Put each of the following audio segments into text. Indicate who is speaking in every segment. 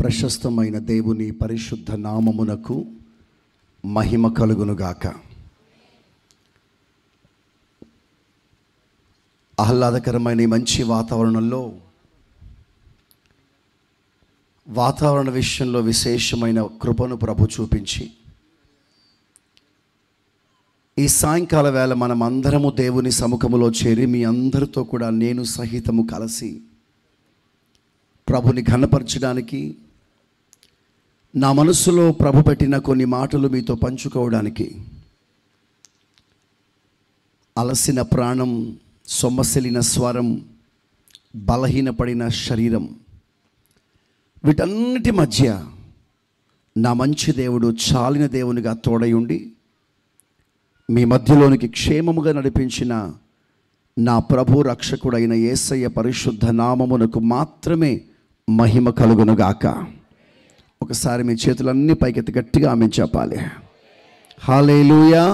Speaker 1: ప్రశస్తమైన దేవుని పరిశుద్ధ నామమునకు మహిమ కలుగునుగాక ఆహ్లాదకరమైన ఈ మంచి వాతావరణంలో వాతావరణ విషయంలో విశేషమైన కృపను ప్రభు చూపించి ఈ సాయంకాల వేళ మనం అందరము దేవుని సముఖములో చేరి మీ అందరితో కూడా నేను సహితము కలిసి ప్రభుని ఘనపరచడానికి నా మనస్సులో ప్రభు పెట్టిన కొన్ని మాటలు మీతో పంచుకోవడానికి అలసిన ప్రాణం సొమ్మసిలిన స్వరం బలహీనపడిన శరీరం వీటన్నిటి మధ్య నా మంచి దేవుడు చాలిన దేవునిగా తోడై ఉండి మీ మధ్యలోనికి క్షేమముగా నడిపించిన నా ప్రభు రక్షకుడైన యేసయ్య పరిశుద్ధ నామమునకు మాత్రమే మహిమ కలుగునుగాక ఒకసారి మీ చేతులన్నీ పైకెత్తి గట్టిగా ఆమె చెప్పాలి హాలేలుయా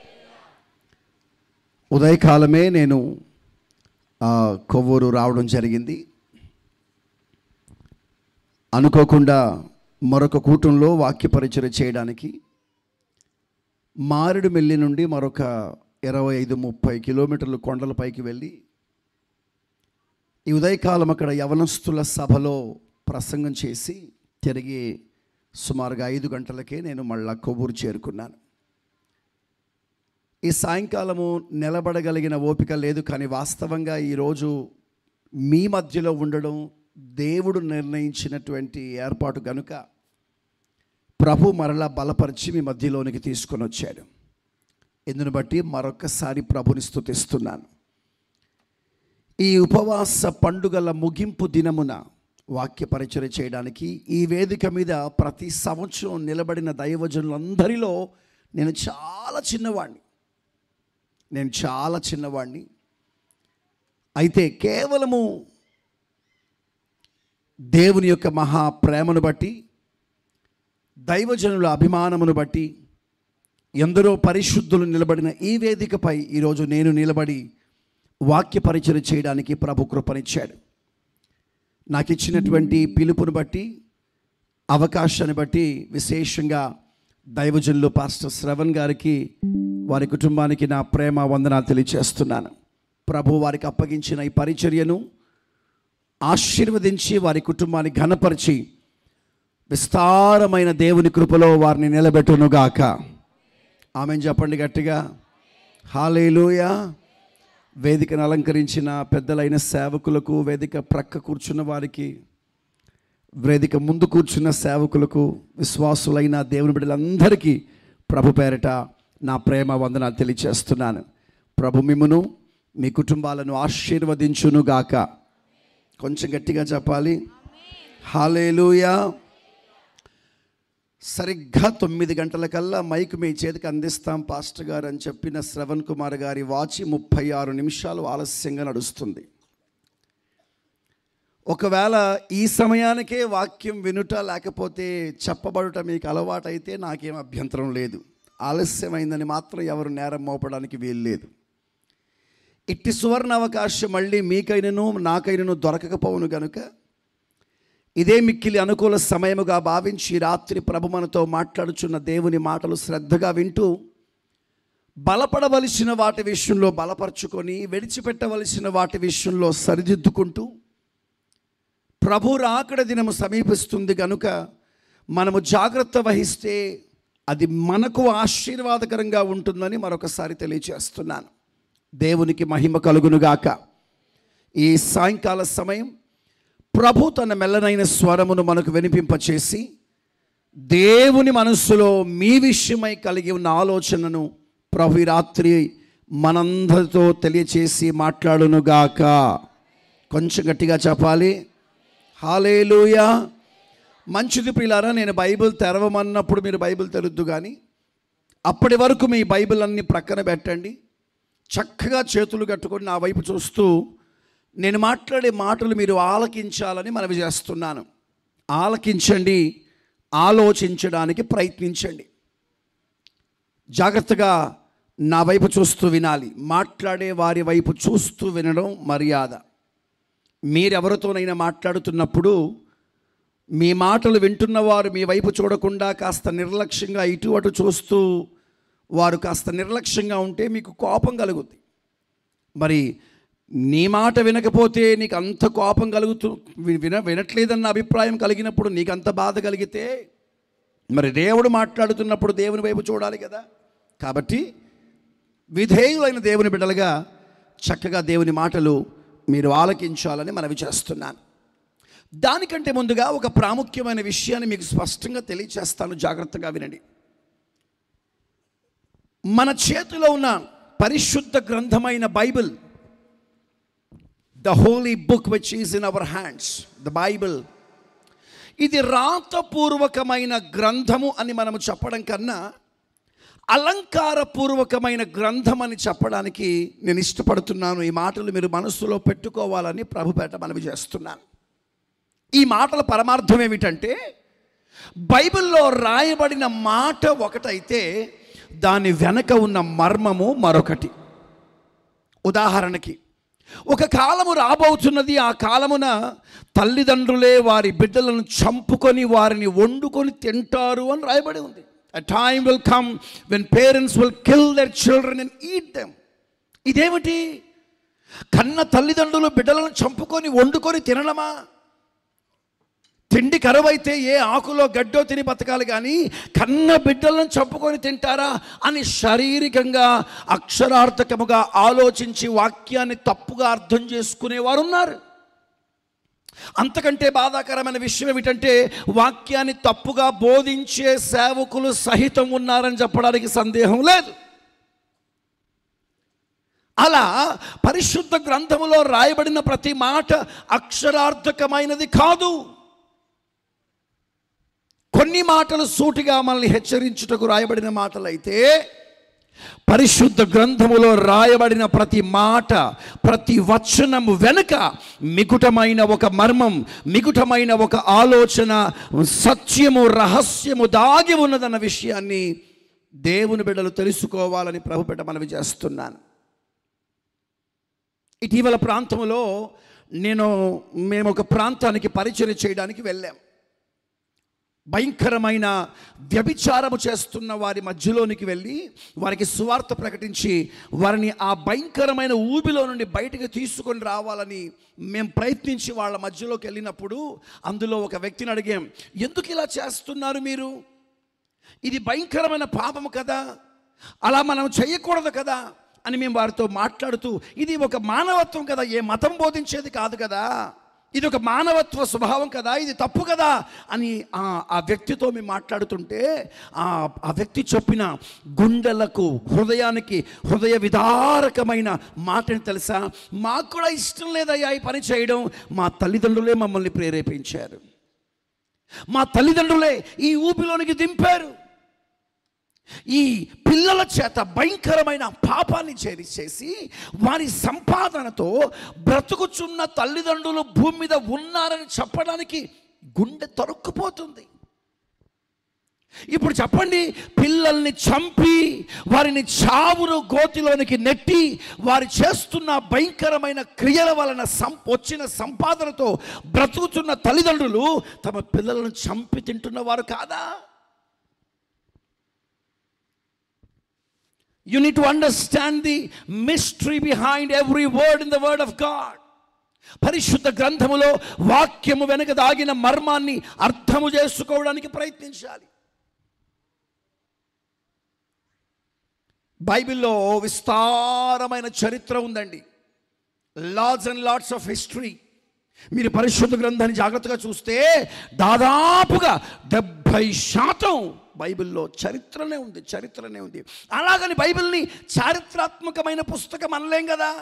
Speaker 1: ఉదయకాలమే నేను ఆ, కొవ్వూరు రావడం జరిగింది అనుకోకుండా మరొక కూటంలో వాక్య పరిచయం చేయడానికి మారేడుమిల్లి నుండి మరొక ఇరవై ఐదు ముప్పై కిలోమీటర్లు కొండలపైకి వెళ్ళి ఈ ఉదయకాలం అక్కడ యవనస్తుల సభలో ప్రసంగం చేసి తిరిగి సుమారుగా ఐదు గంటలకే నేను మళ్ళా కొవ్వూరు చేరుకున్నాను ఈ సాయంకాలము నిలబడగలిగిన ఓపిక లేదు కానీ వాస్తవంగా ఈరోజు మీ మధ్యలో ఉండడం దేవుడు నిర్ణయించినటువంటి ఏర్పాటు గనుక ప్రభు మరలా బలపరిచి మీ మధ్యలోనికి తీసుకొని వచ్చాడు ఇందును బట్టి మరొకసారి ప్రభుని స్తుతిస్తున్నాను ఈ ఉపవాస పండుగల ముగింపు దినమున వాక్య పరిచయం చేయడానికి ఈ వేదిక మీద ప్రతి సంవత్సరం నిలబడిన దైవజనులందరిలో నేను చాలా చిన్నవాడిని నేను చాలా చిన్నవాడిని అయితే కేవలము దేవుని యొక్క మహా ప్రేమను బట్టి దైవజనుల అభిమానమును బట్టి ఎందరో పరిశుద్ధులు నిలబడిన ఈ వేదికపై ఈరోజు నేను నిలబడి వాక్య పరిచయం చేయడానికి ప్రభు కృపనిచ్చాడు నాకు ఇచ్చినటువంటి పిలుపును బట్టి అవకాశాన్ని బట్టి విశేషంగా దైవజనులు పాస్టర్ శ్రవణ్ గారికి వారి కుటుంబానికి నా ప్రేమ వందనాలు తెలియచేస్తున్నాను ప్రభు వారికి అప్పగించిన ఈ పరిచర్యను ఆశీర్వదించి వారి కుటుంబాన్ని ఘనపరిచి విస్తారమైన దేవుని కృపలో వారిని నిలబెట్టునుగాక ఆమె చెప్పండి గట్టిగా హాలేలుయా వేదికను అలంకరించిన పెద్దలైన సేవకులకు వేదిక ప్రక్క కూర్చున్న వారికి వేదిక ముందు కూర్చున్న సేవకులకు విశ్వాసులైన దేవుని బిడ్డలందరికీ ప్రభు పేరట నా ప్రేమ వందనాలు తెలియచేస్తున్నాను ప్రభు మిమ్మును మీ కుటుంబాలను ఆశీర్వదించునుగాక కొంచెం గట్టిగా చెప్పాలి హాలేలుయా సరిగ్గా తొమ్మిది గంటలకల్లా మైక్ మీ చేతికి అందిస్తాం పాస్టర్ గారు అని చెప్పిన శ్రవణ్ కుమార్ గారి వాచి ముప్పై ఆరు నిమిషాలు ఆలస్యంగా నడుస్తుంది ఒకవేళ ఈ సమయానికే వాక్యం వినుట లేకపోతే చెప్పబడుట మీకు అలవాటైతే నాకేం అభ్యంతరం లేదు ఆలస్యమైందని మాత్రం ఎవరు నేరం మోపడానికి వీలు లేదు ఇట్టి సువర్ణ అవకాశం మళ్ళీ మీకైనను నాకైనను దొరకకపోవును గనుక ఇదే మిక్కిలి అనుకూల సమయముగా భావించి ఈ రాత్రి ప్రభు మనతో మాట్లాడుచున్న దేవుని మాటలు శ్రద్ధగా వింటూ బలపడవలసిన వాటి విషయంలో బలపరుచుకొని విడిచిపెట్టవలసిన వాటి విషయంలో సరిదిద్దుకుంటూ ప్రభు రాకడ దినము సమీపిస్తుంది కనుక మనము జాగ్రత్త వహిస్తే అది మనకు ఆశీర్వాదకరంగా ఉంటుందని మరొకసారి తెలియచేస్తున్నాను దేవునికి మహిమ కలుగునుగాక ఈ సాయంకాల సమయం ప్రభు తన మెల్లనైన స్వరమును మనకు వినిపింపచేసి దేవుని మనస్సులో మీ విషయమై కలిగి ఉన్న ఆలోచనను ప్రభు ఈ రాత్రి మనందరితో తెలియచేసి మాట్లాడునుగాక కొంచెం గట్టిగా చెప్పాలి హాలేలుయా మంచిది ప్రియులారా నేను బైబిల్ తెరవమన్నప్పుడు మీరు బైబిల్ తెరుద్దు కానీ అప్పటి వరకు మీ బైబిల్ అన్ని ప్రక్కన పెట్టండి చక్కగా చేతులు కట్టుకొని నా వైపు చూస్తూ నేను మాట్లాడే మాటలు మీరు ఆలకించాలని మనవి చేస్తున్నాను ఆలకించండి ఆలోచించడానికి ప్రయత్నించండి జాగ్రత్తగా నా వైపు చూస్తూ వినాలి మాట్లాడే వారి వైపు చూస్తూ వినడం మర్యాద మీరెవరితోనైనా మాట్లాడుతున్నప్పుడు మీ మాటలు వింటున్నవారు మీ వైపు చూడకుండా కాస్త నిర్లక్ష్యంగా ఇటు అటు చూస్తూ వారు కాస్త నిర్లక్ష్యంగా ఉంటే మీకు కోపం కలుగుద్ది మరి నీ మాట వినకపోతే నీకు అంత కోపం కలుగుతూ వి- విన వినట్లేదన్న అభిప్రాయం కలిగినప్పుడు నీకు అంత బాధ కలిగితే మరి దేవుడు మాట్లాడుతున్నప్పుడు దేవుని వైపు చూడాలి కదా కాబట్టి విధేయులైన దేవుని బిడ్డలుగా చక్కగా దేవుని మాటలు మీరు ఆలకించాలని మనవి చేస్తున్నాను దానికంటే ముందుగా ఒక ప్రాముఖ్యమైన విషయాన్ని మీకు స్పష్టంగా తెలియచేస్తాను జాగ్రత్తగా వినండి మన చేతిలో ఉన్న పరిశుద్ధ గ్రంథమైన Bible the holy book which is in our hands the Bible ఇది రాతపూర్వకమైన గ్రంథము అని మనము చెప్పడం కన్నా అలంకారపూర్వకమైన గ్రంథం అని చెప్పడానికి నేను ఇష్టపడుతున్నాను ఈ మాటలు మీరు మనస్సులో పెట్టుకోవాలని ప్రభుపేట మనవి చేస్తున్నాను ఈ మాటల పరమార్థం ఏమిటంటే బైబిల్లో రాయబడిన మాట ఒకటైతే దాని వెనక ఉన్న మర్మము మరొకటి ఉదాహరణకి ఒక కాలము రాబోతున్నది ఆ కాలమున తల్లిదండ్రులే వారి బిడ్డలను చంపుకొని వారిని వండుకొని తింటారు అని రాయబడి ఉంది a time will come when parents will kill their children and eat them ఇదేమిటి కన్న తల్లిదండ్రులు బిడ్డలను చంపుకొని వండుకొని తినడమా తిండి కరువైతే ఏ ఆకులో గడ్డో తిని బతకాలి కానీ కన్న బిడ్డలను చంపుకొని తింటారా అని శారీరకంగా అక్షరార్థకముగా ఆలోచించి వాక్యాన్ని తప్పుగా అర్థం చేసుకునేవారు ఉన్నారు అంతకంటే బాధాకరమైన విషయం ఏమిటంటే వాక్యాన్ని తప్పుగా బోధించే సేవకులు సహితం ఉన్నారని చెప్పడానికి సందేహం లేదు అలా పరిశుద్ధ గ్రంథములో రాయబడిన ప్రతి మాట అక్షరార్థకమైనది కాదు కొన్ని మాటలు సూటిగా మనల్ని హెచ్చరించుటకు రాయబడిన మాటలైతే పరిశుద్ధ గ్రంథములో రాయబడిన ప్రతి మాట ప్రతి వచనము వెనుక మిగుటమైన ఒక మర్మం మిగుటమైన ఒక ఆలోచన సత్యము రహస్యము దాగి ఉన్నదన్న విషయాన్ని దేవుని బిడ్డలు తెలుసుకోవాలని ప్రభుపెట్ట మనవి చేస్తున్నాను ఇటీవల ప్రాంతంలో నేను మేము ఒక ప్రాంతానికి పరిచయం చేయడానికి వెళ్ళాం భయంకరమైన వ్యభిచారము చేస్తున్న వారి మధ్యలోనికి వెళ్ళి వారికి సువార్త ప్రకటించి వారిని ఆ భయంకరమైన ఊబిలో నుండి బయటకు తీసుకొని రావాలని మేము ప్రయత్నించి వాళ్ళ మధ్యలోకి వెళ్ళినప్పుడు అందులో ఒక వ్యక్తిని అడిగాం ఎందుకు ఇలా చేస్తున్నారు మీరు ఇది భయంకరమైన పాపము కదా అలా మనం చేయకూడదు కదా అని మేము వారితో మాట్లాడుతూ ఇది ఒక మానవత్వం కదా ఏ మతం బోధించేది కాదు కదా ఇది ఒక మానవత్వ స్వభావం కదా ఇది తప్పు కదా అని ఆ ఆ వ్యక్తితో మేము మాట్లాడుతుంటే ఆ ఆ వ్యక్తి చెప్పిన గుండెలకు హృదయానికి హృదయ విదారకమైన మాటని తెలుసా మాకు కూడా ఇష్టం లేదయ్యా ఈ పని చేయడం మా తల్లిదండ్రులే మమ్మల్ని ప్రేరేపించారు మా తల్లిదండ్రులే ఈ ఊపిలోనికి దింపారు ఈ పిల్లల చేత భయంకరమైన పాపాన్ని చేరి చేసి వారి సంపాదనతో బ్రతుకుచున్న తల్లిదండ్రులు భూమి మీద ఉన్నారని చెప్పడానికి గుండె తొరుక్కుపోతుంది ఇప్పుడు చెప్పండి పిల్లల్ని చంపి వారిని చావును గోతిలోనికి నెట్టి వారు చేస్తున్న భయంకరమైన క్రియల వలన సం వచ్చిన సంపాదనతో బ్రతుకుతున్న తల్లిదండ్రులు తమ పిల్లలను చంపి తింటున్నవారు కాదా You need to understand the mystery behind every word in the word of God. పరిశుద్ధ గ్రంథములో వాక్యము వెనుక దాగిన మర్మాన్ని అర్థము చేసుకోవడానికి ప్రయత్నించాలి బైబిల్లో విస్తారమైన చరిత్ర ఉందండి Lords and Lords of history మీరు పరిశుద్ధ గ్రంథాన్ని జాగ్రత్తగా చూస్తే దాదాపుగా డెబ్భై శాతం బైబిల్లో చరిత్రనే ఉంది చరిత్రనే ఉంది అలాగని బైబిల్ని చారిత్రాత్మకమైన పుస్తకం అనలేం కదా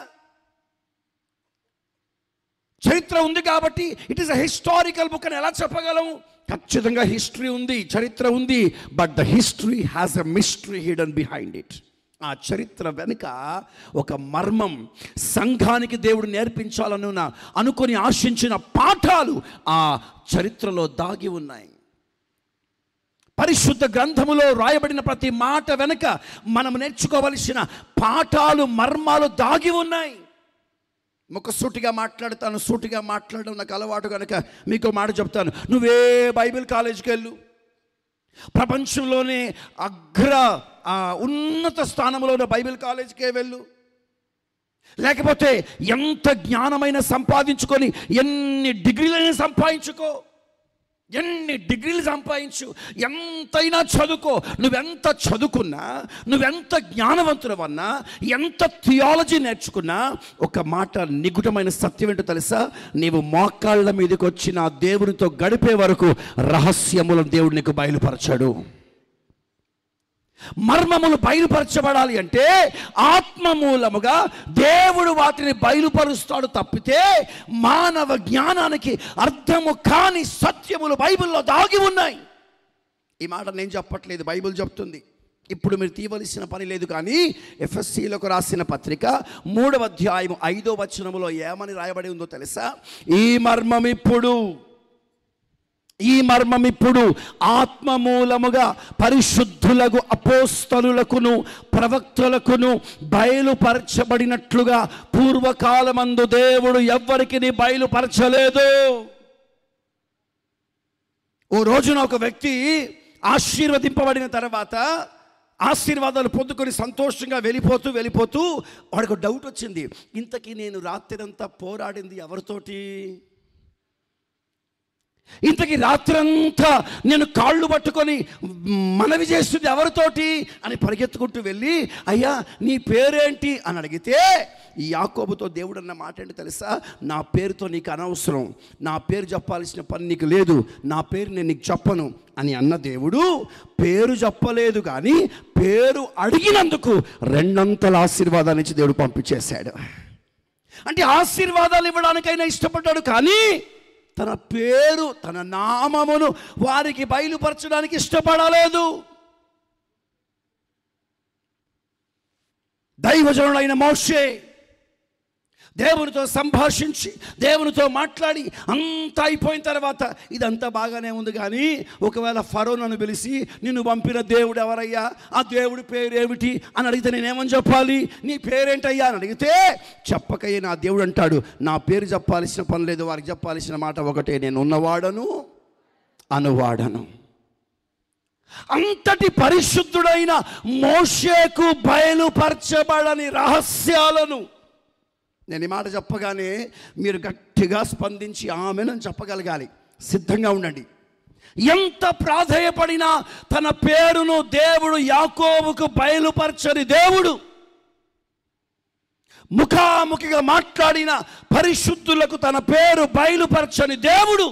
Speaker 1: చరిత్ర ఉంది కాబట్టి it is a historical book అని ఎలా చెప్పగలం ఖచ్చితంగా హిస్టరీ ఉంది చరిత్ర ఉంది but the history has a mystery hidden behind it ఆ చరిత్ర వెనుక ఒక మర్మం సంఘానికి దేవుడు నేర్పించాలనున్న అనుకొని ఆశించిన పాఠాలు ఆ చరిత్రలో దాగి ఉన్నాయి పరిశుద్ధ గ్రంథములో రాయబడిన ప్రతి మాట వెనుక మనం నేర్చుకోవలసిన పాఠాలు మర్మాలు దాగి ఉన్నాయి ముఖసూటిగా మాట్లాడతాను సూటిగా మాట్లాడడం నాకు అలవాటు కనుక మీకు మాట చెప్తాను నువ్వే బైబిల్ కాలేజీకి వెళ్ళు ప్రపంచంలోనే అగ్ర ఆ, ఉన్నత స్థానంలో ఉన్న బైబిల్ కాలేజీకే వెళ్ళు లేకపోతే ఎంత జ్ఞానమైన సంపాదించుకొని ఎన్ని డిగ్రీలైనా సంపాదించుకో ఎన్ని డిగ్రీలు సంపాదించు ఎంతైనా చదువుకో నువ్వెంత చదువుకున్నా నువ్వెంత జ్ఞానవంతుడవన్నా ఎంత థియాలజీ నేర్చుకున్నా ఒక మాట నిగుటమైన సత్యం ఏంటో తెలుసా నీవు మోకాళ్ళ మీదకి వచ్చి నా దేవునితో గడిపే వరకు రహస్యములను దేవుడు నీకు బయలుపరచాడు మర్మములు బయలుపరచబడాలి అంటే ఆత్మ మూలముగా దేవుడు వాటిని బయలుపరుస్తాడు తప్పితే మానవ జ్ఞానానికి అర్థము కాని సత్యములు బైబిల్లో దాగి ఉన్నాయి ఈ మాట నేను చెప్పట్లేదు బైబిల్ చెప్తుంది ఇప్పుడు మీరు తీయవలసిన పని లేదు కానీ ఎఫ్ఎస్సిలకు రాసిన పత్రిక మూడవ అధ్యాయం ఐదో వచనములో ఏమని రాయబడి ఉందో తెలుసా ఈ మర్మం ఇప్పుడు ఈ మర్మం ఇప్పుడు ఆత్మ మూలముగా పరిశుద్ధులకు అపోస్తలులకును ప్రవక్తలకును బయలుపరచబడినట్లుగా పూర్వకాలమందు దేవుడు ఎవ్వరికి బయలుపరచలేదు ఓ రోజున ఒక వ్యక్తి ఆశీర్వదింపబడిన తర్వాత ఆశీర్వాదాలు పొందుకొని సంతోషంగా వెళ్ళిపోతూ వెళ్ళిపోతూ వాడికి ఒక డౌట్ వచ్చింది ఇంతకీ నేను రాత్రంతా పోరాడింది ఎవరితోటి ఇంతకీ రాత్రంతా నేను కాళ్ళు పట్టుకొని మనవి చేస్తుంది ఎవరితోటి అని పరిగెత్తుకుంటూ వెళ్ళి అయ్యా నీ పేరేంటి అని అడిగితే ఈ యాకోబుతో దేవుడు అన్న మాట ఏంటి తెలుసా నా పేరుతో నీకు అనవసరం నా పేరు చెప్పాల్సిన పని నీకు లేదు నా పేరు నేను నీకు చెప్పను అని అన్న దేవుడు పేరు చెప్పలేదు కానీ పేరు అడిగినందుకు రెండంతల ఆశీర్వాదాన్ని ఇచ్చి దేవుడు పంపించేశాడు అంటే ఆశీర్వాదాలు ఇవ్వడానికైనా ఇష్టపడ్డాడు కానీ తన పేరు తన నామమును వారికి బయలుపరచడానికి ఇష్టపడలేదు దైవజనుడైన మోషే దేవునితో సంభాషించి దేవునితో మాట్లాడి అంతా అయిపోయిన తర్వాత ఇదంతా బాగానే ఉంది కానీ ఒకవేళ ఫరో నన్ను పిలిచి నిన్ను పంపిన దేవుడు ఎవరయ్యా ఆ దేవుడి పేరు ఏమిటి అని అడిగితే నేనేమని చెప్పాలి నీ పేరేంటయ్యా అని అడిగితే చెప్పకయ్యే నా దేవుడు అంటాడు నా పేరు చెప్పాల్సిన పని లేదు వారికి చెప్పాల్సిన మాట ఒకటే నేను ఉన్నవాడను అనువాడను అంతటి పరిశుద్ధుడైన మోషేకు బయలుపరచబడని రహస్యాలను నేను ఈ మాట చెప్పగానే మీరు గట్టిగా స్పందించి ఆమెనని చెప్పగలగాలి సిద్ధంగా ఉండండి ఎంత ప్రాధేయపడినా తన పేరును దేవుడు యాకోబుకు బయలుపరచని దేవుడు ముఖాముఖిగా మాట్లాడిన పరిశుద్ధులకు తన పేరు బయలుపరచని దేవుడు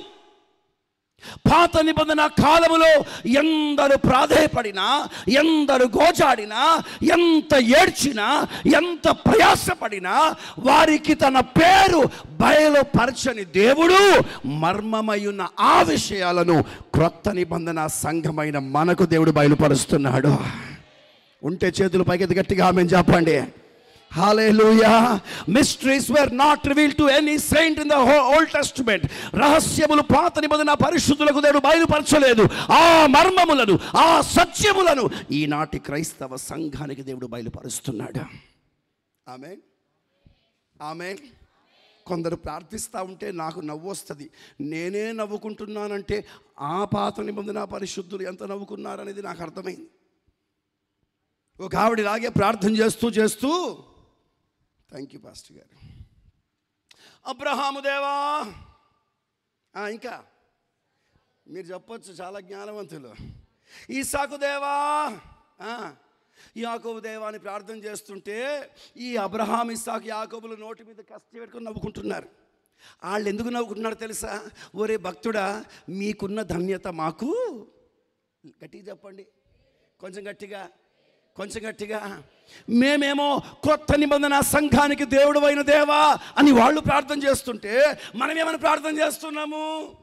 Speaker 1: పాత నిబంధన కాలములో ఎందరు ప్రాధేయపడినా ఎందరు గోజాడినా ఎంత ఏడ్చినా ఎంత ప్రయాసపడినా వారికి తన పేరు బయలుపరచని దేవుడు మర్మమయున్న ఆ విషయాలను క్రొత్త నిబంధన సంఘమైన మనకు దేవుడు బయలుపరుస్తున్నాడు ఉంటే చేతులు పైకెత్తి గట్టిగా ఆమె చెప్పండి Hallelujah. Mysteries were not revealed to any saint in the whole Old Testament. రహస్యములు పాత నిబంధన పరిశుద్ధులకు దేవుడు బయలుపరచలేదు ఆ మర్మములను ఆ సత్యములను ఈనాటి క్రైస్తవ సంఘానికి దేవుడు బయలుపరుస్తున్నాడు ఆమె ఆమె కొందరు ప్రార్థిస్తూ ఉంటే నాకు నవ్వు వస్తుంది నేనే నవ్వుకుంటున్నానంటే ఆ పాత నిబంధన పరిశుద్ధులు ఎంత నవ్వుకున్నారనేది నాకు అర్థమైంది ఒక ఆవిడ ఇలాగే ప్రార్థన చేస్తూ చేస్తూ థ్యాంక్ యూ పాస్టర్ గారు అబ్రహాము దేవా ఆ, ఇంకా మీరు చెప్పొచ్చు చాలా జ్ఞానవంతులు ఈసాకు దేవా ఆ, యాకోబు దేవా అని ప్రార్థన చేస్తుంటే ఈ అబ్రహాం ఇసాకు యాకోబులు నోటి మీద కష్ట పెట్టుకుని నవ్వుకుంటున్నారు వాళ్ళు ఎందుకు నవ్వుకుంటున్నారు తెలుసా ఒరే భక్తుడా మీకున్న ధన్యత మాకు గట్టిగా చెప్పండి కొంచెం గట్టిగా కొంచెం గట్టిగా మేమేమో కొత్త నిబంధన సంఘానికి దేవుడు అయిన దేవా అని వాళ్ళు ప్రార్థన చేస్తుంటే మనం ఏమైనా ప్రార్థన చేస్తున్నాము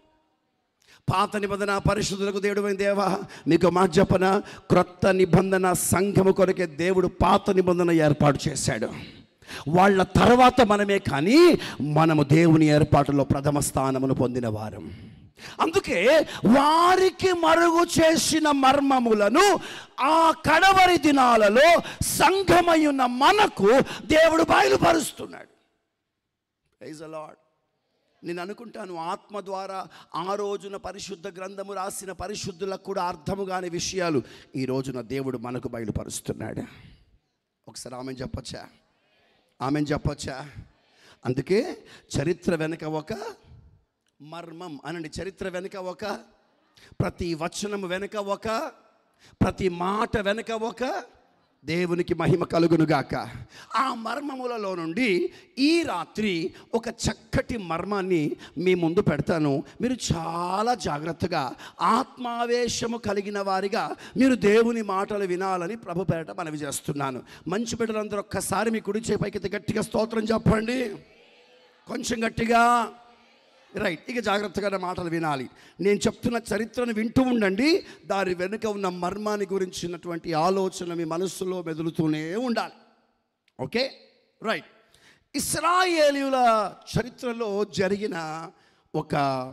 Speaker 1: పాత నిబంధన పరిశుద్ధులకు దేవుడు అయిన దేవా మీకు మాట చెప్పన క్రొత్త నిబంధన సంఘము కొరకే దేవుడు పాత నిబంధన ఏర్పాటు చేశాడు వాళ్ళ తర్వాత మనమే కానీ మనము దేవుని ఏర్పాటులో ప్రథమ స్థానమును పొందిన వారం అందుకే వారికి మరుగు చేసిన మర్మములను ఆ కడవరి దినాలలో సంఘమై ఉన్న మనకు దేవుడు బయలుపరుస్తున్నాడు ప్రైజ్ అలాడ్ నేను అనుకుంటాను ఆత్మ ద్వారా ఆ రోజున పరిశుద్ధ గ్రంథము రాసిన పరిశుద్ధులకు కూడా అర్థము కాని విషయాలు ఈ రోజున దేవుడు మనకు బయలుపరుస్తున్నాడు ఒకసారి ఆమె చెప్పొచ్చా ఆమె చెప్పొచ్చా అందుకే చరిత్ర వెనుక ఒక మర్మం అనండి చరిత్ర వెనుక ఒక ప్రతి వచనం వెనుక ఒక ప్రతి మాట వెనుక ఒక దేవునికి మహిమ కలుగునుగాక ఆ మర్మములలో నుండి ఈ రాత్రి ఒక చక్కటి మర్మాన్ని మీ ముందు పెడతాను మీరు చాలా జాగ్రత్తగా ఆత్మావేశము కలిగిన వారిగా మీరు దేవుని మాటలు వినాలని ప్రభు పేరట మనవి చేస్తున్నాను మంచి బిడ్డలందరూ ఒక్కసారి మీ కుడి చేపైకి గట్టిగా స్తోత్రం చెప్పండి కొంచెం గట్టిగా రైట్ ఇక జాగ్రత్తగా నా మాటలు వినాలి నేను చెప్తున్న చరిత్రను వింటూ ఉండండి దాని వెనుక ఉన్న మర్మాన్ని గురించినటువంటి ఆలోచన మీ మనస్సులో మెదులుతూనే ఉండాలి ఓకే రైట్ ఇస్రాయేలీల చరిత్రలో జరిగిన ఒక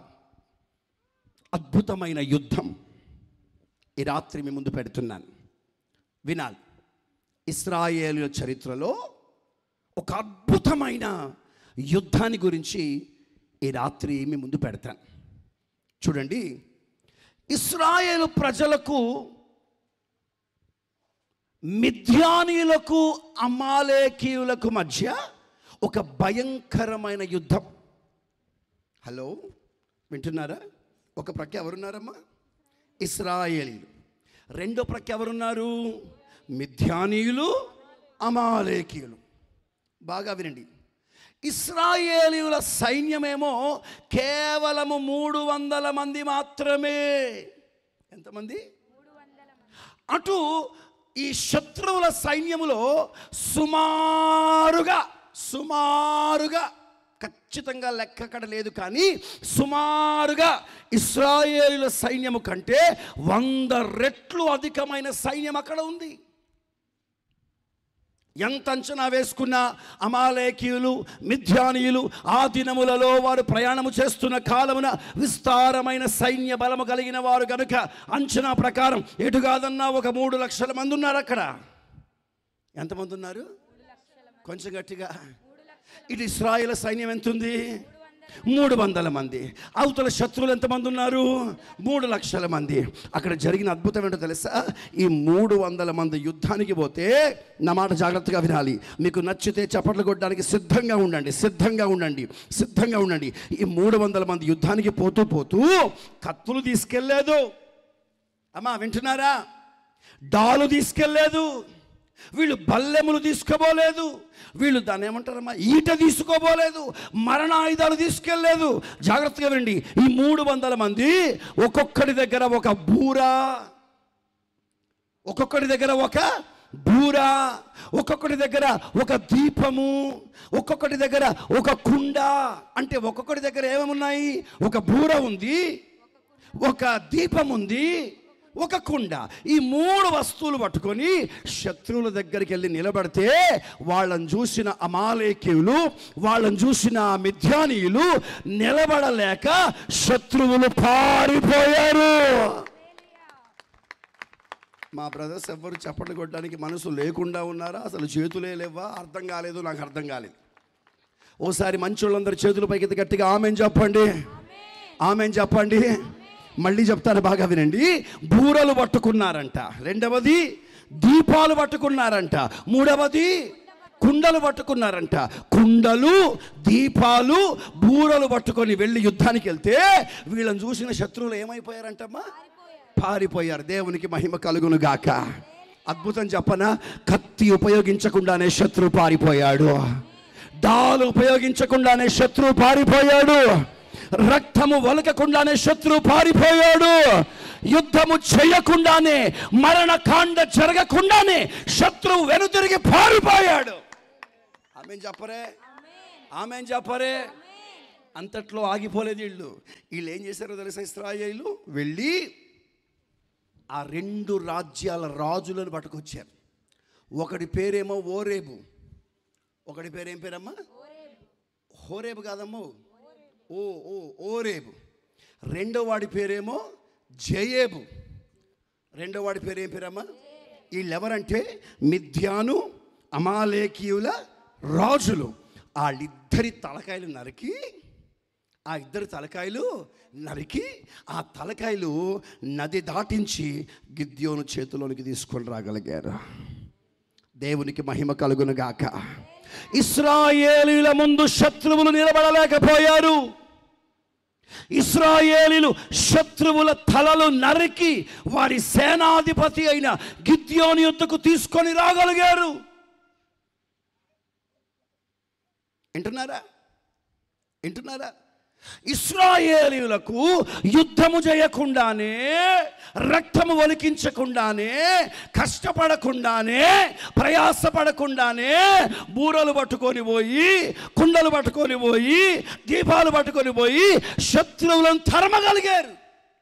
Speaker 1: అద్భుతమైన యుద్ధం ఈ రాత్రి మీ ముందు పెడుతున్నాను వినాలి ఇస్రాయేలీల చరిత్రలో ఒక అద్భుతమైన యుద్ధాన్ని గురించి ఈ రాత్రి మీ ముందు పెడతాను చూడండి ఇస్రాయేలు ప్రజలకు మిథ్యానీయులకు అమాలేకీయులకు మధ్య ఒక భయంకరమైన యుద్ధం హలో వింటున్నారా ఒక ప్రక్క ఎవరున్నారమ్మా ఇస్రాయేలీలు రెండో ప్రక్క ఎవరున్నారు మిథ్యానీయులు అమాలేకీయులు బాగా వినండి ఇస్రాయేలీయుల సైన్యమేమో కేవలము మూడు వందల మంది మాత్రమే ఎంతమంది అటు ఈ శత్రువుల సైన్యములో సుమారుగా సుమారుగా ఖచ్చితంగా లెక్క అక్కడ లేదు కానీ సుమారుగా ఇస్రాయేలుల సైన్యము కంటే వంద రెట్లు అధికమైన సైన్యం అక్కడ ఉంది ఎంత అంచనా వేసుకున్న అమాలేకీయులు మిథ్యానీయులు ఆ దినములలో వారు ప్రయాణము చేస్తున్న కాలమున విస్తారమైన సైన్య బలము కలిగిన వారు కనుక అంచనా ప్రకారం ఎటు కాదన్నా ఒక మూడు లక్షల మంది ఉన్నారు అక్కడ ఎంతమంది ఉన్నారు కొంచెం గట్టిగా ఇటు ఇస్రాయేల్ సైన్యం ఎంత ఉంది మూడు వందల మంది అవతల శత్రువులు ఎంతమంది ఉన్నారు మూడు లక్షల మంది అక్కడ జరిగిన అద్భుతం ఏంటో తెలుసా ఈ మూడు వందల మంది యుద్ధానికి పోతే నా మాట జాగ్రత్తగా వినాలి మీకు నచ్చితే చప్పట్లు కొట్టడానికి సిద్ధంగా ఉండండి సిద్ధంగా ఉండండి సిద్ధంగా ఉండండి ఈ మూడు వందల మంది యుద్ధానికి పోతూ పోతూ కత్తులు తీసుకెళ్ళలేదు అమ్మా వింటున్నారా డాలు తీసుకెళ్ళలేదు వీళ్ళు బల్లెములు తీసుకోబోలేదు వీళ్ళు దాన్ని ఏమంటారమ్మా ఈట తీసుకోబోలేదు మరణాయుధాలు తీసుకెళ్ళలేదు జాగ్రత్తగా వినండి ఈ మూడు వందల మంది ఒక్కొక్కడి దగ్గర ఒక బూరా ఒక్కొక్కడి దగ్గర ఒక బూర ఒక్కొక్కటి దగ్గర ఒక దీపము ఒక్కొక్కటి దగ్గర ఒక కుండ అంటే ఒక్కొక్కటి దగ్గర ఏమేమున్నాయి ఒక బూర ఉంది ఒక దీపం ఉంది ఒక కుండ ఈ మూడు వస్తువులు పట్టుకొని శత్రువుల దగ్గరికి వెళ్ళి నిలబడితే వాళ్ళని చూసిన అమాలేకీయులు వాళ్ళని చూసిన మిథ్యానీయులు నిలబడలేక శత్రువులు పారిపోయారు మా బ్రదర్స్ ఎవ్వరు చప్పట్లు కొట్టడానికి మనసు లేకుండా ఉన్నారా అసలు చేతులే లేవా అర్థం కాలేదు నాకు అర్థం కాలేదు ఓసారి మంచోళ్ళందరూ చేతుల పైకి గట్టిగా ఆమెన్ చెప్పండి ఆమెన్ చెప్పండి మళ్ళీ చెప్తాను బాగా వినండి బూరలు పట్టుకున్నారంట రెండవది దీపాలు పట్టుకున్నారంట మూడవది కుండలు పట్టుకున్నారంట కుండలు దీపాలు బూరలు పట్టుకొని వెళ్ళి యుద్ధానికి వెళ్తే వీళ్ళని చూసిన శత్రువులు ఏమైపోయారంటమ్మా పారిపోయారు దేవునికి మహిమ కలుగును గాక అద్భుతం చెప్పన కత్తి ఉపయోగించకుండానే శత్రువు పారిపోయాడు డాలు ఉపయోగించకుండానే శత్రువు పారిపోయాడు రక్తము వలకకుండానే శత్రువు పారిపోయాడు యుద్ధము చేయకుండానే మరణకాండ జరగకుండానే శత్రువు వెనుతిరిగి పారిపోయాడు ఆమె చెప్పరే ఆమె చెప్పరే అంతట్లో ఆగిపోలేదు వీళ్ళు వీళ్ళు ఏం చేశారో తెలుసా ఇస్రాయేలు వెళ్ళి ఆ రెండు రాజ్యాల రాజులను పట్టుకొచ్చారు ఒకటి పేరేమో ఓరేబు ఒకటి పేరేం పేరమ్మా హోరేబు కాదమ్మో ఓ ఓ ఓరేబు రెండో వాడి పేరేమో జయేబు రెండో వాడి పేరు ఏం పేరమ్మా వీళ్ళు ఎవరంటే మిథ్యాను అమాలేకీయుల రాజులు వాళ్ళిద్దరి తలకాయలు నరికి ఆ ఇద్దరు తలకాయలు నరికి ఆ తలకాయలు నది దాటించి గిద్యోను చేతిలోనికి తీసుకొని రాగలిగారు దేవునికి మహిమ కలుగును గాక ఇస్రాయేలీల ముందు శత్రువులు నిలబడలేకపోయారు ఇస్రాయేలీలు శత్రువుల తలలు నరికి వారి సేనాధిపతి అయిన గిద్యోని యొద్దకు తీసుకొని రాగలిగారు వింటున్నారా వింటున్నారా ఇస్రాయేలీయులకు యుద్ధము చేయకుండానే రక్తము ఒలికించకుండానే కష్టపడకుండానే ప్రయాసపడకుండానే బూరలు పట్టుకొని పోయి కుండలు పట్టుకొని పోయి దీపాలు పట్టుకొని పోయి శత్రువులను తరమగలిగారు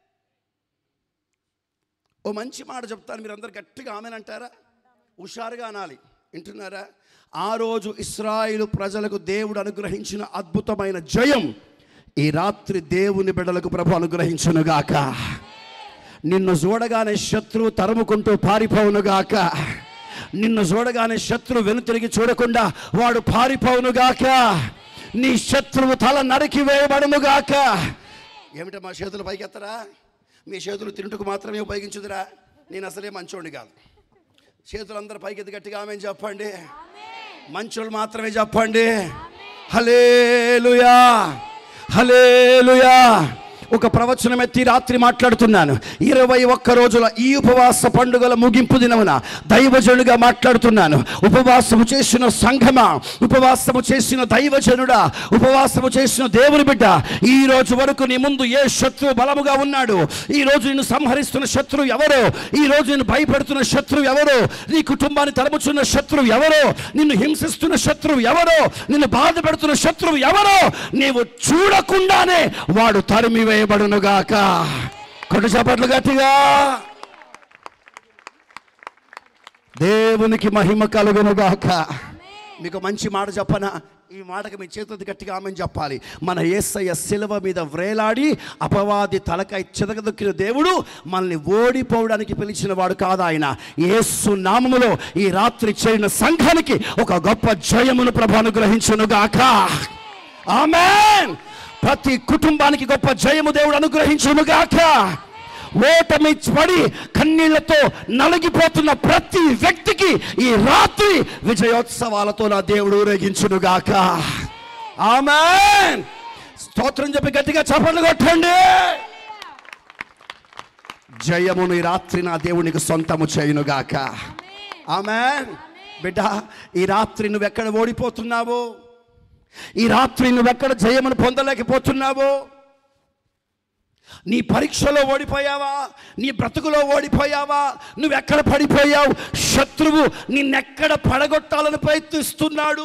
Speaker 1: ఓ మంచి మాట చెప్తాను మీరు అందరు గట్టిగా ఆమెనంటారా హుషారుగా అనాలి వింటున్నారా ఆ రోజు ఇస్రాయిలు ప్రజలకు దేవుడు అనుగ్రహించిన అద్భుతమైన జయం ఈ రాత్రి దేవుని బిడ్డలకు ప్రభు అనుగ్రహించునుగాక నిన్ను చూడగానే శత్రువు తరుముకుంటూ పారిపోవునుగాక నిన్ను చూడగానే శత్రువు వెనుతిరిగి చూడకుండా వాడు పారిపోవునుగాక నీ శత్రువు తల నరికి వేయబడునుగాక ఏమిటో మా చేతులు పైకెత్తరా మీ చేతులు తింటుకు మాత్రమే ఉపయోగించుదురా నేను అసలే మంచోడిని కాదు చేతులు అందరు పైకెత్తి గట్టిగా ఆమె చెప్పండి మంచోళ్ళు మాత్రమే చెప్పండి హలేలుయా హలేలుయా ఒక ప్రవచనం ఎత్తి రాత్రి మాట్లాడుతున్నాను ఇరవై ఒక్క రోజుల ఈ ఉపవాస పండుగల ముగింపు దినమున దైవజనుడిగా మాట్లాడుతున్నాను ఉపవాసము చేసిన సంఘమా ఉపవాసము చేసిన దైవజనుడా ఉపవాసము చేసిన దేవుని బిడ్డ ఈ రోజు వరకు నీ ముందు ఏ శత్రువు బలముగా ఉన్నాడు ఈ రోజు నిన్ను సంహరిస్తున్న శత్రువు ఎవరో ఈ రోజు నిన్ను భయపెడుతున్న శత్రువు ఎవరో నీ కుటుంబాన్ని తలముచున్న శత్రువు ఎవరో నిన్ను హింసిస్తున్న శత్రువు ఎవరో నిన్ను బాధ పెడుతున్న శత్రువు ఎవరో నీవు చూడకుండానే వాడు తరిమి వేయబడునుగాక కొట్టు చప్పట్లు గట్టిగా దేవునికి మహిమ కలుగునుగాక మీకు మంచి మాట చెప్పనా ఈ మాటకి మీ చేతులది గట్టిగా ఆమెను చెప్పాలి మన ఏసయ్య శిలువ మీద వ్రేలాడి అపవాది తలకాయ చెదగదొక్కిన దేవుడు మనల్ని ఓడిపోవడానికి పిలిచిన వాడు కాదు ఆయన యేసు నామములో ఈ రాత్రి చేరిన సంఘానికి ఒక గొప్ప జయమును ప్రభు అనుగ్రహించునుగాక ఆమెన్ ప్రతి కుటుంబానికి గొప్ప జయము దేవుడు అనుగ్రహించునుగాక ఓటమి పడి కన్నీళ్లతో నలిగిపోతున్న ప్రతి వ్యక్తికి ఈ రాత్రి విజయోత్సవాలతో నా దేవుడు ఊరేగించునుగాక ఆమెన్ స్తోత్రం చెప్పి గట్టిగా చప్పట్లు కొట్టండి జయమును ఈ రాత్రి నా దేవునికి సొంతము చేయునుగాక ఆమెన్ బిడ్డ ఈ రాత్రి నువ్వెక్కడ ఓడిపోతున్నావో ఈ రాత్రి నువ్వెక్కడ జయమును పొందలేకపోతున్నావో నీ పరీక్షలో ఓడిపోయావా నీ బ్రతుకులో ఓడిపోయావా నువ్వెక్కడ పడిపోయావు శత్రువు నిన్నెక్కడ పడగొట్టాలని ప్రయత్నిస్తున్నాడు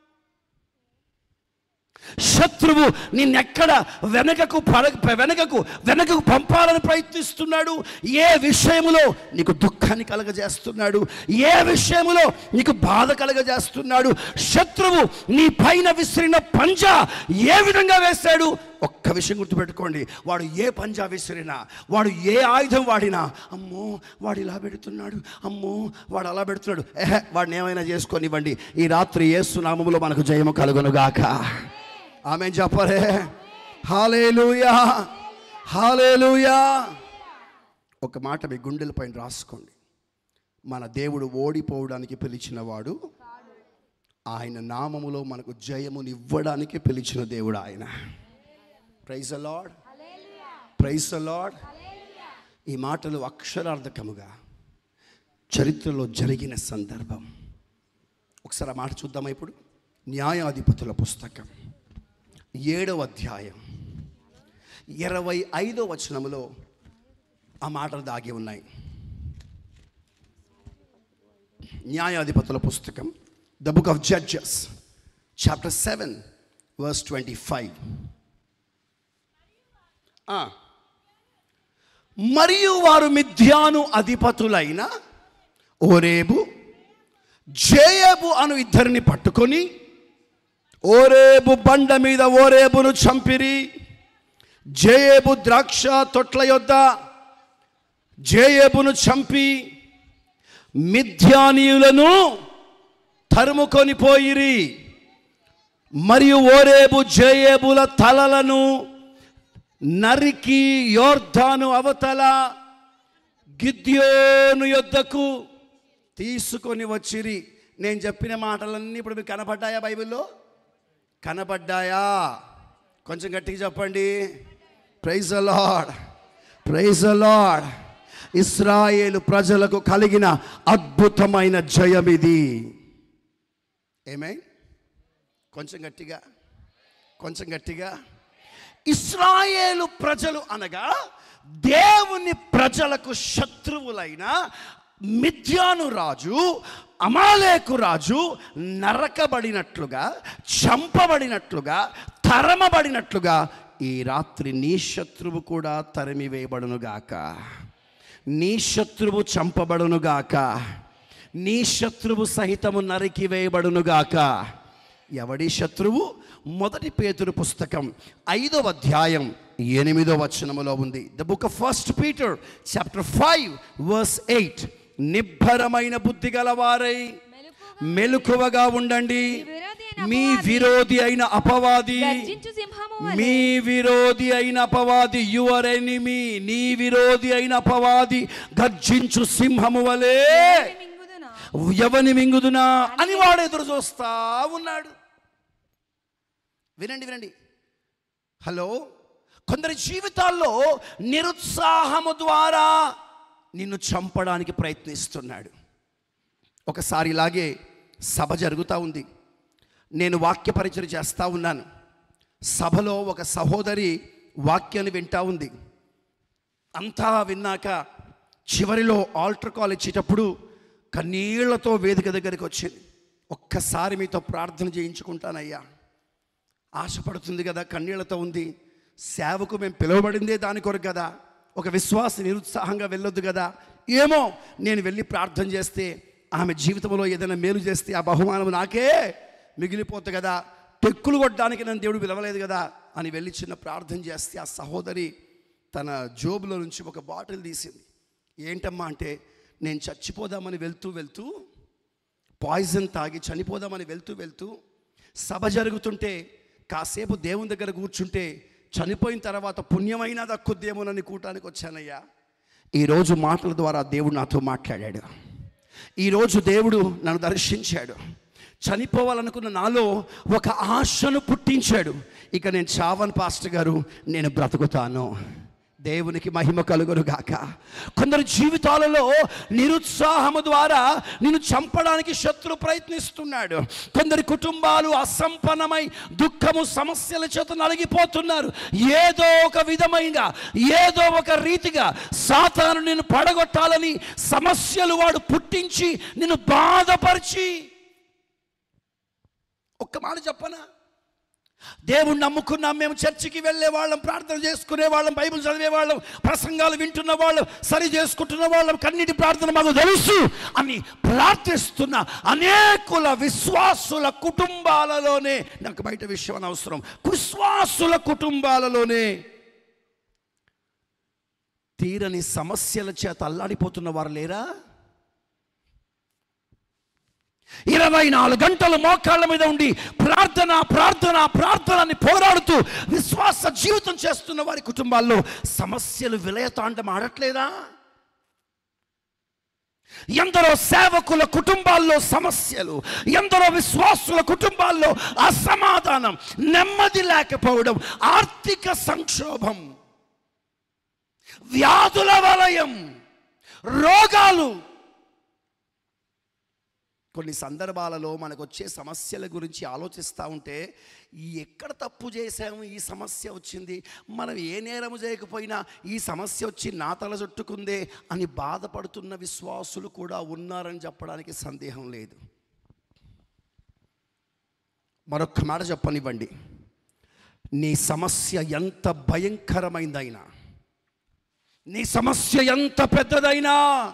Speaker 1: శత్రువు నిన్నెక్కడ వెనకకు పడ వెనకకు వెనకకు పంపాలని ప్రయత్నిస్తున్నాడు ఏ విషయములో నీకు దుఃఖాన్ని కలగజేస్తున్నాడు ఏ విషయములో నీకు బాధ కలగజేస్తున్నాడు శత్రువు నీ పైన విసిరిన పంజా ఏ విధంగా వేశాడు ఒక్క విషయం గుర్తుపెట్టుకోండి వాడు ఏ పంజా విసిరినా వాడు ఏ ఆయుధం వాడినా అమ్మో వాడు ఇలా పెడుతున్నాడు అమ్మో వాడు అలా పెడుతున్నాడు ఏహే వాడిని ఏమైనా చేసుకొనివ్వండి ఈ రాత్రి యేసు నామములో మనకు జయము కలుగునుగాక ఆమె చెప్పరే హాలేలుయా హాలేలుయా ఒక మాట మీ గుండెల పైన రాసుకోండి మన దేవుడు ఓడిపోవడానికి పిలిచిన వాడు ఆయన నామములో మనకు జయమునివ్వడానికి పిలిచిన దేవుడు ఆయన ప్రైజ్ లార్డ్ ప్రైజ్ లార్డ్ ఈ మాటలు అక్షరార్థకముగా చరిత్రలో జరిగిన సందర్భం ఒకసారి ఆ మాట చూద్దామా ఇప్పుడు న్యాయాధిపతుల పుస్తకం ఏడవ అధ్యాయం ఇరవై ఐదో వచనములో ఆ మాటలు దాగి ఉన్నాయి న్యాయాధిపతుల పుస్తకం the book of Judges chapter seven verse twenty five మరియు వారు మిథ్యాను అధిపతులైన ఓరేబు జేయబు అను ఇద్దరిని పట్టుకొని ఓరేబు బండ మీద ఓరేబును చంపిరి జేయేబు ద్రాక్ష తొట్ల యొద్ద జేయేబును చంపి మిథ్యానీయులను తరుముకొని పోయిరి మరియు ఓరేబు జేయేబుల తలలను నరికి యోర్ధాను అవతల గిద్యోను యొద్దకు తీసుకొని వచ్చిరి నేను చెప్పిన మాటలన్నీ ఇప్పుడు మీకు కనపడ్డాయా బైబిల్లో కనపడ్డాయా కొంచెం గట్టిగా చెప్పండి ప్రైజ్ లార్డ్ ప్రైజ్ లార్డ్ ఇస్రాయేలు ప్రజలకు కలిగిన అద్భుతమైన జయం ఇది ఏమై కొంచెం గట్టిగా కొంచెం గట్టిగా ఇస్రాయేలు ప్రజలు అనగా దేవుని ప్రజలకు శత్రువులైన మిథ్యాను రాజు అమాలేకు రాజు నరకబడినట్లుగా చంపబడినట్లుగా తరమబడినట్లుగా ఈ రాత్రి నీ శత్రువు కూడా తరిమివేయబడునుగాక నీ శత్రువు చంపబడునుగాక నీ శత్రువు సహితము నరికి వేయబడునుగాక ఎవడి శత్రువు మొదటి పేతురు పుస్తకం ఐదవ అధ్యాయం ఎనిమిదో వచనములో ఉంది the book of first Peter chapter five verse eight నిబ్బరమైన బుద్ధి గలవారై మెలకువగా ఉండండి మీ విరోధి అయిన అపవాది
Speaker 2: గర్జించు సింహము
Speaker 1: మీ విరోధి అయిన అపవాది యువర్ ఎనిమి నీ విరోధి అయిన అపవాది గర్జించు సింహము వలె
Speaker 2: వలె మింగుదునా
Speaker 1: ఎవని మింగుదునా అని వాడు ఎదురు చూస్తా ఉన్నాడు వినండి వినండి హలో కొందరి జీవితాల్లో నిరుత్సాహము ద్వారా నిన్ను చంపడానికి ప్రయత్నిస్తున్నాడు ఒకసారి ఇలాగే సభ జరుగుతూ ఉంది నేను వాక్య పరిచయం చేస్తూ ఉన్నాను సభలో ఒక సహోదరి వాక్యాన్ని వింటా ఉంది అంతా విన్నాక చివరిలో ఆల్టర్ కాల్ ఇచ్చేటప్పుడు కన్నీళ్లతో వేదిక దగ్గరికి వచ్చింది ఒక్కసారి మీతో ప్రార్థన చేయించుకుంటానయ్యా ఆశపడుతుంది కదా కన్నీళ్లతో ఉంది సేవకు మేము పిలువబడిందే దాని కొరకు కదా ఒక విశ్వాస నిరుత్సాహంగా వెళ్ళొద్దు కదా ఏమో నేను వెళ్ళి ప్రార్థన చేస్తే ఆమె జీవితంలో ఏదైనా మేలు చేస్తే ఆ బహుమానం నాకే మిగిలిపోతుంది కదా టెక్కులు కొట్టడానికి నన్ను దేవుడు పిలవలేదు కదా అని వెళ్ళి చిన్న ప్రార్థన చేస్తే ఆ సహోదరి తన జోబులో నుంచి ఒక బాటిల్ తీసింది ఏంటమ్మా అంటే నేను చచ్చిపోదామని వెళ్తూ వెళ్తూ పాయిజన్ తాగి చనిపోదామని వెళ్తూ వెళ్తూ సభ జరుగుతుంటే కాసేపు దేవుని దగ్గర కూర్చుంటే చనిపోయిన తర్వాత పుణ్యమైనా దక్కుద్దేమోనని కూటానికి వచ్చానయ్యా ఈరోజు మాటల ద్వారా దేవుడు నాతో మాట్లాడాడు ఈరోజు దేవుడు నన్ను దర్శించాడు చనిపోవాలనుకున్న నాలో ఒక ఆశను పుట్టించాడు ఇక నేను చావన్ పాస్టర్ గారు నేను బ్రతుకుతాను దేవునికి మహిమ కలుగును గాక కొందరు జీవితాలలో నిరుత్సాహము ద్వారా నిన్ను చంపడానికి శత్రు ప్రయత్నిస్తున్నాడు కొందరి కుటుంబాలు అసంపన్నమై దుఃఖము సమస్యల చేత నలిగిపోతున్నారు ఏదో ఒక విధమైన ఏదో ఒక రీతిగా సాతాను నిన్ను పడగొట్టాలని సమస్యలు వాడు పుట్టించి నిన్ను బాధపరిచి ఒక్క మాట చెప్పనా దేవుణ్ణి నమ్ముకున్నాం మేము చర్చికి వెళ్ళే వాళ్ళం ప్రార్థన చేసుకునే వాళ్ళం బైబిల్ చదివే వాళ్ళం ప్రసంగాలు వింటున్న వాళ్ళం సరి చేసుకుంటున్న వాళ్ళం కన్నీటి ప్రార్థన మాకు తెలుసు అని ప్రార్థిస్తున్న అనేకుల విశ్వాసుల కుటుంబాలలోనే నాకు బయట విషయం అనవసరం విశ్వాసుల కుటుంబాలలోనే తీరని సమస్యల చేత అల్లాడిపోతున్న వారు లేరా ఇరవై నాలుగు గంటలు మోకాళ్ళ మీద ఉండి ప్రార్థన ప్రార్థన ప్రార్థన అని పోరాడుతూ విశ్వాస జీవితం చేస్తున్న వారి కుటుంబాల్లో సమస్యలు విలయతాండం ఆడట్లేదా ఎందరో సేవకుల కుటుంబాల్లో సమస్యలు ఎందరో విశ్వాసుల కుటుంబాల్లో అసమాధానం నెమ్మది లేకపోవడం ఆర్థిక సంక్షోభం వ్యాధుల వలయం రోగాలు కొన్ని సందర్భాలలో మనకు వచ్చే సమస్యల గురించి ఆలోచిస్తూ ఉంటే ఈ ఎక్కడ తప్పు చేశాము ఈ సమస్య వచ్చింది మనం ఏ నేరము చేయకపోయినా ఈ సమస్య వచ్చి నా తల చుట్టుకుందే అని బాధపడుతున్న విశ్వాసులు కూడా ఉన్నారని చెప్పడానికి సందేహం లేదు మరొక్క మాట చెప్పనివ్వండి నీ సమస్య ఎంత భయంకరమైందైనా నీ సమస్య ఎంత పెద్దదైనా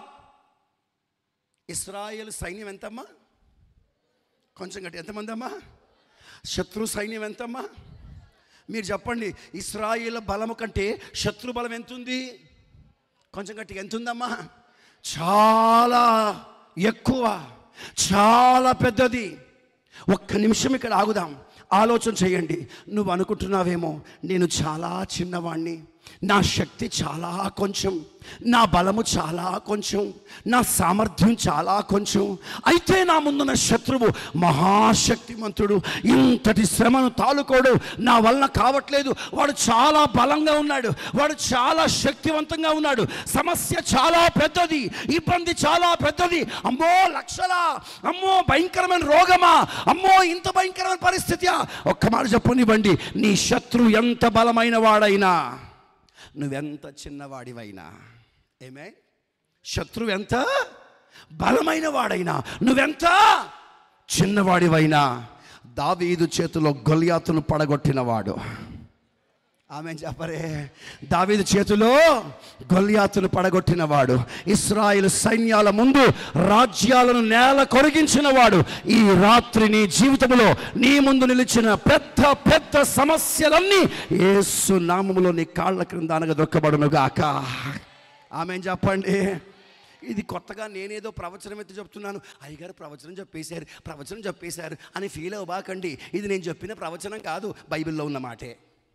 Speaker 1: ఇస్రాయేల్ సైన్యం ఎంతమ్మా కొంచెం గట్టి ఎంతమంది అమ్మా శత్రు సైన్యం ఎంతమ్మా మీరు చెప్పండి ఇస్రాయేల్ బలము కంటే శత్రు బలం ఎంతుంది కొంచెం గట్టిగా ఎంత ఉందమ్మా చాలా ఎక్కువ చాలా పెద్దది ఒక్క నిమిషం ఇక్కడ ఆగుదాం ఆలోచన చేయండి నువ్వు అనుకుంటున్నావేమో నేను చాలా చిన్నవాణ్ణి నా శక్తి చాలా కొంచెం నా బలము చాలా కొంచెం నా సామర్థ్యం చాలా కొంచెం అయితే నా ముందున్న శత్రువు మహాశక్తిమంతుడు ఇంతటి శ్రమను తాలుకోడు నా వలన కావట్లేదు వాడు చాలా బలంగా ఉన్నాడు వాడు చాలా శక్తివంతంగా ఉన్నాడు సమస్య చాలా పెద్దది ఇబ్బంది చాలా పెద్దది అమ్మో లక్షలా అమ్మో భయంకరమైన రోగమా అమ్మో ఇంత భయంకరమైన పరిస్థితి ఒక్క మాట చెప్పనివ్వండి నీ శత్రువు ఎంత బలమైన వాడైనా నువ్వెంత చిన్నవాడివైనా ఏమే శత్రువు ఎంత బలమైన వాడైనా నువ్వెంత చిన్నవాడివైనా దావీదు చేతిలో గొలియాతును పడగొట్టినవాడు ఆమె చెప్పరే దావీదు చేతిలో గొలియాతును పడగొట్టినవాడు ఇస్రాయేల్ సైన్యాల ముందు రాజ్యాలను నేల కొరిగించినవాడు ఈ రాత్రి నీ జీవితంలో నీ ముందు నిలిచిన పెద్ద పెద్ద సమస్యలన్నీ యేసు నామములో నీ కాళ్ళ క్రింద అనగదొక్కబడును గాక ఆమె చెప్పండి ఇది కొత్తగా నేనేదో ప్రవచనం ఎత్తి చెప్తున్నాను అయ్యగారు ప్రవచనం చెప్పేశారు ప్రవచనం చెప్పేశారు అని ఫీల్ అవ్వబాకండి ఇది నేను చెప్పిన ప్రవచనం కాదు బైబిల్లో ఉన్న మాటే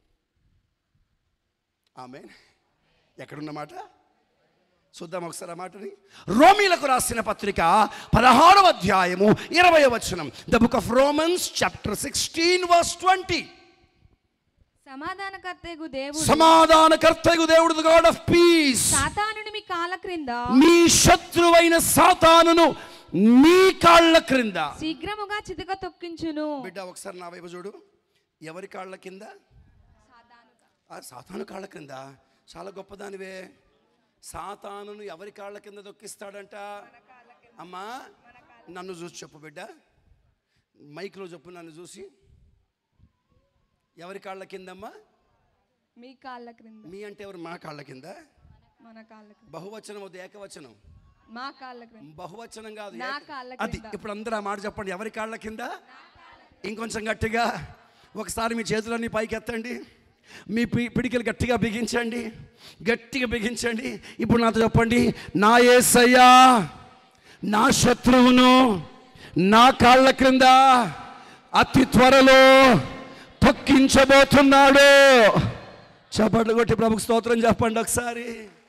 Speaker 1: ఆమె ఎక్కడున్నమాట చూద్దాం ఒకసారి ఆ మాటని రోమీలకు రాసిన పత్రిక పదహారవ అధ్యాయము ఇరవై వచనం the book of Romans chapter sixteen verse twenty
Speaker 2: సమాధానకర్తయగు దేవుడు
Speaker 1: సమాధానకర్తగు దేవుడు గాడ్ ఆఫ్ పీస్
Speaker 2: సాతానుని మీ కాళ్ళ క్రింద
Speaker 1: మీ శత్రువైన సాతానును మీ కాళ్ళ క్రింద
Speaker 2: శీఘ్రముగా చితక తొక్కించును
Speaker 1: బిడ్డ ఒకసారి నా వైపు చూడు ఎవరి కాళ్ళ కింద ఆ సాతాను కాళ్ళ కింద చాలా గొప్పదానివే సాతానును ఎవరి కాళ్ళ కింద దొక్కిస్తాడంట అమ్మా నన్ను చూసి చెప్పు బిడ్డ మైక్లో చెప్పు నన్ను చూసి ఎవరి కాళ్ళ కిందమ్మా
Speaker 2: మీ కాళ్ళ క్రింద
Speaker 1: మీ అంటే ఎవరు మా కాళ్ళ కింద
Speaker 2: మన కాళ్ళ క్రింద
Speaker 1: బహువచనం వద్దు ఏకవచనం
Speaker 2: మా కాళ్ళ క్రింద
Speaker 1: బహువచనం కాదు
Speaker 2: నా
Speaker 1: ఏక-
Speaker 2: కాళ్ళ
Speaker 1: అది
Speaker 2: కింద.
Speaker 1: ఇప్పుడు అందరూ ఆ మాట చెప్పండి ఎవరి కాళ్ళ కింద ఇంకొంచెం గట్టిగా ఒకసారి మీ చేతులన్నీ పైకి ఎత్తండి మీ పి- పిడికిలు గట్టిగా బిగించండి గట్టిగా బిగించండి ఇప్పుడు నాతో చెప్పండి నా ఏసయ్యా నా శత్రువును నా కాళ్ళ క్రింద అతి త్వరలో తొక్కించబోతున్నాడు చప్పట్లు కొట్టి ప్రభుకు స్తోత్రం చెప్పండి ఒకసారి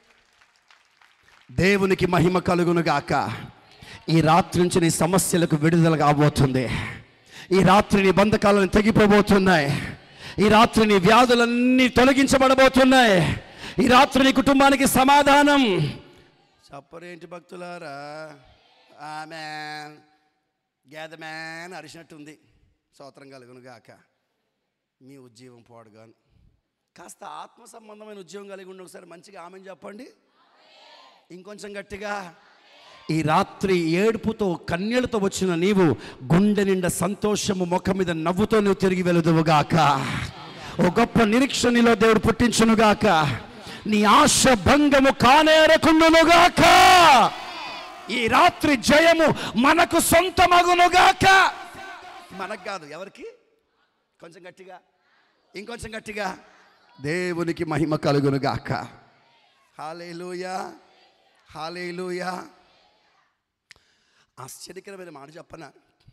Speaker 1: దేవునికి మహిమ కలుగును గాక ఈ రాత్రి నుంచి నీ సమస్యలకు విడుదల కాబోతుంది ఈ రాత్రి నీ బంధకాలను తెగిపోబోతున్నాయి ఈ రాత్రి నీ వ్యాధులన్నీ తొలగించబడబోతున్నాయి ఈ రాత్రి నీ కుటుంబానికి సమాధానం చెప్పరేంటి భక్తులారా ఆమె గేదమ్యాన్ అరిచినట్టుంది స్తోత్రం కలుగును గాక మీ ఉద్యోగం పోడుగాను కాస్త ఆత్మ సంబంధమైన ఉద్యోగం కలిగి ఉండి ఒకసారి మంచిగా ఆమెను చెప్పండి ఇంకొంచెం గట్టిగా ఈ రాత్రి ఏడుపుతో కన్నీళ్లతో వచ్చిన నీవు గుండె నిండా సంతోషము ముఖం మీద నవ్వుతో నువ్వు తిరిగి వెళుదువుగాక ఓ గొప్ప నిరీక్షణలో దేవుడు పుట్టించునుగాక నీ ఆశ భంగము కానేరకుండునుగాక ఈ రాత్రి జయము మనకు సొంతమగునుగాక మనకు కాదు ఎవరికి కొంచెం గట్టిగా ఇంకొంచెం గట్టిగా దేవునికి మహిమ కలుగునుగాక హాలేలుయా హాలేలుయా ఆశ్చర్యకరమైన మాట చెప్పన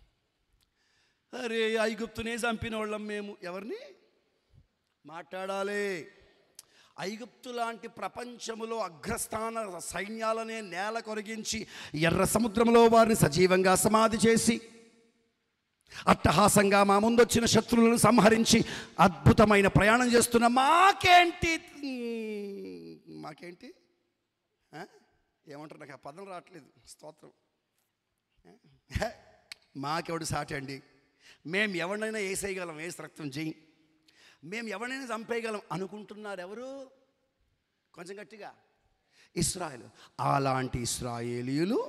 Speaker 1: అరే ఐగుప్తునే చంపిన వాళ్ళం మేము ఎవరిని మాట్లాడాలి ఐగుప్తు లాంటి ప్రపంచములో అగ్రస్థాన సైన్యాలనే నేల కొరిగించి ఎర్ర సముద్రంలో వారిని సజీవంగా సమాధి చేసి అట్టహాసంగా మా ముందొచ్చిన శత్రువులను సంహరించి అద్భుతమైన ప్రయాణం చేస్తున్న మాకేంటి మాకేంటి ఆ? ఏమంటారు నాకు ఆ పదం రావట్లేదు స్తోత్రం హే, మాకెవడు సాటి అండి మేము ఎవరినైనా వేసేయగలం వేసి రక్తం చేయి మేము ఎవరినైనా చంపేయగలం అనుకుంటున్నారు ఎవరు కొంచెం గట్టిగా ఇస్రాయేల్ అలాంటి ఇస్రాయేలీలు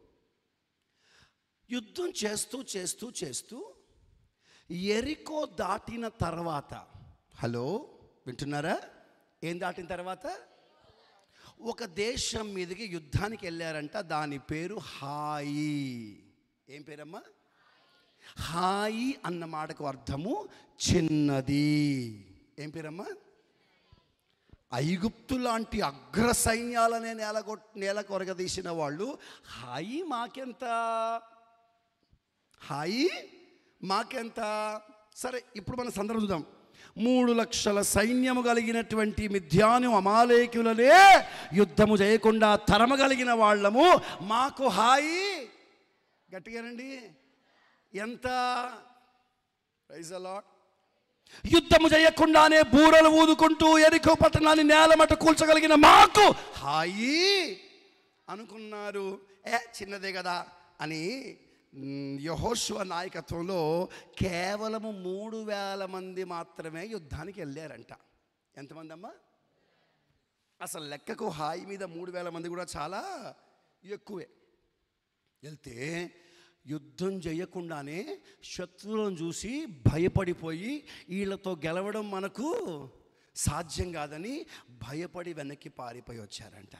Speaker 1: యుద్ధం చేస్తూ చేస్తూ చేస్తూ ఎరికో దాటిన తర్వాత హలో వింటున్నారా ఏం దాటిన తర్వాత ఒక దేశం మీదకి యుద్ధానికి వెళ్ళారంట దాని పేరు హాయి ఏం పేరమ్మా హాయి అన్న మాటకు అర్థము చిన్నది ఏం పేరమ్మా ఐగుప్తు లాంటి అగ్ర సైన్యాలనే నేల కొట్ నేల కొరగదీసిన వాళ్ళు హాయి మాకెంత హాయి మాకెంత సరే ఇప్పుడు మన సందర్భం చూద్దాం మూడు లక్షల సైన్యము కలిగినటువంటి మిథ్యాను అమాలేకులనే యుద్ధము చేయకుండా తరమగలిగిన వాళ్ళము మాకు హాయి గట్టిగానండి ఎంత ప్రైజ్ అలాట్ యుద్ధము చేయకుండానే బూరలు ఊదుకుంటూ ఎరికో పట్టణాన్ని నేలమట కూల్చగలిగిన మాకు హాయి అనుకున్నారు ఏ చిన్నదే కదా అని మ్, యెహోషువ నాయకత్వంలో కేవలము మూడు వేల మంది మాత్రమే యుద్ధానికి వెళ్ళారంట ఎంతమంది అమ్మా అసలు లెక్కకు హాయి మీద మూడు వేల మంది కూడా చాలా ఎక్కువే వెళ్తే యుద్ధం చేయకుండానే శత్రువులను చూసి భయపడిపోయి వీళ్ళతో గెలవడం మనకు సాధ్యం కాదని భయపడి వెనక్కి పారిపోయి వచ్చారంట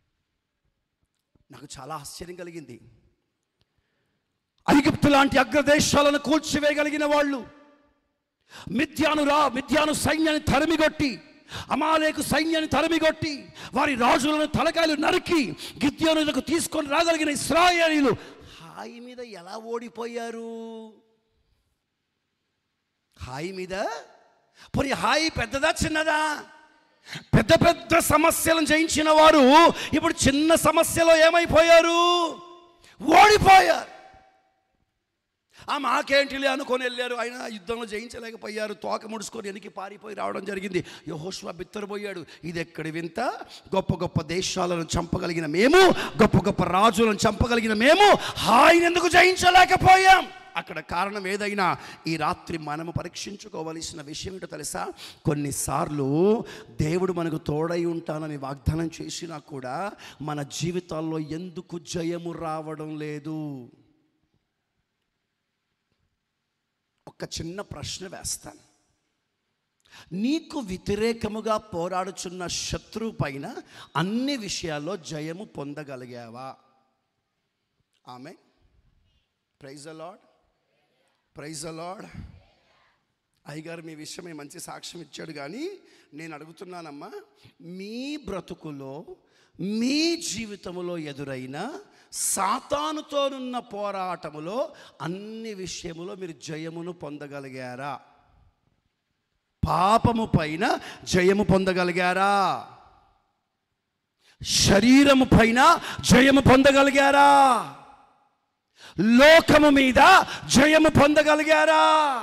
Speaker 1: నాకు చాలా ఆశ్చర్యం కలిగింది ఐగుప్తు లాంటి అగ్రదేశాలను కూల్చివేయగలిగిన వాళ్ళు మిథ్యాను రా మిథ్యాను సైన్యాన్ని తరిమిగొట్టి అమాలేకు సైన్యాన్ని తరిమిగొట్టి వారి రాజులను తలకాయలు నరికి గిద్యోనులకు తీసుకొని రాగలిగిన ఇస్రాయేలీలు హాయి మీద ఎలా ఓడిపోయారు హాయి మీద పోనీ హాయి పెద్దదా చిన్నదా పెద్ద పెద్ద సమస్యలను జయించిన వారు ఇప్పుడు చిన్న సమస్యలో ఏమైపోయారు ఓడిపోయారు ఆ మాకేంటిలే అనుకొని వెళ్ళారు ఆయన యుద్ధంలో జయించలేకపోయారు తోక ముడుచుకొని వెనక్కి పారిపోయి రావడం జరిగింది యహోష్వా బిత్తరపోయాడు ఇది ఎక్కడి వింత గొప్ప గొప్ప దేశాలను చంపగలిగిన మేము గొప్ప గొప్ప రాజులను చంపగలిగిన మేము హాయిని ఎందుకు జయించలేకపోయాం అక్కడ కారణం ఏదైనా ఈ రాత్రి మనము పరీక్షించుకోవలసిన విషయం ఏంటో తెలుసా కొన్నిసార్లు దేవుడు మనకు తోడై ఉంటానని వాగ్దానం చేసినా కూడా మన జీవితాల్లో ఎందుకు జయము రావడం లేదు ఒక చిన్న ప్రశ్న వేస్తాను నీకు వ్యతిరేకముగా పోరాడుచున్న శత్రువు పైన అన్ని విషయాల్లో జయము పొందగలిగావా ఆమె ప్రైజ్ అలాడ్ ప్రైజ్ అలాడ్ అయ్యగారు మీ విషయమే మంచి సాక్ష్యం ఇచ్చాడు కానీ నేను అడుగుతున్నానమ్మా మీ బ్రతుకులో మీ జీవితంలో ఎదురైన సాతానుతోనున్న పోరాటములో అన్ని విషయములో మీరు జయమును పొందగలిగారా పాపము పైన జయము పొందగలిగారా శరీరము పైన జయము పొందగలిగారా లోకము మీద జయము పొందగలిగారా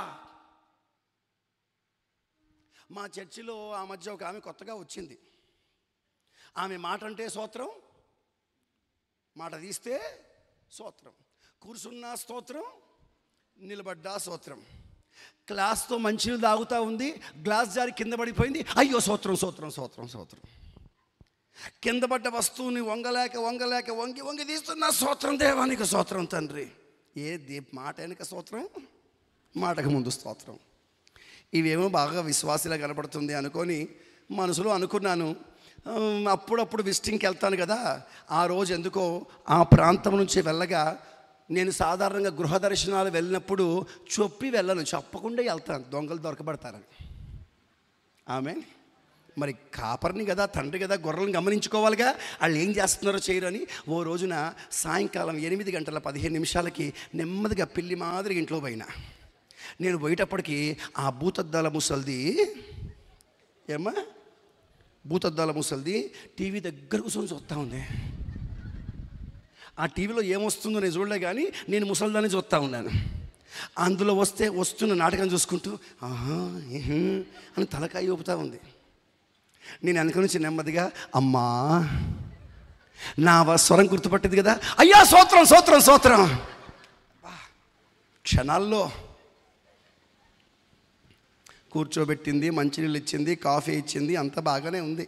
Speaker 1: మా చర్చిలో ఆ మధ్య ఒక ఆమె కొత్తగా వచ్చింది ఆమె మాట అంటే స్తోత్రం మాట తీస్తే స్తోత్రం కూర్చున్న స్తోత్రం నిలబడ్డా స్తోత్రం క్లాస్తో మంచినీళ్ళు తాగుతూ ఉంది గ్లాస్ జారి కింద పడిపోయింది అయ్యో స్తోత్రం స్తోత్రం స్తోత్రం స్తోత్రం కింద పడ్డ వస్తువుని వంగలేక వంగలేక వంగి వంగి తీస్తున్న స్తోత్రం దేవానికి స్తోత్రం తండ్రి ఏ దీ మాట వెనక స్తోత్రం మాటకు ముందు స్తోత్రం ఇవేమో బాగా విశ్వాసిలా కనబడుతుంది అనుకొని మనసులో అనుకున్నాను ఉమ్, అప్పుడప్పుడు విజిటింగ్కి వెళ్తాను కదా ఆ రోజు ఎందుకో ఆ ప్రాంతం నుంచి వెళ్ళగా నేను సాధారణంగా గృహ దర్శనాలు వెళ్ళినప్పుడు చొప్పి వెళ్ళను చెప్పకుండా వెళ్తాను దొంగలు దొరకబడతారని ఆమె మరి కాపర్ని కదా తండ్రి కదా గొర్రెలను గమనించుకోవాలిగా వాళ్ళు ఏం చేస్తున్నారో చేయరు అని ఓ రోజున సాయంకాలం ఎనిమిది గంటల పదిహేను నిమిషాలకి నెమ్మదిగా పిల్లి మాదిరి ఇంట్లో పోయినా నేను పోయేటప్పటికి ఆ భూతద్దాల ముసల్ది ఏమ్మా భూతద్దాల ముసల్ది టీవీ దగ్గర కూర్చొని చూస్తూ ఉంది ఆ టీవీలో ఏమొస్తుందో నేను చూడలే కానీ నేను ముసల్దాన్ని చూస్తూ ఉన్నాను అందులో వస్తే వస్తున్న నాటకం చూసుకుంటూ ఆహా ఏహే అని తలకాయ ఊపుతూ ఉంది నేను వెనక నుంచి నెమ్మదిగా అమ్మా నా వ- స్వరం గుర్తుపట్టింది కదా అయ్యా సోత్రం సోత్రం సోత్రం క్షణాల్లో కూర్చోబెట్టింది మంచినీళ్ళు ఇచ్చింది కాఫీ ఇచ్చింది అంతా బాగానే ఉంది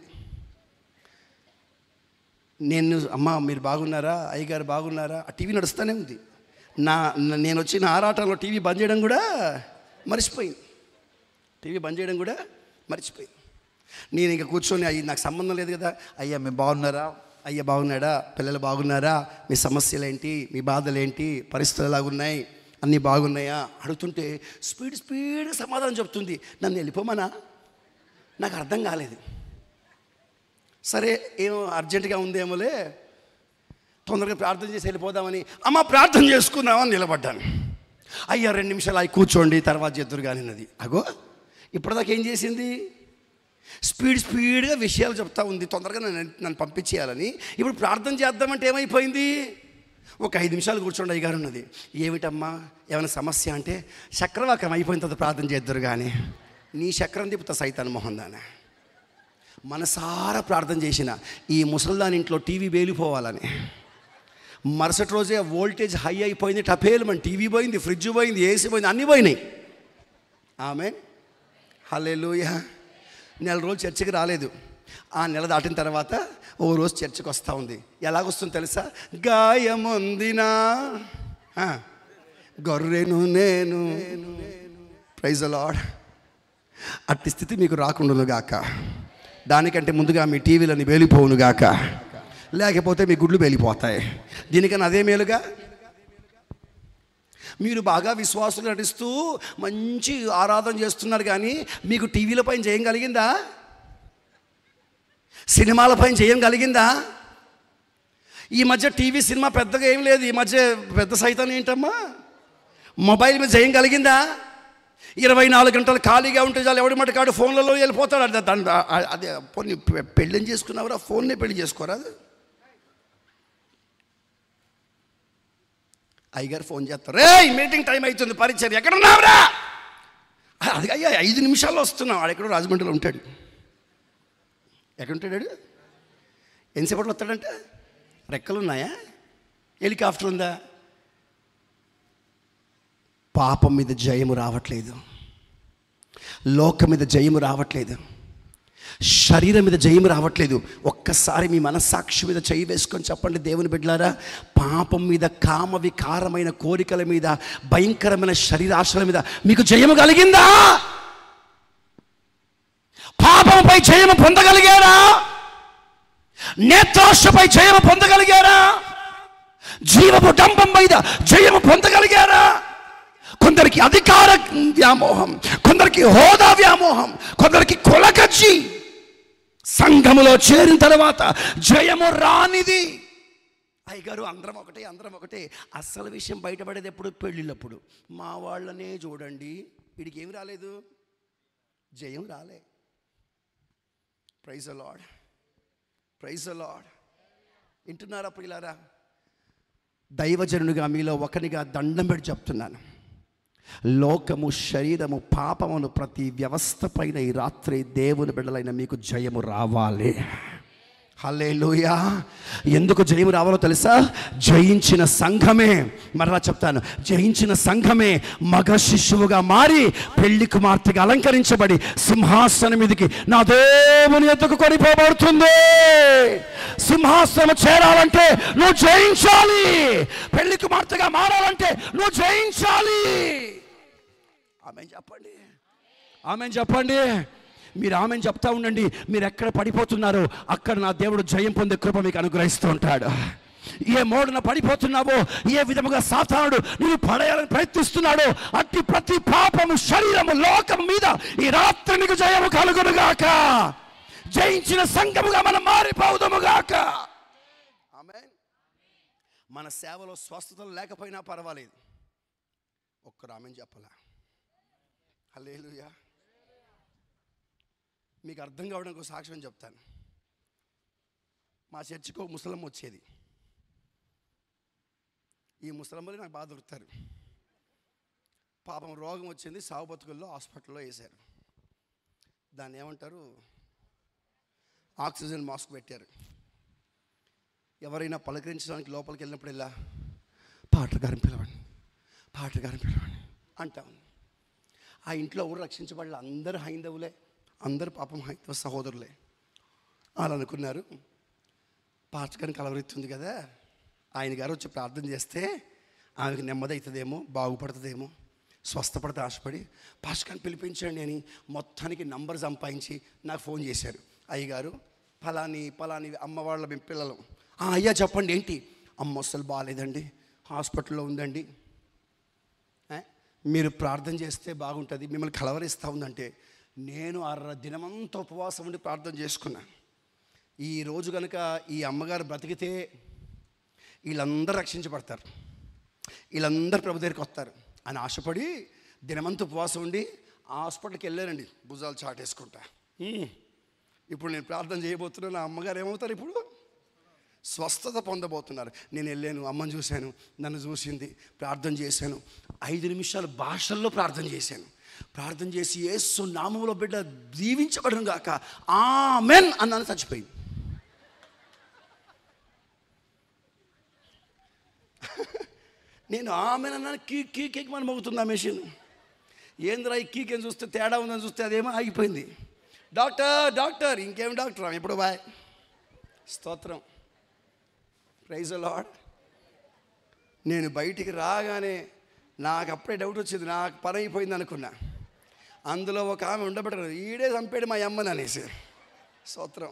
Speaker 1: నేను అమ్మ మీరు బాగున్నారా అయ్యగారు బాగున్నారా ఆ టీవీ నడుస్తూనే ఉంది నా నా- నేను వచ్చిన ఆరాటంలో టీవీ బంద్ చేయడం కూడా మర్చిపోయింది టీవీ బంద్ చేయడం కూడా మర్చిపోయింది నేను ఇంకా కూర్చొని అయ్యి నాకు సంబంధం లేదు కదా అయ్యా మీరు బాగున్నారా అయ్యా బాగున్నాడా పిల్లలు బాగున్నారా మీ సమస్యలు ఏంటి మీ బాధలు ఏంటి పరిస్థితులు ఎలాగున్నాయి అన్నీ బాగున్నాయా అడుగుతుంటే స్పీడ్ స్పీడ్గా సమాధానం చెప్తుంది నన్ను వెళ్ళిపోమనా నాకు అర్థం కాలేదు సరే ఏమో అర్జెంటుగా ఉందేమోలే తొందరగా ప్రార్థన చేసి వెళ్ళిపోదామని అమ్మ ప్రార్థన చేసుకుందామని నిలబడ్డాను అయ్యా రెండు నిమిషాలు అవి కూర్చోండి తర్వాత చేద్దరు కానీ అన్నది అగో ఇప్పటిదాకా ఏం చేసింది స్పీడ్ స్పీడ్గా విషయాలు చెప్తా ఉంది తొందరగా నన్ను నన్ను పంపించేయాలని ఇప్పుడు ప్రార్థన చేద్దామంటే ఏమైపోయింది ఒక ఐదు నిమిషాలు కూర్చోండి అయ్యగారు ఉన్నది ఏమిటమ్మా ఏమైనా సమస్య అంటే చక్రవాకం అయిపోయిన తర్వాత ప్రార్థన చేద్దరు కానీ నీ చక్రం తిప్పుతా సైతాన్ మొహం దానే మనసారా ప్రార్థన చేసిన ఈ ముసల్దాని ఇంట్లో టీవీ వేలిపోవాలని మరుసటి రోజే వోల్టేజ్ హై అయిపోయింది టపేలు మన టీవీ పోయింది ఫ్రిడ్జ్ పోయింది ఏసీ పోయింది అన్నీ పోయినాయి ఆమె హల్లెలూయ నెల రోజులు చర్చికి రాలేదు ఆ నెల దాటిన తర్వాత ఓ రోజు చర్చికి వస్తూ ఉంది ఎలాగొస్తుంది తెలుసా గాయముందినా ఆ, గొర్రెను నేను ప్రైజ్ లాడ్ అట్టి స్థితి మీకు రాకుండాను గాక దానికంటే ముందుగా మీ టీవీలని వేలిపోవును గాక లేకపోతే మీ గుడ్లు వేలిపోతాయి దీనికన్నా అదే మేలుగా మీరు బాగా విశ్వాసులు నటిస్తూ మంచి ఆరాధన చేస్తున్నారు కానీ మీకు టీవీల పైన జయం కలిగిందా సినిమాల పైన జయం కలిగిందా ఈ మధ్య టీవీ సినిమా పెద్దగా ఏం లేదు ఈ మధ్య పెద్ద సైతం ఏంటమ్మా మొబైల్ మీద జయం కలిగిందా ఇరవై నాలుగు గంటలు ఖాళీగా ఉంటే చాలు ఎవడి మటు కాడు ఫోన్లలో వెళ్ళిపోతాడు అది దాని అదే పోనీ పెళ్ళని చేసుకున్నావురా ఫోన్నే పెళ్లి చేసుకోరా అయ్యగారు ఫోన్ చేస్తారు రే మీటింగ్ టైం అవుతుంది పరిచయం ఎక్కడున్నావురా అది అయ్యా ఐదు నిమిషాల్లో వస్తున్నాం ఆడెక్కడో రాజమండ్రిలో ఉంటాడు ఎక్కడుంటాడు ఎంతసేపట్లో వస్తాడంట రెక్కలు ఉన్నాయా హెలికాప్టర్ ఉందా పాపం మీద జయము రావట్లేదు లోకం మీద జయము రావట్లేదు శరీరం మీద జయము రావట్లేదు ఒక్కసారి మీ మనస్సాక్షి మీద చేయి వేసుకొని చెప్పండి దేవుని బిడ్డలారా పాపం మీద కామ వికారమైన కోరికల మీద భయంకరమైన శరీరాశల మీద మీకు జయము కలిగిందా పాపంపై జయము పొందగలిగారా నేత్రాశపై జయము పొందగలిగారా జీవపు డంబం మీద జయము పొందగలిగారా కొందరికి అధికార వ్యామోహం కొందరికి హోదా వ్యామోహం కొందరికి కొలకచ్చి సంఘములో చేరిన తర్వాత జయము రానిది అయ్యగారు అందరం ఒకటే అందరం ఒకటే అసలు విషయం బయటపడేది ఎప్పుడు పెళ్ళిళ్ళప్పుడు మా వాళ్ళనే చూడండి వీడికి ఏమి రాలేదు జయం రాలే ప్రైజ్ లాడ్ ప్రైజ్ లాడ్ వింటున్నారా ప్రియులారా దైవజనుడిగా మీలో ఒకనిగా దండం పెట్టి చెప్తున్నాను లోకము శరీరము పాపమును ప్రతి వ్యవస్థ పైన ఈ రాత్రి దేవుని బిడ్డలైన మీకు జయము రావాలి హల్లెలూయా ఎందుకు జయము రావాలో తెలుసా జయించిన సంఘమే మరలా చెప్తాను జయించిన సంఘమే మగ శిశువుగా మారి పెళ్లి కుమార్తెగా అలంకరించబడి సింహాసనం మీదకి నా దేవుని ఎత్తుకు కొనిపోబడుతుంది సింహాసనం చేరాలంటే నువ్వు జయించాలి పెళ్లి కుమార్తెగా మారాలంటే నువ్వు జయించాలి ఆమె చెప్పండి ఆమె చెప్పండి మీరు ఆమెను చెప్తా ఉండండి మీరు ఎక్కడ పడిపోతున్నారో అక్కడ నా దేవుడు జయం పొందే కృప మీకు అనుగ్రహిస్తూ ఉంటాడు ఏ మోడున పడిపోతున్నావో ఏ విధముగా సాతానుడు నువ్వు పడేయాలని ప్రయత్నిస్తున్నాడో అట్టి ప్రతి పాపము శరీరము లోకం మీద ఈ రాత్రి నీకు జయము కలుగునుగాక జయించిన సంఘముగా మనం మారిపోదుముగాక ఆమె మన సేవలో స్వస్థతలు లేకపోయినా పర్వాలేదు ఒక్కరు ఆమెను చెప్పలా హల్లెలూయా మీకు అర్థం కావడానికి ఒక సాక్ష్యం చెప్తాను మా చర్చికి ఒక ముసలమ్మ వచ్చేది ఈ ముసలమ్మలు నాకు బాగా దొరుకుతారు పాపం రోగం వచ్చింది సాగు బతుకుల్లో హాస్పిటల్లో వేశారు దాన్ని ఏమంటారు ఆక్సిజన్ మాస్క్ పెట్టారు ఎవరైనా పలకరించడానికి లోపలికి వెళ్ళినప్పుడు ఇలా పాటర్ గారిని పిలవండి పాటర్ గారిని పిలవండి అంటాం ఆ ఇంట్లో ఎవరు రక్షించబడాలి అందరూ హైందవులే అందరు పాపం హైందవ సహోదరులే వాళ్ళు అనుకున్నారు పాచకాన్ని కలవరెత్తుంది కదా ఆయన గారు వచ్చి ప్రార్థన చేస్తే ఆమెకు నెమ్మది అవుతుందేమో బాగుపడుతుందేమో స్వస్థపడితే ఆశపడి పాచకాన్ని పిలిపించండి అని మొత్తానికి నంబర్ సంపాదించి నాకు ఫోన్ చేశారు అయ్యగారు ఫలాని ఫలాని అమ్మ వాళ్ళ మేము పిల్లలు "ఆ, అయ్యా చెప్పండి ఏంటి అమ్మ అసలు బాగాలేదండి హాస్పిటల్లో ఉందండి ఏ? మీరు ప్రార్థన చేస్తే బాగుంటుంది మిమ్మల్ని కలవరిస్తూ ఉందంటే నేను అర్ర దినమంతా ఉపవాసం ఉండి ప్రార్థన చేసుకున్నా ఈ రోజు కనుక ఈ అమ్మగారు బ్రతికితే వీళ్ళందరూ రక్షించబడతారు వీళ్ళందరూ ప్రభు దగ్గరికి వస్తారు
Speaker 3: అని ఆశపడి దినమంతా ఉపవాసం ఉండి ఆ హాస్పిటల్కి వెళ్ళానండి భుజాలు చాటేసుకుంటా హ్మ్. ఇప్పుడు నేను ప్రార్థన చేయబోతున్నా నా అమ్మగారు ఏమవుతారు ఇప్పుడు స్వస్థత పొందబోతున్నారు నేను వెళ్ళాను అమ్మని చూశాను నన్ను చూసింది ప్రార్థన చేశాను ఐదు నిమిషాలు భాషల్లో ప్రార్థన చేశాను ప్రార్థన చేసి యేసు నామంలో బిడ్డ దీవించబడను గాక ఆమెన్ అన్నాను చచ్చిపోయింది నేను ఆమెన్ అన్నాను కీ కీ కేక్ మన మోగుతుంది ఆ మెషిన్ ఏందిరా ఈ కీకేం చూస్తే తేడా ఉందని చూస్తే అదేమో ఆగిపోయింది డాక్టర్ డాక్టర్ ఇంకేం డాక్టర్ ఎప్పుడు బాయ్ స్తోత్రం ప్రైజ్ లాడ్ నేను బయటికి రాగానే నాకు అప్పుడే డౌట్ వచ్చింది నాకు పని అయిపోయింది అనుకున్నా అందులో ఒక ఆమె ఉండబెట్టరు ఈడే చంపాడు మా అమ్మని అనేసి స్తోత్రం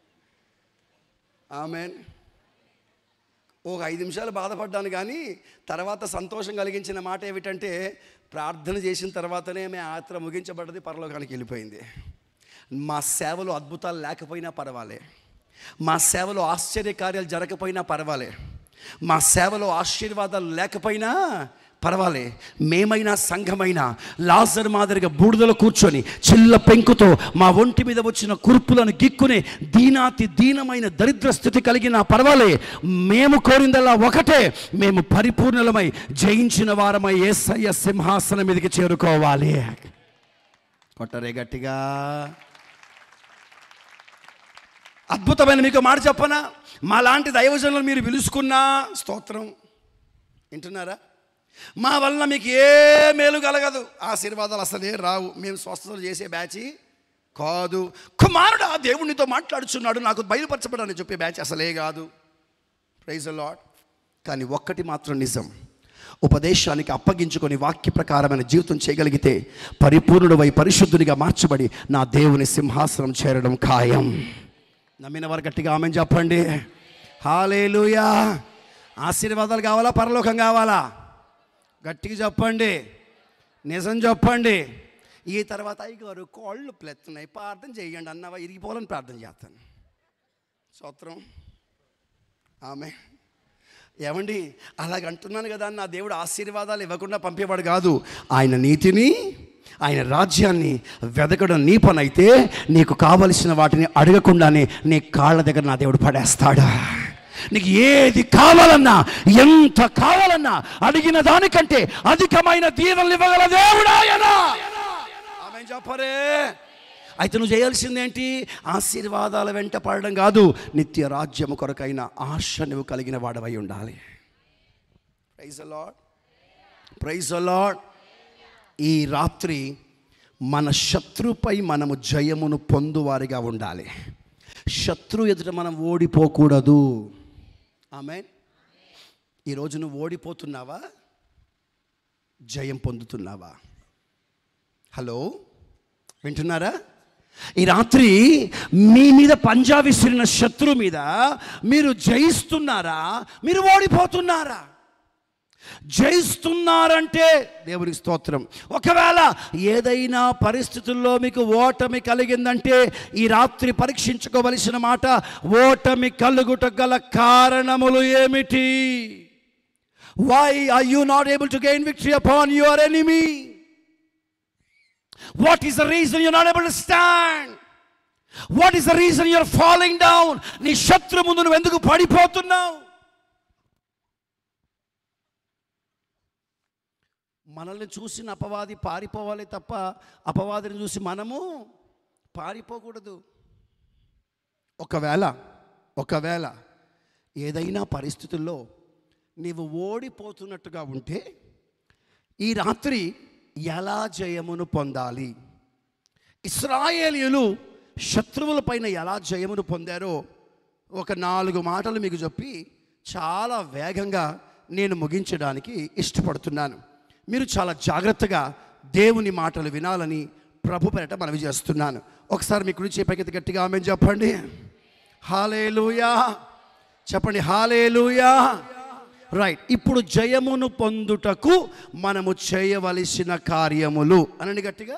Speaker 3: ఆమెన్ ఒక ఐదు నిమిషాలు బాధపడ్డాను కానీ తర్వాత సంతోషం కలిగించిన మాట ఏమిటంటే ప్రార్థన చేసిన తర్వాతనే మేము ఆత్ర ముగించబడ్డది పరలోకానికి వెళ్ళిపోయింది మా సేవలో అద్భుతాలు లేకపోయినా పర్వాలే మా సేవలో ఆశ్చర్యకార్యాలు జరగకపోయినా పర్వాలే మా సేవలో ఆశీర్వాదాలు లేకపోయినా పర్వాలే మేమైనా సంఘమైనా లాజర్ మాదిరిగా బూడిదలో కూర్చొని చిల్ల పెంకుతో మా ఒంటి మీద వచ్చిన కుర్పులను గిక్కునే దీనాతి దీనమైన దరిద్ర స్థితి కలిగిన పర్వాలే మేము కోరిందల్లా ఒకటే మేము పరిపూర్ణలమై జయించిన వారమై ఏసయ్య సింహాసనం మీదకి చేరుకోవాలి కొట్టరే గట్టిగా అద్భుతమైన మీకు మాట చెప్పనా మా లాంటి దైవజనులు మీరు పిలుచుకున్నా స్తోత్రం వింటున్నారా మా వలన మీకు ఏ మేలు కలగదు ఆశీర్వాదాలు అసలే రావు మేము స్వస్థతలు చేసే బ్యాచి కాదు కుమారుడు ఆ దేవునితో మాట్లాడుచున్నాడు నాకు బయలుపరచబడని చెప్పే బ్యాచ్ అసలే కాదు ప్రైజ్ లాడ్ కానీ ఒక్కటి మాత్రం నిజం ఉపదేశానికి అప్పగించుకొని వాక్య ప్రకారమైన జీవితం చేయగలిగితే పరిపూర్ణుడవై పరిశుద్ధునిగా మార్చబడి నా దేవుని సింహాసనం చేరడం ఖాయం నమ్మిన వారు గట్టిగా ఆమె చెప్పండి హాలేలుయా ఆశీర్వాదాలు కావాలా పరలోకం కావాలా గట్టిగా చెప్పండి నిజం చెప్పండి ఈ తర్వాత అయ్యగారు కోళ్ళు ప్లెత్తున్నాయి ప్రార్థన చేయండి అన్నవా ఇరిగిపోవాలని ప్రార్థన చేస్తాను స్తోత్రం ఆమె ఏమండి అలాగ అంటున్నాను కదా నా దేవుడు ఆశీర్వాదాలు ఇవ్వకుండా పంపేవాడు కాదు ఆయన నీతిని ఆయన రాజ్యాన్ని వెదకడం నీ పని అయితే నీకు కావలసిన వాటిని అడగకుండానే నీ కాళ్ళ దగ్గర నా దేవుడు పడేస్తాడా నీకు ఏది కావాలన్నా ఎంత కావాలన్నా అడిగిన దానికంటే అధికమైన దీవెనలు ఇవ్వగల దేవుడు ఆయన ఆమె చెప్పరే అయితే నువ్వు చేయాల్సిందేంటి ఆశీర్వాదాల వెంట పడడం కాదు నిత్య రాజ్యము కొరకైన ఆశ నువ్వు కలిగిన వాడవై ఉండాలి ప్రైజ్ లాడ్ ప్రైజ్ లాడ్ ఈ రాత్రి మన శత్రుపై మనము జయమును పొందువారిగా ఉండాలి శత్రు ఎదుట మనం ఓడిపోకూడదు ఆమె ఈరోజు నువ్వు ఓడిపోతున్నావా జయం పొందుతున్నావా హలో వింటున్నారా ఈ రాత్రి మీ మీద పంజా విసిరిన శత్రు మీద మీరు జయిస్తున్నారా మీరు ఓడిపోతున్నారా జయిస్తున్నారంటే దేవునికి స్తోత్రం ఒకవేళ ఏదైనా పరిస్థితుల్లో మీకు ఓటమి కలిగిందంటే ఈ రాత్రి పరీక్షించుకోవలసిన మాట ఓటమి కలుగుట గల కారణములు ఏమిటి why are you not able to gain victory upon your enemy what is the reason you not able to stand what is the reason you're following down నీ శత్రు ముందు నువ్వు ఎందుకు పడిపోతున్నావు మనల్ని చూసిన అపవాది పారిపోవాలి తప్ప అపవాదిని చూసి మనము పారిపోకూడదు ఒకవేళ ఒకవేళ ఏదైనా పరిస్థితుల్లో నీవు ఓడిపోతున్నట్టుగా ఉంటే ఈ రాత్రి ఎలా జయమును పొందాలి ఇస్రాయేలీయులు శత్రువుల పైన ఎలా జయమును పొందారో ఒక నాలుగు మాటలు మీకు చెప్పి చాలా వేగంగా నేను ముగించడానికి ఇష్టపడుతున్నాను మీరు చాలా జాగ్రత్తగా దేవుని మాటలు వినాలని ప్రభు పేరట మనవి చేస్తున్నాను ఒకసారి మీ కుడి చేపకెత్తి గట్టిగా ఆమె చెప్పండి హాలేలుయా చెప్పండి హాలేలుయా రైట్ ఇప్పుడు జయమును పొందుటకు మనము చేయవలసిన కార్యములు అనండి గట్టిగా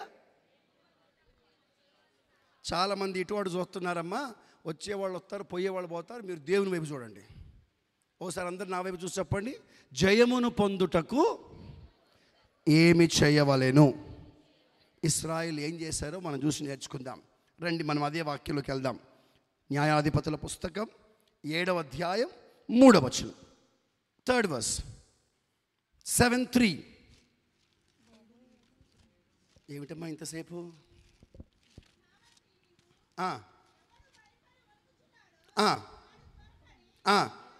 Speaker 3: చాలామంది ఇటువాడు చూస్తున్నారమ్మా వచ్చేవాళ్ళు వస్తారు పోయేవాళ్ళు పోతారు మీరు దేవుని వైపు చూడండి ఓసారి అందరు నా వైపు చూసి చెప్పండి జయమును పొందుటకు ఏమి చేయవలెను ఇస్రాయిల్ ఏం చేశారో మనం చూసి నేర్చుకుందాం రండి మనం అదే వాక్యంలోకి వెళ్దాం న్యాయాధిపతుల పుస్తకం ఏడవ అధ్యాయం మూడవ వచనం థర్డ్ వర్స్ సెవెన్ త్రీ ఏమిటమ్మా ఇంతసేపు ఆ. ఆ. ఆ.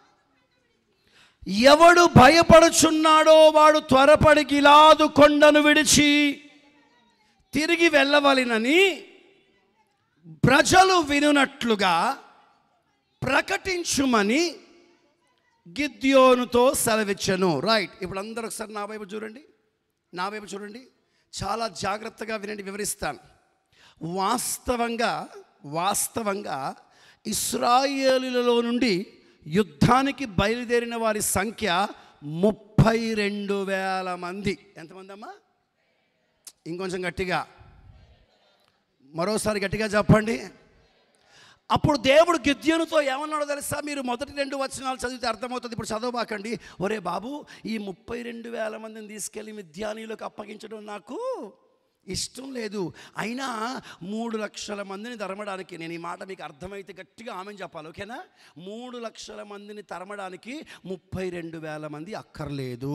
Speaker 3: ఎవడు భయపడుచున్నాడో వాడు త్వరపడి గిలాదు కొండను విడిచి తిరిగి వెళ్ళవలెనని ప్రజలు వినునట్లుగా ప్రకటించుమని గిద్యోనుతో సెలవిచ్చను రైట్ ఇప్పుడు అందరూ ఒకసారి నా వైపు చూడండి నా వైపు చూడండి చాలా జాగ్రత్తగా వినండి వివరిస్తాను వాస్తవంగా వాస్తవంగా ఇస్రాయేలులలో నుండి యుద్ధానికి బయలుదేరిన వారి సంఖ్య ముప్పై రెండు వేల మంది ఎంతమంది అమ్మా ఇంకొంచెం గట్టిగా మరోసారి గట్టిగా చెప్పండి అప్పుడు దేవుడు గిద్యోనుతో ఏమన్నాడో తెలుసా మీరు మొదటి రెండు వచనాలు చదివితే అర్థమవుతుంది ఇప్పుడు చదవబాకండి ఒరే బాబు ఈ ముప్పై రెండు వేల మందిని తీసుకెళ్ళి మిథ్యానీలకు అప్పగించడం నాకు ఇష్టం లేదు అయినా మూడు లక్షల మందిని తరమడానికి నేను ఈ మాట మీకు అర్థమైతే గట్టిగా ఆమె చెప్పాలి ఓకేనా మూడు లక్షల మందిని తరమడానికి ముప్పై రెండు వేల మంది అక్కర్లేదు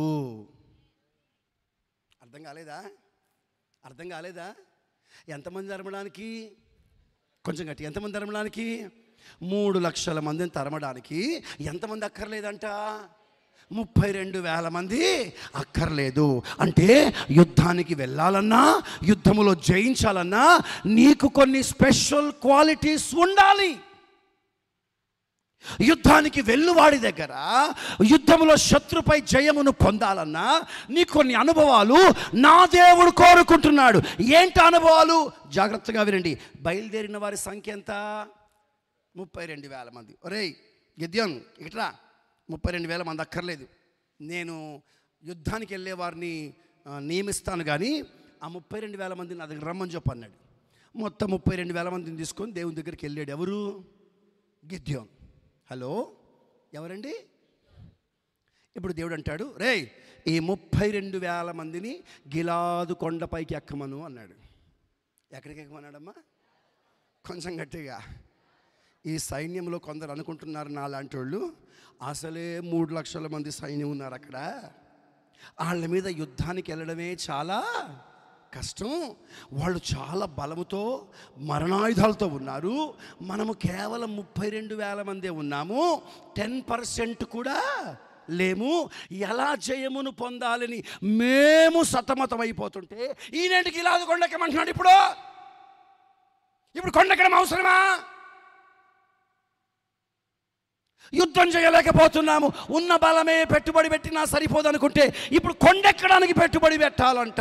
Speaker 3: అర్థం కాలేదా అర్థం కాలేదా ఎంతమంది తరమడానికి కొంచెం గట్టి ఎంతమంది తరమడానికి మూడు లక్షల మందిని తరమడానికి ఎంతమంది అక్కర్లేదంట ముప్పై రెండు వేల మంది అక్కర్లేదు అంటే యుద్ధానికి వెళ్ళాలన్నా యుద్ధములో జయించాలన్నా నీకు కొన్ని స్పెషల్ క్వాలిటీస్ ఉండాలి యుద్ధానికి వెళ్ళువాడి దగ్గర యుద్ధములో శత్రుపై జయమును పొందాలన్నా నీ కొన్ని అనుభవాలు నా దేవుడు కోరుకుంటున్నాడు ఏంటి అనుభవాలు జాగ్రత్తగా వినండి బయలుదేరిన వారి సంఖ్య ఎంత ముప్పై రెండు వేల మంది ఒరేయ్ గిద్యం ఇట్రా ముప్పై రెండు వేల మంది అక్కర్లేదు నేను యుద్ధానికి వెళ్ళే వారిని ఆ, నియమిస్తాను కానీ ఆ ముప్పై రెండు వేల మందిని నా దగ్గర రమ్మని చెప్పు అన్నాడు మొత్తం ముప్పై రెండు వేల మందిని తీసుకొని దేవుని దగ్గరికి వెళ్ళాడు ఎవరు గిద్యోన్ హలో ఎవరండి ఇప్పుడు దేవుడు అంటాడు రేయ్ ఈ ముప్పై రెండు వేల మందిని గిలాదు కొండపైకి ఎక్కమను అన్నాడు ఎక్కడికి ఎక్కమన్నాడమ్మా కొంచెం గట్టిగా ఈ సైన్యంలో కొందరు అనుకుంటున్నారు నా లాంటి వాళ్ళు అసలే మూడు లక్షల మంది సైన్యం ఉన్నారు అక్కడ వాళ్ళ మీద యుద్ధానికి వెళ్ళడమే చాలా కష్టం వాళ్ళు చాలా బలముతో మరణాయుధాలతో ఉన్నారు మనము కేవలం ముప్పై రెండు వేల మందే ఉన్నాము టెన్ పర్సెంట్ కూడా లేము ఎలా జయమును పొందాలని మేము సతమతమైపోతుంటే ఈయనేంటికి ఇలా కొండెక్కమంటున్నాడు ఇప్పుడు ఇప్పుడు కొండెక్కడం అవసరమా యుద్ధం చేయలేకపోతున్నాము ఉన్న బలమే పెట్టుబడి పెట్టినా సరిపోదు అనుకుంటే ఇప్పుడు కొండెక్కడానికి పెట్టుబడి పెట్టాలంట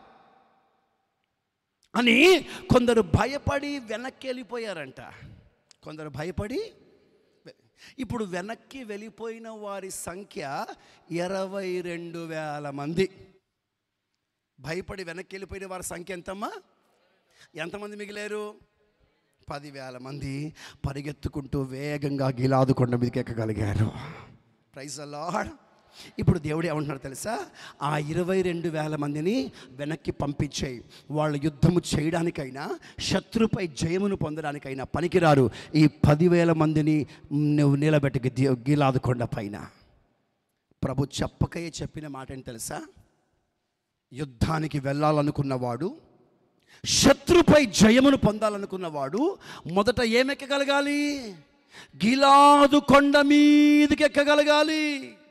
Speaker 3: అని కొందరు భయపడి వెనక్కి వెళ్ళిపోయారంట కొందరు భయపడి వె- ఇప్పుడు వెనక్కి వెళ్ళిపోయిన వారి సంఖ్య ఇరవై రెండు వేల మంది భయపడి వెనక్కి వెళ్ళిపోయిన వారి సంఖ్య ఎంతమ్మా ఎంతమంది మిగిలారు పదివేల మంది పరిగెత్తుకుంటూ వేగంగా గిలాదు కొండ మీదకి ఎక్కగలిగారు ప్రైజ్ లాడ్ ఇప్పుడు దేవుడు ఏమంటున్నాడు తెలుసా ఆ ఇరవై రెండు వేల మందిని వెనక్కి పంపించేయి వాళ్ళు యుద్ధము చేయడానికైనా శత్రుపై జయమును పొందడానికైనా పనికిరారు ఈ పదివేల మందిని నువ్వు నిలబెట్టి గి- గిలాదు కొండ పైన ప్రభు చెప్పకయే చెప్పిన మాట ఏంటి తెలుసా యుద్ధానికి వెళ్ళాలనుకున్నవాడు శత్రుపై జయమును పొందాలనుకున్నవాడు మొదట ఏమెక్కగలగాలి గిలాదు కొండ మీదకి ఎక్కగలగాలి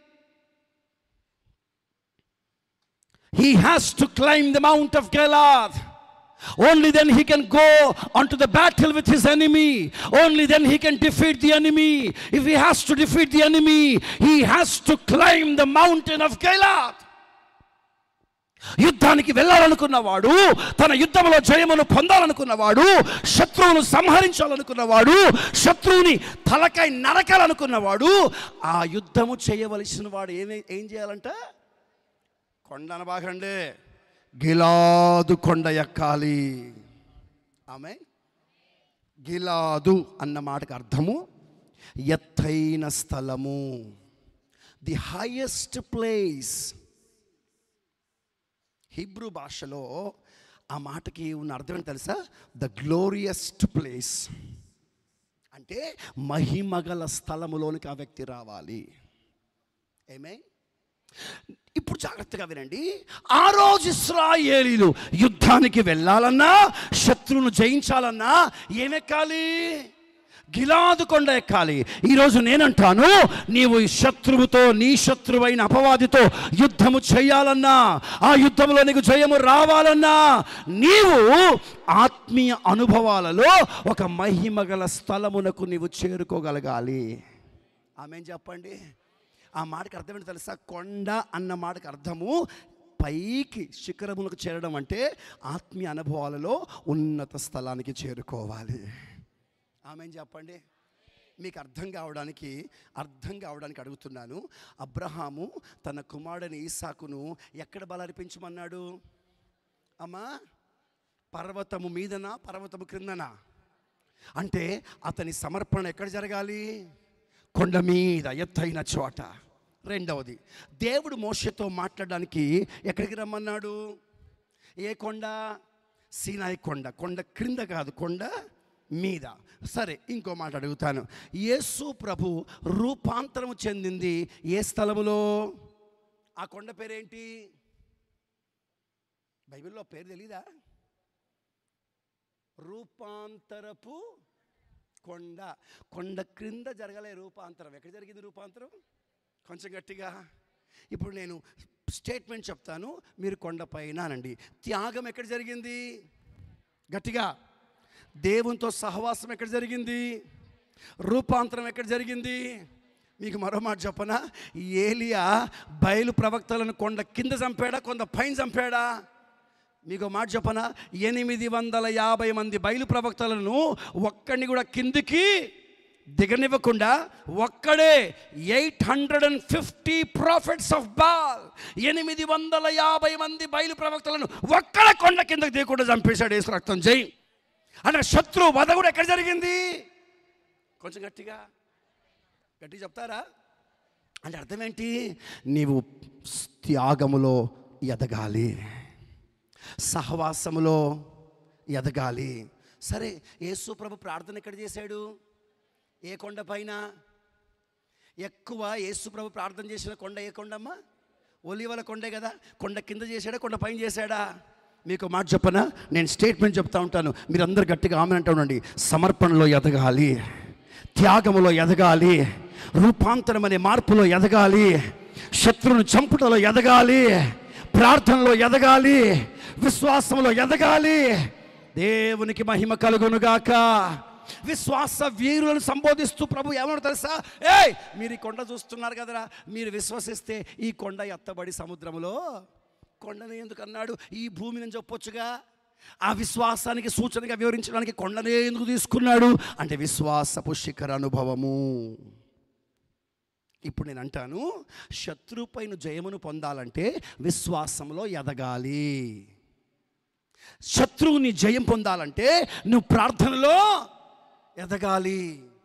Speaker 3: He has to climb the mount of Gilad. Only then he can go onto the battle with his enemy. Only then he can defeat the enemy. If he has to defeat the enemy, he has to climb the mountain of Gilad. యుద్ధానికి వెళ్ళాలనుకున్నవాడు తన యుద్ధంలో జయమును పొందాలనుకున్నవాడు శత్రువును సంహరించాలనుకున్నవాడు శత్రువుని తలకై నరకాలనుకున్నవాడు ఆ యుద్ధము చేయవలసిన వాడు ఏమి ఏం చేయాలంట కొండ అనబాకండి గిలాదు కొండ ఎక్కాలి ఆమె గిలాదు అన్న మాటకు అర్థము ఎత్తైన స్థలము ది హైయెస్ట్ ప్లేస్ హిబ్రూ భాషలో ఆ మాటకి ఉన్న అర్థం ఏంటి తెలుసా ద గ్లోరియస్ట్ ప్లేస్ అంటే మహిమగల స్థలములోనికి ఆ వ్యక్తి రావాలి ఏమే ఇప్పుడు జాగ్రత్తగా వినండి ఆ రోజు ఇస్రాయేలీలు యుద్ధానికి వెళ్ళాలన్నా శత్రువును జయించాలన్నా ఏమెక్కాలి గిలాదు కొండ ఎక్కాలి ఈరోజు నేనంటాను నీవు ఈ శత్రువుతో నీ శత్రువైన అపవాదితో యుద్ధము చేయాలన్నా ఆ యుద్ధంలో నీకు జయము రావాలన్నా నీవు ఆత్మీయ అనుభవాలలో ఒక మహిమగల స్థలమునకు నీవు చేరుకోగలగాలి ఆమె చెప్పండి ఆ మాటకి అర్థం ఏంటో తెలుసా కొండ అన్న మాటకి అర్థము పైకి శిఖరములకు చేరడం అంటే ఆత్మీయ అనుభవాలలో ఉన్నత స్థలానికి చేరుకోవాలి ఆమె చెప్పండి మీకు అర్థం కావడానికి అర్థం కావడానికి అడుగుతున్నాను అబ్రహాము తన కుమారుడని ఈసాకును ఎక్కడ బలర్పించమన్నాడు అమ్మా పర్వతము మీదనా పర్వతము క్రిందనా అంటే అతని సమర్పణ ఎక్కడ జరగాలి కొండ మీద ఎత్తైన చోట రెండవది దేవుడు మోషతో మాట్లాడడానికి ఎక్కడికి రమ్మన్నాడు ఏ కొండ సీనాయి కొండ కొండ క్రింద కాదు కొండ మీద సరే ఇంకో మాట అడుగుతాను యేసు ప్రభు రూపాంతరము చెందింది ఏ స్థలములో ఆ కొండ పేరేంటి బైబిల్లో పేరు తెలీదా రూపాంతరపు కొండ కొండ క్రింద జరగలే రూపాంతరం ఎక్కడ జరిగింది రూపాంతరం కొంచెం గట్టిగా ఇప్పుడు నేను స్టేట్మెంట్ చెప్తాను మీరు కొండపైన అనండి త్యాగం ఎక్కడ జరిగింది గట్టిగా దేవునితో సహవాసం ఎక్కడ జరిగింది రూపాంతరం ఎక్కడ జరిగింది మీకు మరో మాట చెప్పనా ఏలియా బయలు ప్రవక్తలను కొండ కింద చంపాడా కొండ పైన చంపాడా మీకు మాట చెప్పనా ఎనిమిది వందల యాభై మంది బయలు ప్రవక్తలను ఒక్కడిని కూడా కిందికి దిగనివ్వకుండా ఒక్కడే eight hundred and fifty prophets of Baal ఎనిమిది వందల యాభై మంది బయలు ప్రవక్తలను ఒక్కడ కొండ కిందకి దిగకుండా చంపేశాడు యేసు రక్తం జై అంటే శత్రు వధ కూడా ఎక్కడ జరిగింది కొంచెం గట్టిగా గట్టిగా చెప్తారా అంటే అర్థం ఏంటి నీవు త్యాగములో ఎదగాలి సహవాసములో ఎదగాలి సరే యేసు ప్రభు ప్రార్థన ఎక్కడ చేశాడు ఏ కొండ పైన ఎక్కువ యేసు ప్రభు ప్రార్థన చేసిన కొండ ఏ కొండమ్మా ఒలివల కొండే కదా కొండ కింద చేశాడా కొండ పైన చేశాడా మీకు మాట చెప్పనా నేను స్టేట్మెంట్ చెప్తా ఉంటాను మీరు అందరు గట్టిగా ఆమె అంటూ ఉండండి సమర్పణలో ఎదగాలి త్యాగములో ఎదగాలి రూపాంతరం అనే మార్పులో ఎదగాలి శత్రువును చంపుటలో ఎదగాలి ప్రార్థనలో ఎదగాలి విశ్వాసంలో ఎదగాలి దేవునికి మహిమ కలుగునుగాక విశ్వాస వీరులను సంబోధిస్తూ ప్రభు ఏమన్నా తెలుసా ఏయ్ మీరు ఈ కొండ చూస్తున్నారు కదరా మీరు విశ్వసిస్తే ఈ కొండ ఎత్తబడి సముద్రంలో కొండని ఎందుకు అన్నాడు ఈ భూమిని చెప్పొచ్చుగా ఆ విశ్వాసానికి సూచనగా వివరించడానికి కొండనే ఎందుకు తీసుకున్నాడు అంటే విశ్వాసపు శిఖర అనుభవము ఇప్పుడు నేను అంటాను శత్రుపైన జయమును పొందాలంటే విశ్వాసంలో ఎదగాలి శత్రువుని జయం పొందాలంటే నువ్వు ప్రార్థనలో ఎదగాలి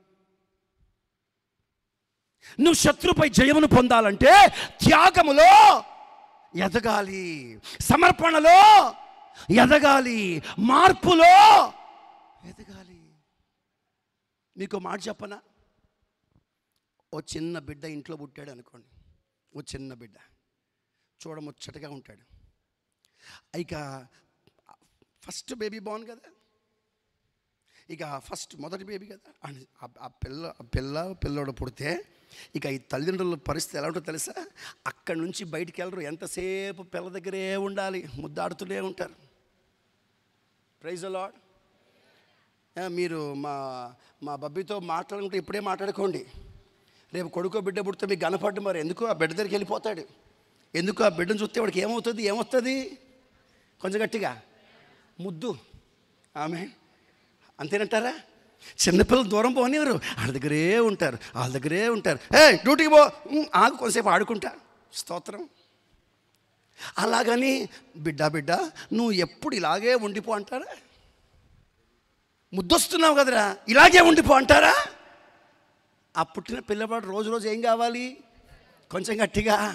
Speaker 3: నువ్వు శత్రుపై జయమును పొందాలంటే త్యాగములో ఎదగాలి సమర్పణలో ఎదగాలి మార్పులో ఎదగాలి మీకు మాట చెప్పనా ఓ చిన్న బిడ్డ ఇంట్లో పుట్టాడు అనుకోండి ఓ చిన్న బిడ్డ చూడముచ్చటగా ఉంటాడు ఇక ఫస్ట్ బేబీ బాన్ కదా ఇక ఫస్ట్ మొదటి బేబీ కదా అని ఆ- ఆ పిల్ల ఆ పిల్ల పిల్లోడు పుడితే ఇక ఈ తల్లిదండ్రుల పరిస్థితి ఎలా ఉంటుందో తెలుసా అక్కడి నుంచి బయటికి వెళ్ళరు ఎంతసేపు పిల్ల దగ్గరే ఉండాలి ముద్దాడుతూనే ఉంటారు ప్రైజ్ లాడ్ మీరు మా మా బబ్బీతో మాట్లాడుకుంటే ఇప్పుడే మాట్లాడుకోండి రేపు కొడుకో బిడ్డ పుడితే మీకు కనపడ్డు మరి ఎందుకు ఆ బిడ్డ దగ్గరికి వెళ్ళిపోతాడు ఎందుకు ఆ బిడ్డను చూస్తే వాడికి ఏమవుతుంది ఏమవుతుంది కొంచెం గట్టిగా ముద్దు ఆమె అంతేనంటారా చిన్నపిల్లలు దూరం పోనివ్వరు వాళ్ళ దగ్గరే ఉంటారు వాళ్ళ దగ్గరే ఉంటారు ఏ డ్యూటీకి పో ఉమ్, ఆగు కొంతసేపు ఆడుకుంటా స్తోత్రం అలాగని బిడ్డ బిడ్డ నువ్వు ఎప్పుడు ఇలాగే ఉండిపో అంటారా ముద్దొస్తున్నావు కదరా ఇలాగే ఉండిపో అంటారా ఆ పుట్టిన పిల్లవాడు రోజు రోజు ఏం కావాలి కొంచెం గట్టిగా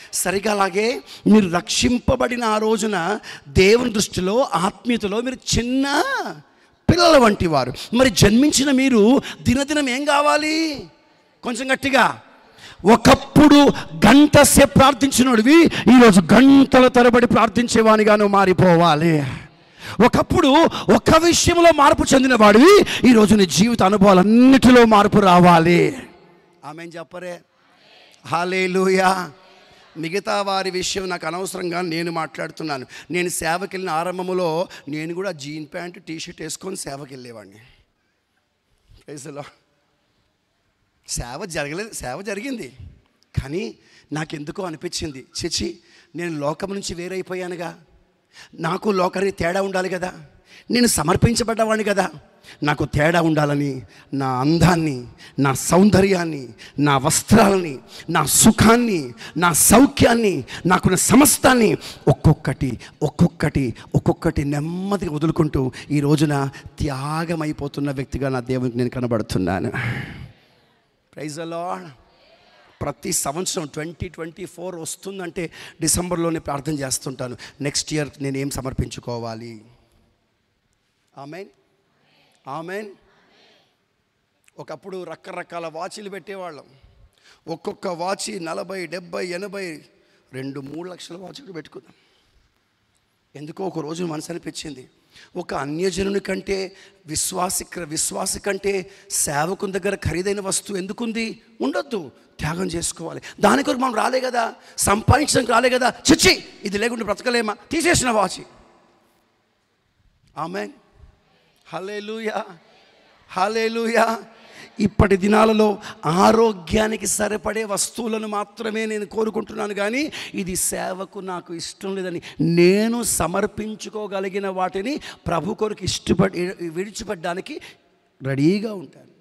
Speaker 3: సరిగా అలాగే మీరు రక్షింపబడిన ఆ రోజున దేవుని దృష్టిలో ఆత్మీయతలో మీరు చిన్న పిల్లల వంటి వారు మరి జన్మించిన మీరు దినదినం ఏం కావాలి కొంచెం గట్టిగా ఒకప్పుడు గంట సేపు ప్రార్థించినోడివి ఈరోజు గంటల తరబడి ప్రార్థించేవానిగా నువ్వు మారిపోవాలి ఒకప్పుడు ఒక విషయంలో మార్పు చెందినవాడివి ఈరోజు నీ జీవిత అనుభవాలన్నిటిలో మార్పు రావాలి ఆమె చెప్పరే హాలేలుయా మిగతా వారి విషయం నాకు అనవసరంగా నేను మాట్లాడుతున్నాను నేను సేవకి వెళ్ళిన ఆరంభంలో నేను కూడా జీన్ ప్యాంట్ టీ షర్ట్ వేసుకొని సేవకి వెళ్ళేవాడిని ప్రైజ్లో సేవ జరగలేదు సేవ జరిగింది కానీ నాకెందుకో అనిపించింది చిచి నేను లోకం నుంచి వేరైపోయానుగా నాకు లోకానికి తేడా ఉండాలి కదా నేను సమర్పించబడ్డవాడిని కదా నాకు తేడా ఉండాలని నా అందాన్ని నా సౌందర్యాన్ని నా వస్త్రాలని నా సుఖాన్ని నా సౌఖ్యాన్ని నాకున్న సమస్తాన్ని ఒక్కొక్కటి ఒక్కొక్కటి ఒక్కొక్కటి నెమ్మదిగా వదులుకుంటూ ఈ రోజున త్యాగమైపోతున్న వ్యక్తిగా నా దేవునికి నేను కనబడుతున్నాను ప్రైజ్ అలాడ్ ప్రతి సంవత్సరం ట్వంటీ ట్వంటీ ఫోర్ వస్తుందంటే డిసెంబర్లోనే ప్రార్థన చేస్తుంటాను నెక్స్ట్ ఇయర్ నేను ఏం సమర్పించుకోవాలి ఆమెన్ ఆమెన్ ఒకప్పుడు రకరకాల వాచీలు పెట్టేవాళ్ళం ఒక్కొక్క వాచి నలభై డెబ్బై ఎనభై రెండు మూడు లక్షల వాచీలు పెట్టుకున్నాం ఎందుకో ఒక రోజు మనసు అనిపించింది ఒక అన్యజనుని కంటే విశ్వాసి విశ్వాసి కంటే సేవకుని దగ్గర ఖరీదైన వస్తువు ఎందుకుంది ఉండొద్దు త్యాగం చేసుకోవాలి దాని కొరకు మనం రాలే కదా సంపాదించడానికి రాలే కదా చిచ్చి ఇది లేకుండా బ్రతకలేమా తీసేసిన వాచి ఆమె హలేలుయా హలేలుయా ఇప్పటి దినాలలో ఆరోగ్యానికి సరిపడే వస్తువులను మాత్రమే నేను కోరుకుంటున్నాను కానీ ఇది సేవకు నాకు ఇష్టం లేదని నేను సమర్పించుకోగలిగిన వాటిని ప్రభు కొరకు ఇష్టపడి విడిచిపెట్టడానికి రెడీగా ఉంటాను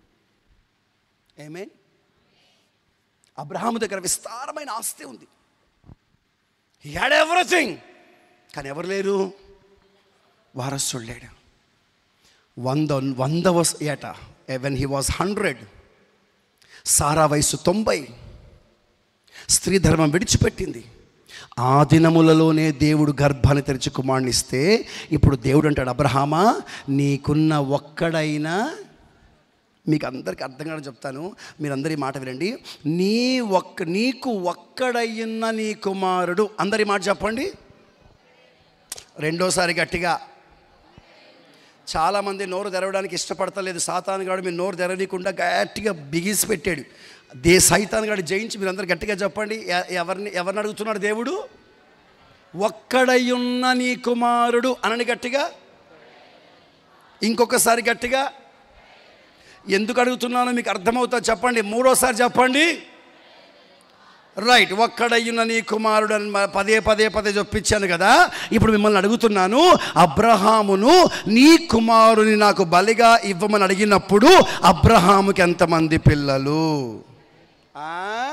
Speaker 3: ఏమే అబ్రహాము దగ్గర విస్తారమైన ఆస్తి ఉంది హ్యాడ్ ఎవ్రీథింగ్ కానీ ఎవరు లేరు వారసుడు లేడు వంద వందవ ఏట when he was hundred Sarah వయసు తొంభై స్త్రీ ధర్మం విడిచిపెట్టింది ఆ దినములలోనే దేవుడు గర్భాన్ని తెరిచి కుమారుని ఇస్తే ఇప్పుడు దేవుడు అంటాడు అబ్రహామా నీకున్న ఒక్కడైనా మీకు అందరికి అర్థం కాదని చెప్తాను మీరందరి మాట వినండి నీ ఒక్క నీకు ఒక్కడయ్యున్న నీ కుమారుడు అందరి మాట చెప్పండి రెండోసారి గట్టిగా చాలామంది నోరు తెరవడానికి ఇష్టపడతలేదు సాతాను గాడు మీరు నోరు తెరవకుండా గట్టిగా బిగిసి పెట్టాడు దే సైతాన్ గాడు జయించి మీరు అందరు గట్టిగా చెప్పండి ఎ- ఎవరిని ఎవరిని అడుగుతున్నాడు దేవుడు ఒక్కడయ్యున్న నీ కుమారుడు అనని గట్టిగా ఇంకొకసారి గట్టిగా ఎందుకు అడుగుతున్నానో మీకు అర్థమవుతుంది చెప్పండి మూడోసారి చెప్పండి రైట్ ఒక్కడయ్యున్న నీ కుమారుడు అని మ- పదే పదే పదే చొప్పించాను కదా ఇప్పుడు మిమ్మల్ని అడుగుతున్నాను అబ్రహామును నీ కుమారుని నాకు బలిగా ఇవ్వమని అడిగినప్పుడు అబ్రహాముకి ఎంతమంది పిల్లలు ఆ?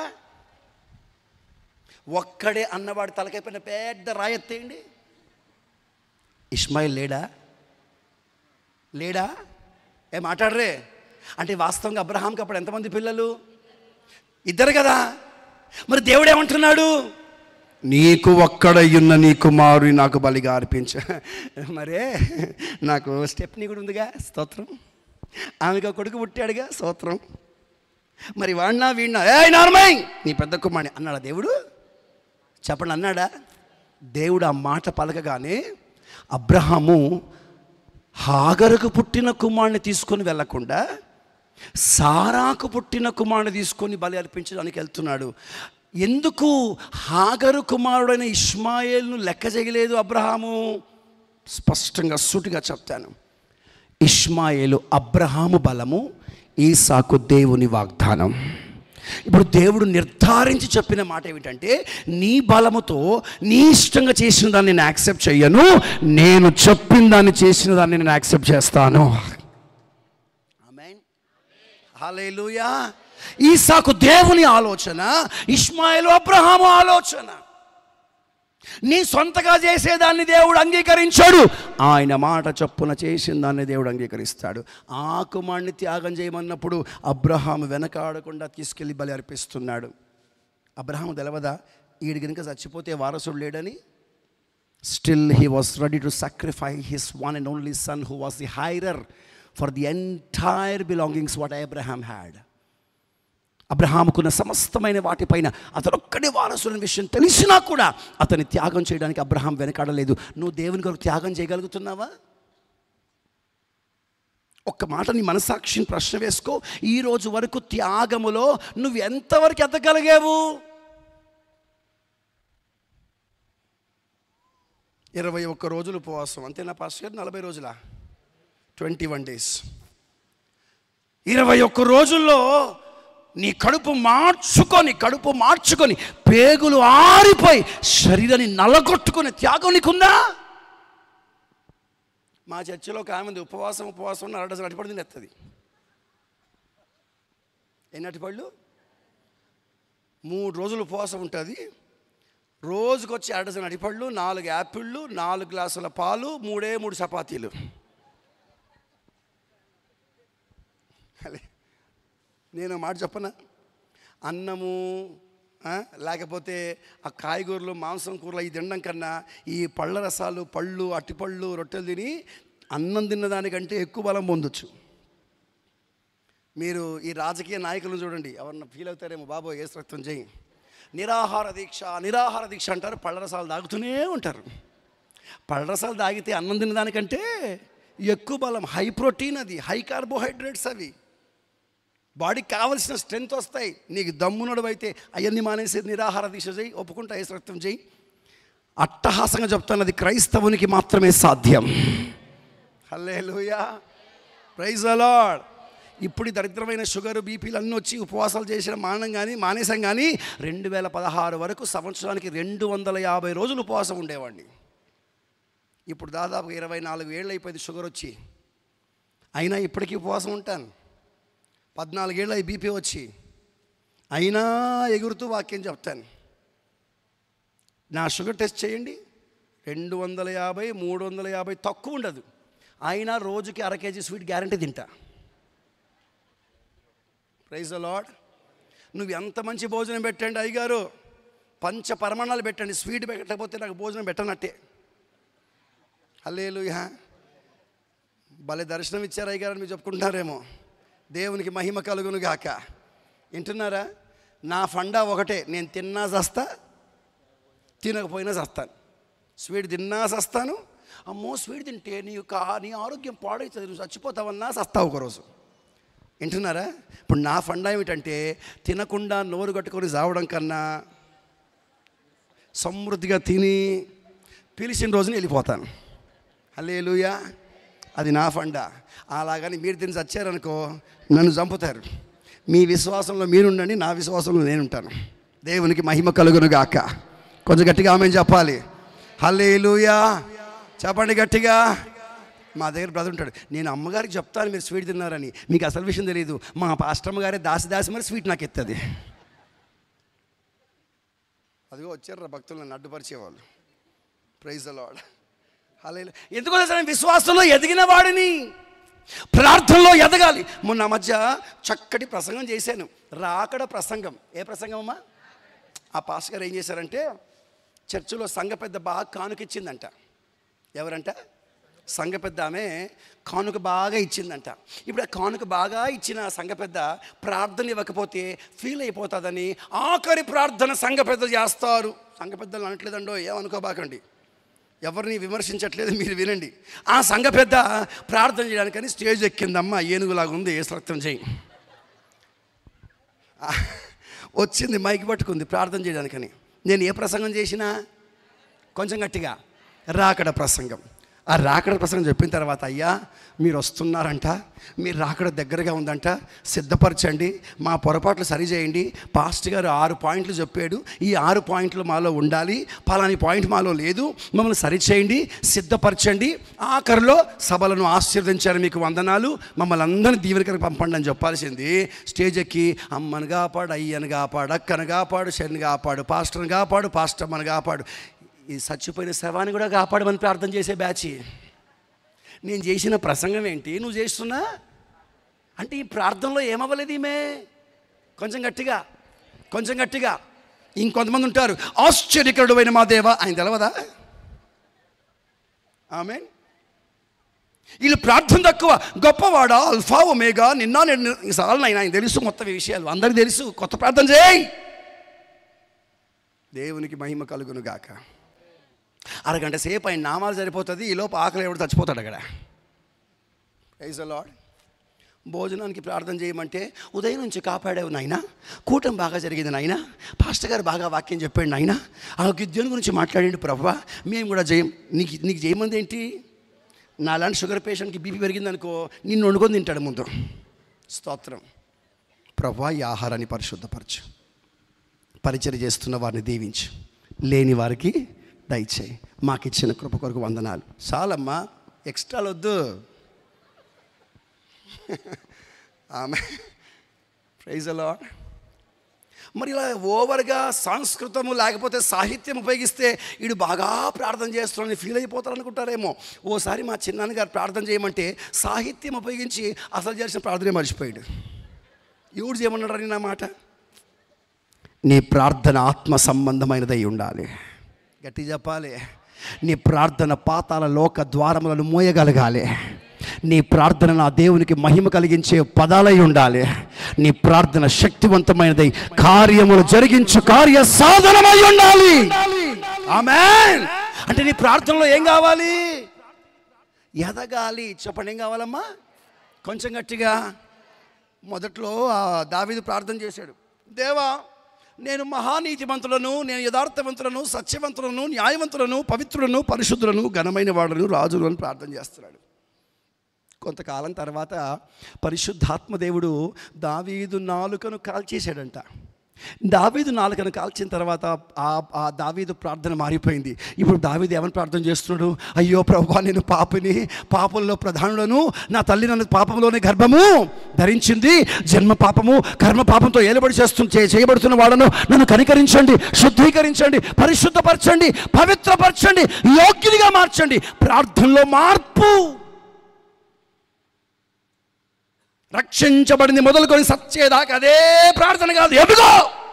Speaker 3: ఒక్కడే అన్నవాడు తలకైపోయిన పెద్ద రాయెత్తేయండి ఇస్మాయిల్ లేడా లేడా ఏ మాట్లాడరే అంటే వాస్తవంగా అబ్రహాంకి అప్పుడు ఎంతమంది పిల్లలు ఇద్దరు కదా మరి దేవుడు ఏమంటున్నాడు నీకు ఒక్కడయ్యున్న నీ కుమారుని నాకు బలిగా అర్పించ మరే నాకు స్టెప్ని కూడా ఉందిగా స్తోత్రం ఆమెకు ఒక కొడుకు పుట్టాడుగా స్తోత్రం మరి వాడినా వీడినా ఏ నార్మై నీ పెద్ద కుమారుని అన్నాడా దేవుడు చెప్పండి అన్నాడా దేవుడు ఆ మాట పలకగానే అబ్రహాము హాగరుకు పుట్టిన కుమారుని తీసుకొని వెళ్ళకుండా సారాకు పుట్టిన కుమారుని తీసుకొని బలి అర్పించడానికి వెళ్తున్నాడు ఎందుకు హాగరు కుమారుడైన ఇష్మాయేల్ను లెక్క చేయలేదు అబ్రహాము స్పష్టంగా సూటిగా చెప్తాను ఇష్మాయేలు అబ్రహాము బలము ఈసాకు దేవుని వాగ్దానం ఇప్పుడు దేవుడు నిర్ధారించి చెప్పిన మాట ఏమిటంటే నీ బలముతో నీ ఇష్టంగా చేసిన దాన్ని నేను యాక్సెప్ట్ చెయ్యను నేను చెప్పిన దాన్ని చేసిన దాన్ని నేను యాక్సెప్ట్ చేస్తాను ఆమెన్ హల్లెలూయా ఈసాకు దేవుని ఆలోచన ఇష్మాయిలు అబ్రహాము ఆలోచన నీ సొంతగా చేసేదాన్ని దేవుడు అంగీకరించాడు ఆయన మాట చొప్పున చేసిన దాన్ని దేవుడు అంగీకరిస్తాడు ఆ కుమారుని త్యాగం చేయమన్నప్పుడు అబ్రహాం వెనకాడకుండా తీసుకెళ్ళి బలి అర్పిస్తున్నాడు అబ్రహాం తెలవదా ఈడు కనుక చచ్చిపోతే వారసుడు లేడని still he was ready to sacrifice his one and only son who was the heir for the entire belongings what Abraham had అబ్రహాముకున్న సమస్తమైన వాటిపైన అతను ఒక్కడే వారసుల విషయం తెలిసినా కూడా అతని త్యాగం చేయడానికి అబ్రహాం వెనకాడలేదు నువ్వు దేవుని కొరకు త్యాగం చేయగలుగుతున్నావా ఒక్క మాట నీ మనసాక్షిని ప్రశ్న వేసుకో ఈ రోజు వరకు త్యాగములో నువ్వు ఎంతవరకు ఎదగలిగావు ఇరవై ఒక్క రోజులు ఉపవాసం అంతేనా పాస్టర్ గారు నలభై రోజులా ట్వంటీ వన్ డేస్ ఇరవై ఒక్క రోజుల్లో నీ కడుపు మార్చుకొని కడుపు మార్చుకొని పేగులు ఆరిపోయి శరీరాన్ని నలగొట్టుకునే త్యాగం నీకుందా మా చర్చిలో ఒక ఆమె ఉంది, ఉపవాసం ఉపవాసం ఉన్న అరడజన్ అటిపడి తినేస్తుంది ఎన్ని అటిపళ్ళు మూడు రోజులు ఉపవాసం ఉంటుంది రోజుకొచ్చి వచ్చి అరడజన్ అటిపళ్ళు నాలుగు యాపిళ్ళు నాలుగు గ్లాసుల పాలు మూడే మూడు చపాతీలు అలే నేను మాట చెప్పనా అన్నము ఆ, లేకపోతే ఆ కాయగూరలు మాంసం కూరలు ఈ తినడం కన్నా ఈ పళ్ళ రసాలు పళ్ళు అట్టిపళ్ళు రొట్టెలు తిని అన్నం తిన్నదానికంటే ఎక్కువ బలం పొందొచ్చు మీరు ఈ రాజకీయ నాయకులను చూడండి ఎవరన్నా ఫీల్ అవుతారేమో బాబో ఏ రక్తం చేయి నిరాహార దీక్ష నిరాహార దీక్ష అంటారు పళ్ళ రసాలు తాగుతూనే ఉంటారు పళ్ళ రసాలు తాగితే అన్నం తినదానికంటే ఎక్కువ బలం హై ప్రోటీన్ అది హై కార్బోహైడ్రేట్స్ అవి బాడీకి కావలసిన స్ట్రెంగ్త్ వస్తాయి నీకు దమ్మునడు అయితే అవన్నీ మానేసి నిరాహార దీక్ష చేయి ఒప్పుకుంటా ఏ రక్తం చేయి అట్టహాసంగా చెప్తాను అది క్రైస్తవునికి మాత్రమే సాధ్యం హల్లే లూయా ప్రైజ్ అలాడ్ ఇప్పుడు ఈ దరిద్రమైన షుగర్ బీపీలు అన్నీ వచ్చి ఉపవాసాలు చేసిన మానం కానీ మానేసాం కానీ రెండు వేల పదహారు వరకు సంవత్సరానికి రెండు వందల యాభై రోజులు ఉపవాసం ఉండేవాడిని ఇప్పుడు దాదాపు ఇరవై నాలుగు ఏళ్ళు అయిపోయింది షుగర్ వచ్చి అయినా ఇప్పటికీ ఉపవాసం ఉంటాను పద్నాలుగేళ్ళు అయి బీపీ వచ్చి అయినా ఎగురుతూ వాక్యం చెప్తాను నా షుగర్ టెస్ట్ చేయండి రెండు వందల యాభై మూడు వందల యాభై తక్కువ ఉండదు అయినా రోజుకి అర కేజీ స్వీట్ గ్యారంటీ తింటా ప్రైజ్ లాడ్ నువ్వు ఎంత మంచి భోజనం పెట్టండి అయ్యగారు పంచ పరమాణాలు పెట్టండి స్వీట్ పెట్టకపోతే నాకు భోజనం పెట్టనట్టే హల్లేలు భలే దర్శనం ఇచ్చారు అయ్యగారు అని మీరు చెప్పుకుంటున్నారేమో దేవునికి మహిమ కలుగును గాక వింటున్నారా నా ఫండా ఒకటే నేను తిన్నా చస్తా తినకపోయినా చస్తాను స్వీట్ తిన్నా చస్తాను అమ్మో స్వీట్ తింటే నీ యొక్క నీ ఆరోగ్యం పాడవుతుంది నువ్వు చచ్చిపోతావన్నా చస్తావు ఒకరోజు వింటున్నారా ఇప్పుడు నా ఫండా ఏమిటంటే తినకుండా నోరు కట్టుకొని చావడం కన్నా సమృద్ధిగా తిని పిలిచిన రోజున వెళ్ళిపోతాను హల్లేలుయా అది నా ఫండా అలాగని మీరు తిని చచ్చారనుకో నన్ను చంపుతారు మీ విశ్వాసంలో మీరుండండి నా విశ్వాసంలో నేనుంటాను దేవునికి మహిమ కలుగును గాక కొంచెం గట్టిగా ఆమె చెప్పాలి హల్లేలుయా చెప్పండి గట్టిగా మా దగ్గర బ్రదర్ ఉంటాడు నేను అమ్మగారికి చెప్తాను మీరు స్వీట్ తిన్నారని మీకు అసలు విషయం తెలియదు మా పాస్టమ్మ గారే దాసి దాసి మరి స్వీట్ నాకు ఎత్తది అదిగో వచ్చారు భక్తులు నన్ను అడ్డుపరిచేవాళ్ళు ప్రైజ్ అలాడ్ అలా ఎందుకు తెలుసా? విశ్వాసంలో ఎదిగిన వాడిని ప్రార్థనలో ఎదగాలి మొన్న మధ్య చక్కటి ప్రసంగం చేశాను రాకడ ప్రసంగం ఏ ప్రసంగం అమ్మా ఆ పాస్ గారు ఏం చేశారంటే చర్చిలో సంఘ పెద్ద బాగా కానుకిచ్చిందంట ఎవరంట సంఘ పెద్ద ఆమె కానుక బాగా ఇచ్చిందంట ఇప్పుడు ఆ కానుక బాగా ఇచ్చిన ఆ సంఘ పెద్ద ప్రార్థన ఇవ్వకపోతే ఫీల్ అయిపోతుందని ఆఖరి ప్రార్థన సంఘ పెద్ద చేస్తారు సంఘ పెద్దలు అనట్లేదండో ఏమనుకోబాకండి ఎవరిని విమర్శించట్లేదు మీరు వినండి ఆ సంఘ పెద్ద ప్రార్థన చేయడానికని స్టేజ్ ఎక్కిందమ్మ ఏనుగులాగా ఉంది ఏ రక్తం చేయి ఆ, వచ్చింది మైక్ పట్టుకుంది ప్రార్థన చేయడానికని నేను ఏ ప్రసంగం చేసినా కొంచెం గట్టిగా రాకడ ప్రసంగం ఆ రాకడ ప్రసంగం చెప్పిన తర్వాత అయ్యా మీరు వస్తున్నారంట మీరు రాకడ దగ్గరగా ఉందంట సిద్ధపరచండి మా పొరపాట్లు సరిచేయండి పాస్ట్ గారు ఆరు పాయింట్లు చెప్పాడు ఈ ఆరు పాయింట్లు మాలో ఉండాలి పలాని పాయింట్ మాలో లేదు మమ్మల్ని సరిచేయండి సిద్ధపరచండి ఆఖరిలో సభలను ఆశీర్వదించారు మీకు వందనాలు మమ్మల్ని అందరినీ దీవెనకరకు పంపండి అని చెప్పాల్సింది స్టేజ్ ఎక్కి అమ్మను కాపాడు అయ్యను కాపాడు అక్కను కాపాడు శని కాపాడు పాస్టర్ని కాపాడు పాస్టమ్మను కాపాడు ఈ చచ్చిపోయిన శవాన్ని కూడా కాపాడమని ప్రార్థన చేసే బ్యాచ్ నేను చేసిన ప్రసంగం ఏంటి నువ్వు చేస్తున్నా అంటే ఈ ప్రార్థనలో ఏమవ్వలేదు ఈమె కొంచెం గట్టిగా కొంచెం గట్టిగా ఇంకొంతమంది ఉంటారు ఆశ్చర్యకరుడైన మా దేవ ఆయన తెలవదా ఆమె వీళ్ళు ప్రార్థన తక్కువ గొప్పవాడా అల్ఫా ఒమేగా నిన్న నేను సార్లు ఆయన ఆయన తెలుసు మొత్తం ఈ విషయాలు అందరికీ తెలుసు కొత్త ప్రార్థన చేయి దేవునికి మహిమ కలుగును గాక అరగంట సేపు ఆయన నామాలు సరిపోతుంది ఈ లోపు ఆకలి ఎవడు చచ్చిపోతాడు అక్కడ ప్రైజ్ లాడ్ భోజనానికి ప్రార్థన చేయమంటే ఉదయం నుంచి కాపాడావు నాయన కూటం బాగా జరిగింది నాయన పాస్టర్ గారు బాగా వాక్యం చెప్పాడు నాయన ఆ గిద్యోని గురించి మాట్లాడండి ప్రభా మేము కూడా చేయం నీకు నీకు చేయమంది ఏంటి నాలాంటి షుగర్ పేషెంట్కి బీపీ పెరిగిందనుకో నిన్ను వండుకొని తింటాడు ముందు స్తోత్రం ప్రభా ఈ ఆహారాన్ని పరిశుద్ధపరచు పరిచయం చేస్తున్న వారిని దీవించు లేని వారికి దయచేయి మాకు ఇచ్చిన కృప కొరకు వందనాలు చాలమ్మా ఎక్స్ట్రాలు వద్దు ఆమె ప్రైజ్ అలా మరి ఇలా ఓవర్గా సంస్కృతము లేకపోతే సాహిత్యం ఉపయోగిస్తే వీడు బాగా ప్రార్థన చేస్తున్నాడని ఫీల్ అయిపోతారు అనుకుంటారేమో ఓసారి మా చిన్నాన్నగారు ప్రార్థన చేయమంటే సాహిత్యం ఉపయోగించి అసలు చేసిన ప్రార్థనే మర్చిపోయాడు ఎవడు చేయమన్నాడు నా మాట నీ ప్రార్థన ఆత్మ సంబంధమైనదై ఉండాలి గట్టి చెప్పాలి నీ ప్రార్థన పాతాల లోక ద్వారములను మోయగలగాలి నీ ప్రార్థన నా దేవునికి మహిమ కలిగించే పదాలై ఉండాలి నీ ప్రార్థన శక్తివంతమైనదై కార్యములు జరిగించు కార్య సాధనమై ఉండాలి ఆమెన్ అంటే నీ ప్రార్థనలో ఏం కావాలి ఎదగాలి చెప్పండి ఏం కావాలమ్మా కొంచెం గట్టిగా మొదట్లో ఆ దావీదు ప్రార్థన చేశాడు దేవా నేను మహానీతిమంతులను నేను యథార్థవంతులను సత్యవంతులను న్యాయవంతులను పవిత్రులను పరిశుద్ధులను ఘనమైన వాడులను రాజులను అని ప్రార్థన చేస్తున్నాడు కొంతకాలం తర్వాత పరిశుద్ధాత్మ దేవుడు దావీదు నాలుకను కాల్చేశాడంట దావీదు నాలుకను కాల్చిన తర్వాత ఆ ఆ దావీదు ప్రార్థన మారిపోయింది ఇప్పుడు దావీదు ఏమని ప్రార్థన చేస్తున్నాడు అయ్యో ప్రభా నేను పాపిని పాపంలో ప్రధానులను నా తల్లి నన్ను పాపంలోనే గర్భము ధరించింది జన్మ పాపము కర్మ పాపంతో ఏలుబడి చేస్తు చే- చేయబడుతున్న వాళ్ళను నన్ను కనికరించండి శుద్ధీకరించండి పరిశుద్ధపరచండి పవిత్రపరచండి యోగ్యునిగా మార్చండి ప్రార్థనలో మార్పు రక్షించబడింది మొదలుకొని సచ్చేదాకా అదే ప్రార్థన కాదు ఎదుగో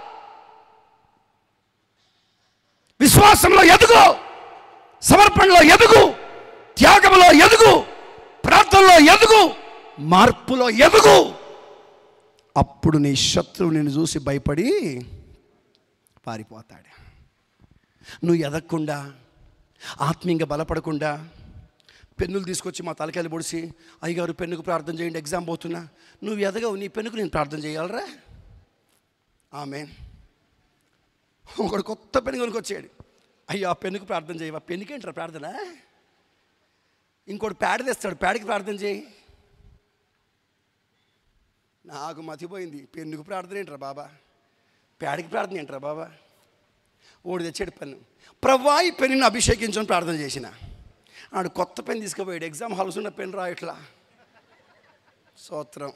Speaker 3: విశ్వాసంలో ఎదుగు సమర్పణలో ఎదుగు త్యాగంలో ఎదుగు ప్రార్థనలో ఎదుగు మార్పులో ఎదుగు అప్పుడు నీ శత్రువు నిన్ను చూసి భయపడి పారిపోతాడు నువ్వు ఎదగకుండా ఆత్మీయంగా బలపడకుండా పెన్నులు తీసుకొచ్చి మా తలకాయలు పొడిచి అయ్యగారు పెన్నుకు ప్రార్థన చేయండి ఎగ్జామ్ పోతున్నా నువ్వు ఎదగవు నీ పెన్నుకు నేను ప్రార్థన చేయాలరా ఆమె ఒకడు కొత్త పెన్ను కొనుక్కొచ్చాడు అయ్యో ఆ పెన్నుకు ప్రార్థన చేయవా పెన్నుకేంట్రా ప్రార్థన ఇంకోటి ప్యాడ్ తెస్తాడు ప్యాడ్కి ప్రార్థన చేయి నాకు మతిపోయింది పెన్నుకు ప్రార్థన ఏంట్రా బాబా ప్యాడ్కి ప్రార్థన ఏంట్రా బాబా ఓడి తెచ్చాడు పెన్ను ప్రవ్వా ఈ పెన్నుని అభిషేకించని ప్రార్థన చేసిన ఆడు కొత్త పెన్ తీసుకుపోయాడు ఎగ్జామ్ హాల్స్ ఉన్న పెన్ రాయట్లా స్తోత్రం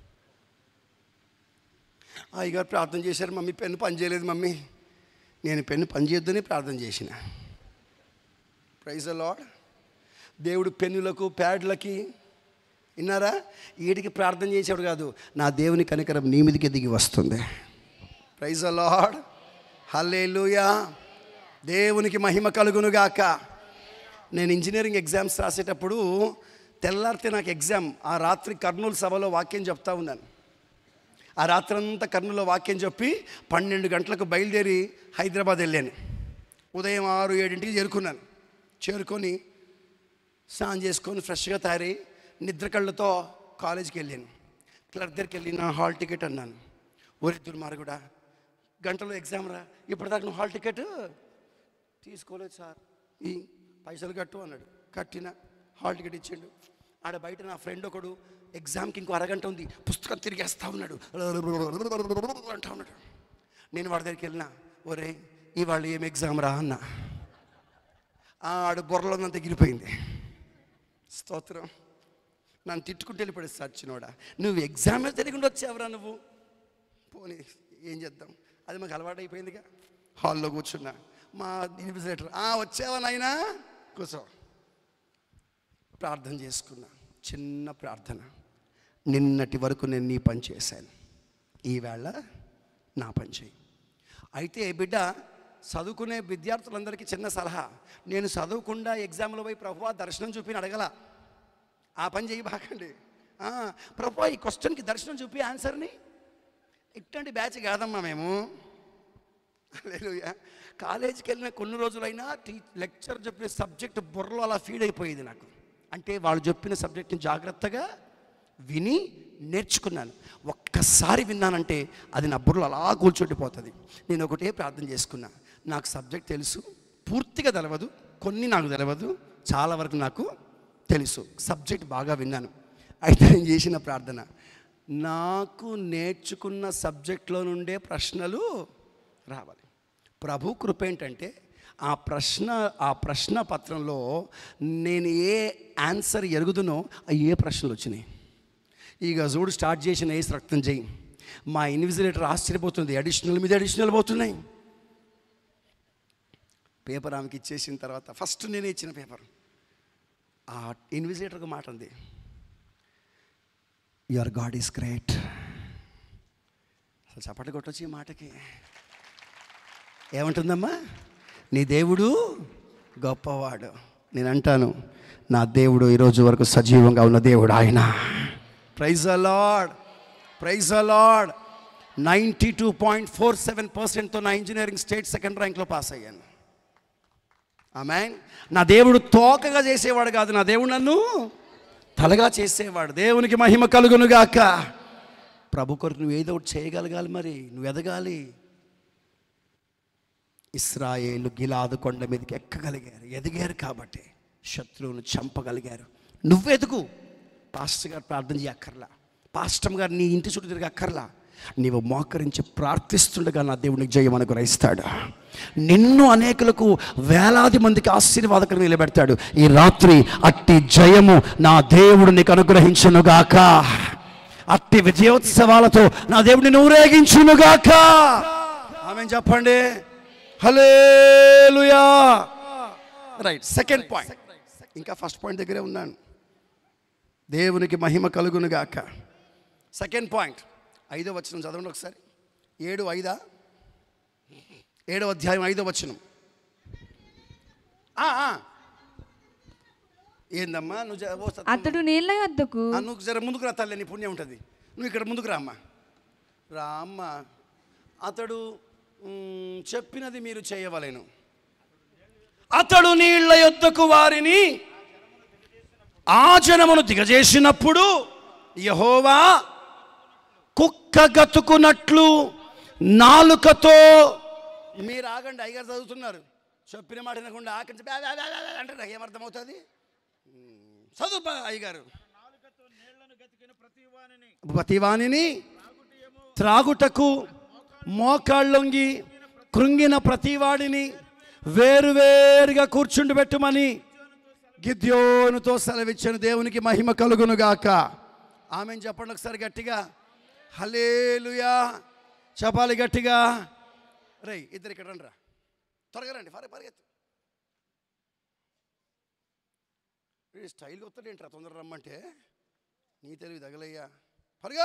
Speaker 3: అయ్యగారు ప్రార్థన చేశారు మమ్మీ పెన్ను పని చేయలేదు మమ్మీ నేను పెన్ను పని చేయొద్దని ప్రార్థన చేసిన ప్రైజ్ లాడ్ దేవుడు పెన్నులకు ప్యాడ్లకి విన్నారా వీటికి ప్రార్థన చేసేవాడు కాదు నా దేవుని కనికరం నీ మీదకి దిగి వస్తుంది ప్రైజ్ లాడ్ హల్లెలూయా దేవునికి మహిమ కలుగునుగాక నేను ఇంజనీరింగ్ ఎగ్జామ్స్ రాసేటప్పుడు తెల్లారితే నాకు ఎగ్జామ్ ఆ రాత్రి కర్నూలు సభలో వాక్యం చెప్తా ఉన్నాను ఆ రాత్రంతా కర్నూలులో వాక్యం చెప్పి పన్నెండు గంటలకు బయలుదేరి హైదరాబాద్ వెళ్ళాను ఉదయం ఆరు ఏడింటికి చేరుకున్నాను చేరుకొని స్నానం చేసుకొని ఫ్రెష్గా తయారై నిద్ర కళ్ళతో కాలేజీకి వెళ్ళాను క్లర్క్ దగ్గరికి వెళ్ళి నా హాల్ టికెట్ అన్నాను ఒరి దుర్మార్గుడా గంటలో ఎగ్జామ్ రా ఇప్పటిదాకా నువ్వు హాల్ టికెట్ తీసుకోలేదు సార్ ఈ పైసలు కట్టు అన్నాడు కట్టిన హాల్ టికెట్ ఇచ్చిండు ఆడ బయట నా ఫ్రెండ్ ఒకడు ఎగ్జామ్కి ఇంకో అరగంట ఉంది పుస్తకం తిరిగేస్తా ఉన్నాడు అంటా ఉన్నాడు నేను వాడి దగ్గరికి వెళ్ళినా ఒరే ఇవాళ ఏం ఎగ్జామ్ రా అన్న ఆడు బుర్రలో ఎగిరిపోయింది స్తోత్రం నన్ను తిట్టుకుంటూ వెళ్ళిపోయాడు సచ్చినోడా నువ్వు ఎగ్జామ్ తెలియకుండా వచ్చావురా నువ్వు పోనీ ఏం చేద్దాం అది మాకు అలవాటు అయిపోయిందిగా హాల్లో కూర్చున్నా మా ఇన్విజిలేటర్ ఆ వచ్చావా నాయనా కూర్చో ప్రార్థన చేసుకున్నా చిన్న ప్రార్థన నిన్నటి వరకు నేను నీ పని చేశాను ఈవేళ నా పని చేయి అయితే బిడ్డ చదువుకునే విద్యార్థులందరికీ చిన్న సలహా నేను చదువుకుండా ఎగ్జామ్లో పోయి ప్రభువా దర్శనం చూపిని అడగల ఆ పని చేయి బాకండి ప్రభు ఈ క్వశ్చన్కి దర్శనం చూపి ఆన్సర్ని ఇట్లాంటి బ్యాచ్ కాదమ్మా మేము లేదు కాలేజీకి వెళ్ళిన కొన్ని రోజులైనా టీ లెక్చర్ చెప్పిన సబ్జెక్ట్ బుర్రలో అలా ఫీడ్ అయిపోయేది నాకు అంటే వాళ్ళు చెప్పిన సబ్జెక్ట్ని జాగ్రత్తగా విని నేర్చుకున్నాను ఒక్కసారి విన్నానంటే అది నా బుర్రలో అలా కూర్చుండిపోతుంది నేను ఒకటే ప్రార్థన చేసుకున్నా నాకు సబ్జెక్ట్ తెలుసు పూర్తిగా తెలవదు కొన్ని నాకు తెలవదు చాలా వరకు నాకు తెలుసు సబ్జెక్ట్ బాగా విన్నాను అయితే నేను చేసిన ప్రార్థన నాకు నేర్చుకున్న సబ్జెక్ట్లో నుండే ప్రశ్నలు రావాలి ప్రభు కృప ఏంటంటే ఆ ప్రశ్న ఆ ప్రశ్న పత్రంలో నేను ఏ ఆన్సర్ ఎరుగుదునో ఆ ఏ ప్రశ్నలు వచ్చినాయి ఇక చూడు స్టార్ట్ చేసిన వేసి రక్తం చేయి మా ఇన్విజిలేటర్ ఆశ్చర్యపోతుంది అడిషనల్ మీద అడిషనల్ పోతున్నాయి పేపర్ ఆమెకి ఇచ్చేసిన తర్వాత ఫస్ట్ నేనే ఇచ్చిన పేపర్ ఆ ఇన్విజిలేటర్కి మాట ఉంది యువర్ గాడ్ ఈస్ గ్రేట్ అసలు చప్పటి కొట్టొచ్చు ఈ మాటకి ఏమంటుందమ్మా నీ దేవుడు గొప్పవాడు నేను అంటాను నా దేవుడు ఈరోజు వరకు సజీవంగా ఉన్న దేవుడు ఆయన praise the Lord praise the Lord ninety two point four seven పర్సెంట్తో నా ఇంజనీరింగ్ స్టేట్ సెకండ్ ర్యాంక్లో పాస్ అయ్యాను ఆమె నా దేవుడు తోకగా చేసేవాడు కాదు నా దేవుడు నన్ను తలగా చేసేవాడు దేవునికి మహిమ కలుగునుగాక ప్రభు కొరకు నువ్వు ఏదో ఒకటి చేయగలగాలి మరి నువ్వు ఎదగాలి ఇస్రాయేలు గిలాదు కొండ మీదకి ఎక్కగలిగారు ఎదిగారు కాబట్టి శత్రువును చంపగలిగారు నువ్వు ఎదుగు పాస్టర్ గారు ప్రార్థన చేయక్కర్లా పాస్టమ్ గారు నీ ఇంటి చుట్టూ తిరిగి అక్కర్లా నీవు మోకరించి ప్రార్థిస్తుండగా నా దేవునికి జయం అనుగ్రహిస్తాడు నిన్ను అనేకులకు వేలాది మందికి ఆశీర్వాదకరం నిలబెడతాడు ఈ రాత్రి అట్టి జయము నా దేవుడు నీకు అనుగ్రహించునుగాక అట్టి విజయోత్సవాలతో నా దేవుడిని ఊరేగించునుగాక ఆమె చెప్పండి హలేలుయా రైట్ సెకండ్ పాయింట్ ఇంకా ఫస్ట్ పాయింట్ దగ్గరే ఉన్నాను దేవునికి మహిమ కలుగునుగాక సెకండ్ పాయింట్ ఐదో వచనం చదవండి ఒకసారి ఏడు ఐదా ఏడో అధ్యాయం ఐదో వచనం ఆ, ఆ. ఏందమ్మా నువ్వు జర- ఓ సత్యం.
Speaker 2: అతడు నీళ్ళ యొద్దకు
Speaker 3: ఆ, నువ్వు జర ముందుకు రా తల్లి నీ పుణ్యం ఉంటుంది నువ్వు ఇక్కడ ముందుకు రా అమ్మా రా అమ్మ అతడు మ్, చెప్పినది మీరు చేయవలేను అతడు నీళ్ల యొద్దకు వారిని ఆ జనమును దిగజేసినప్పుడు యహోవా కుక్క గతుకున్నట్లు నాలుకతో మీరు ఆగండి అయ్యగారు చదువుతున్నారు చెప్పిన మాట వినకుండా ఆకలి చెప్పి, "ఆ, ఆ, ఆ, ఆ" అంటే నాకు ఏమర్థమవుతుంది మ్, చదువు బా అయ్యగారు ప్రతివాణిని త్రాగుటకు మోకాళ్ళొంగి కృంగిన ప్రతివాడిని వేరువేరుగా కూర్చుండి పెట్టుమని గిద్యోనుతో సెలవిచ్చిన దేవునికి మహిమ కలుగునుగాక ఆమె చెప్పండి ఒకసారి గట్టిగా హలేలుయా చెప్పాలి గట్టిగా రై ఇద్దరు ఇక్కడ రండి రా త్వరగా రండి పరి పరిగెత్తు ఈ స్టైల్గా వస్తాడు ఏంట్రా తొందర రమ్మంటే నీ తెలివి తగలయ్యా పరుగా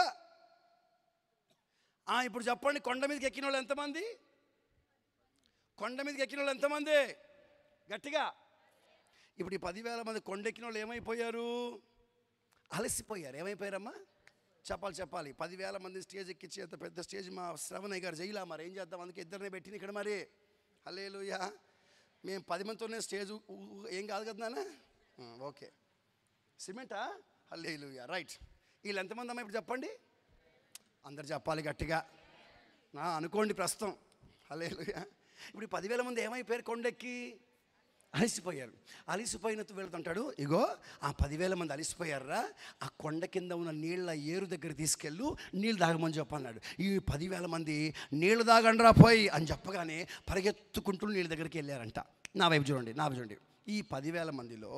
Speaker 3: ఆ, ఇప్పుడు చెప్పండి కొండ మీదకి ఎక్కిన వాళ్ళు ఎంతమంది కొండ మీదకి ఎక్కిన వాళ్ళు ఎంతమంది గట్టిగా ఇప్పుడు ఈ పదివేల మంది కొండెక్కిన వాళ్ళు ఏమైపోయారు అలసిపోయారు ఏమైపోయారమ్మా చెప్పాలి చెప్పాలి పదివేల మంది స్టేజ్ ఎక్కించి అంత పెద్ద స్టేజ్ మా శ్రవణయ్య గారు చేయలా మరి ఏం చేద్దాం అందుకే ఇద్దరినే పెట్టిన ఇక్కడ మరి హలేలుయా మేము పది మందితోనే స్టేజ్ ఊ- ఊ- ఏం కాదు కదా నాన్న ఆ, ఓకే సిమెంటా హలేలుయా రైట్ వీళ్ళు ఎంతమంది అమ్మా ఇప్పుడు చెప్పండి అందరు చెప్పాలి గట్టిగా నా అనుకోండి ప్రస్తుతం హలేలుయా ఇప్పుడు ఈ పదివేల మంది ఏమైపోయారు కొండెక్కి అలసిపోయారు అలసిపోయిన వెళ్తుంటాడు ఇగో ఆ పదివేల మంది అలసిపోయారా ఆ కొండ కింద ఉన్న నీళ్ళ ఏరు దగ్గర తీసుకెళ్ళు నీళ్ళు తాగమని చెప్పన్నాడు ఈ పదివేల మంది నీళ్ళు తాగండ్రా పోయి అని చెప్పగానే పరిగెత్తుకుంటూ నీళ్ళ దగ్గరికి వెళ్ళారంట నా వైపు చూడండి నా వైపు చూడండి ఈ పదివేల మందిలో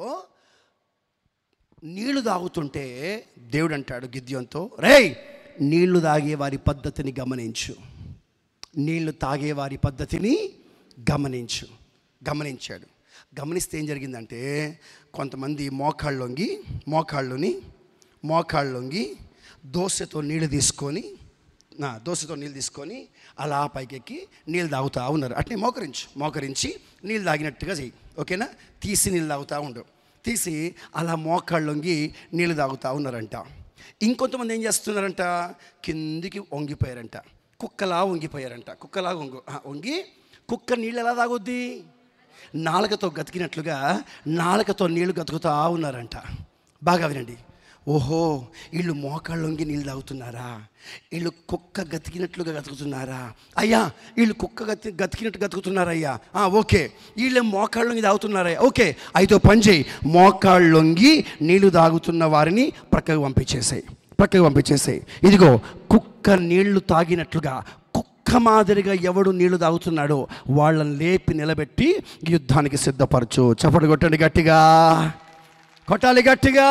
Speaker 3: నీళ్లు తాగుతుంటే దేవుడు అంటాడు గిద్యంతో రేయ్ నీళ్లు తాగే వారి పద్ధతిని గమనించు నీళ్లు తాగే వారి పద్ధతిని గమనించు గమనించాడు గమనిస్తే ఏం జరిగిందంటే కొంతమంది మోకాళ్ళొంగి మోకాళ్ళుని మోకాళ్ళొంగి దోశతో నీళ్లు తీసుకొని నా దోశతో నీళ్ళు తీసుకొని అలా పైకెక్కి నీళ్ళు తాగుతూ ఉన్నారు అట్నే మోకరించు మోకరించి నీళ్ళు తాగినట్టుగా చెయ్యి ఓకేనా తీసి నీళ్ళు తాగుతూ ఉండు తీసి అలా మోకాళ్ళొంగి నీళ్ళు తాగుతూ ఉన్నారంట ఇంకొంతమంది ఏం చేస్తున్నారంట కిందికి వంగిపోయారంట కుక్కలా వంగిపోయారంట కుక్కలా వంగు ఆ, వంగి కుక్క నీళ్ళు ఎలా తాగొద్ది నాలుకతో గతికినట్లుగా నాలుకతో నీళ్లు గతుకుతా ఉన్నారంట బాగా వినండి ఓహో వీళ్ళు మోకాళ్ళొంగి నీళ్ళు తాగుతున్నారా వీళ్ళు కుక్క గతికినట్లుగా గతుకుతున్నారా అయ్యా వీళ్ళు కుక్క గతి గతికినట్టు గతుకుతున్నారయ్యా ఆ, ఓకే వీళ్ళు మోకాళ్ళొంగి తాగుతున్నారయ్యా ఓకే అయితే ఓ పని చేయి మోకాళ్ళొంగి నీళ్లు తాగుతున్న వారిని ప్రక్కకు పంపించేసాయి ప్రక్కకు పంపించేసాయి ఇదిగో కుక్క నీళ్లు తాగినట్లుగా కుక్క మాదిరిగా ఎవడు నీళ్లు తాగుతున్నాడో వాళ్ళని లేపి నిలబెట్టి యుద్ధానికి సిద్ధపరచు చప్పటి కొట్టండి గట్టిగా కొట్టాలి గట్టిగా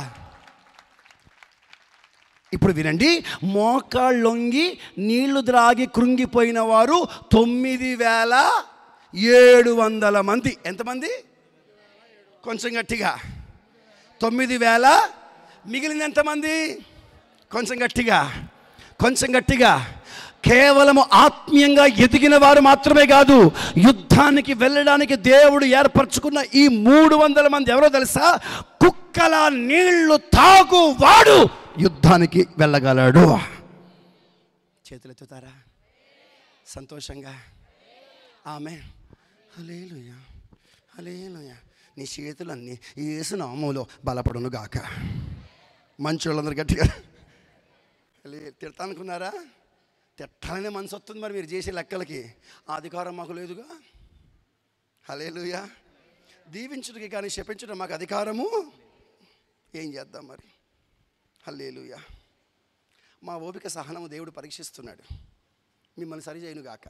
Speaker 3: ఇప్పుడు వినండి మోకాళ్ళొంగి నీళ్లు ద్రాగి కృంగిపోయిన వారు తొమ్మిది వేల ఏడు వందల మంది ఎంతమంది కొంచెం గట్టిగా తొమ్మిది వేల మిగిలింది ఎంతమంది కొంచెం గట్టిగా కొంచెం గట్టిగా కేవలము ఆత్మీయంగా ఎదిగిన వారు మాత్రమే కాదు యుద్ధానికి వెళ్ళడానికి దేవుడు ఏర్పరచుకున్న ఈ మూడు వందల మంది ఎవరో తెలుసా కుక్కల నీళ్లు తాగు వాడు యుద్ధానికి వెళ్ళగలడు చేతులు ఎత్తుతారా సంతోషంగా ఆమె హలేలుయ హలేలుయ నీ చేతులన్నీ ఏసు నామములో బలపడును గాక మంచోళ్ళందరూ గట్టిగా హలే తిడతానుకున్నారా తిట్టాలనే మనసు వస్తుంది మరి మీరు చేసే లెక్కలకి ఆ అధికారం మాకు లేదుగా హలేలుయ దీవించుడికి కానీ శపించడం మాకు అధికారము ఏం చేద్దాం మరి హల్లేలుయ మా ఓపిక సహనము దేవుడు పరీక్షిస్తున్నాడు మిమ్మల్ని సరి చేయను గాక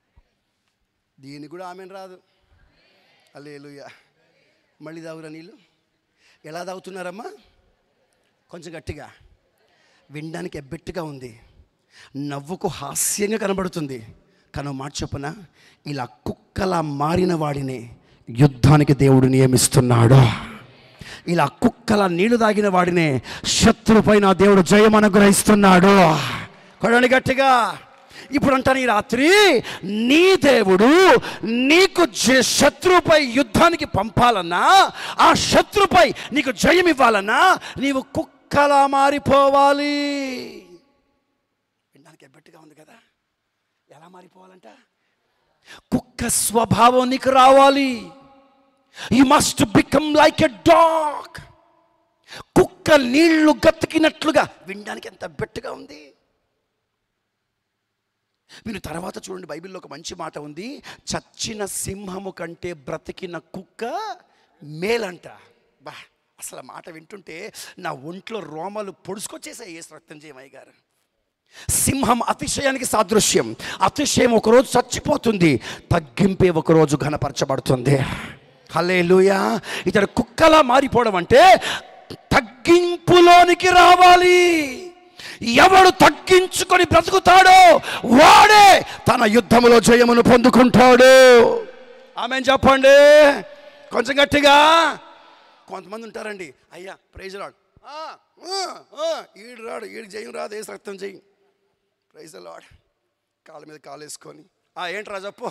Speaker 3: దీనికి కూడా ఆమెను రాదు హల్లేలుయ మళ్ళీ తాగురా నీళ్ళు ఎలా తాగుతున్నారమ్మా కొంచెం గట్టిగా వినడానికి ఎబ్బెట్టుగా ఉంది నవ్వుకు హాస్యంగా కనబడుతుంది కానీ ఓ మాట చొప్పున ఇలా కుక్కలా మారిన వాడిని యుద్ధానికి దేవుడు నియమిస్తున్నాడు ఇలా కుక్కల నీళ్లు తాగిన వాడినే శత్రుపై నా దేవుడు జయం అనుగ్రహిస్తున్నాడు కొడండి గట్టిగా ఇప్పుడు అంటాను ఈ రాత్రి నీ దేవుడు నీకు జ- శత్రువుపై యుద్ధానికి పంపాలన్నా ఆ శత్రుపై నీకు జయం ఇవ్వాలన్నా నీవు కుక్కలా మారిపోవాలి వినడానికి ఎబ్బట్టుగా ఉంది కదా ఎలా మారిపోవాలంట కుక్క స్వభావం నీకు రావాలి you must become like a dog కుక్క నీళ్లు గతికినట్లుగా వినడానికి ఎంత బెట్టుగా ఉంది మీరు తర్వాత చూడండి బైబిల్లో ఒక మంచి మాట ఉంది చచ్చిన సింహము కంటే బ్రతికిన కుక్క మేలంట బా అసలు ఆ మాట వింటుంటే నా ఒంట్లో రోమలు పొడుచుకొచ్చేసాయి ఏ రక్తంజయమయ్య గారు సింహం అతిశయానికి సాదృశ్యం అతిశయం ఒకరోజు చచ్చిపోతుంది తగ్గింపే ఒకరోజు ఘనపరచబడుతుంది హలే ఇతడు కుక్కలా మారిపోవడం అంటే తగ్గింపులోనికి రావాలి ఎవడు తగ్గించుకొని బ్రతుకుతాడో వాడే తన యుద్ధములో జయమును పొందుకుంటాడు ఆమె చెప్పండి కొంచెం గట్టిగా కొంతమంది ఉంటారండి అయ్యా ప్రైజ్ రాడు ఈడు రాడు ఈడికి జయం రాదు ఏ రక్తం జయం ప్రైజ్ లాడ్ కాళ్ళ మీద కాలు వేసుకొని ఆ ఏంట్రా చెప్పు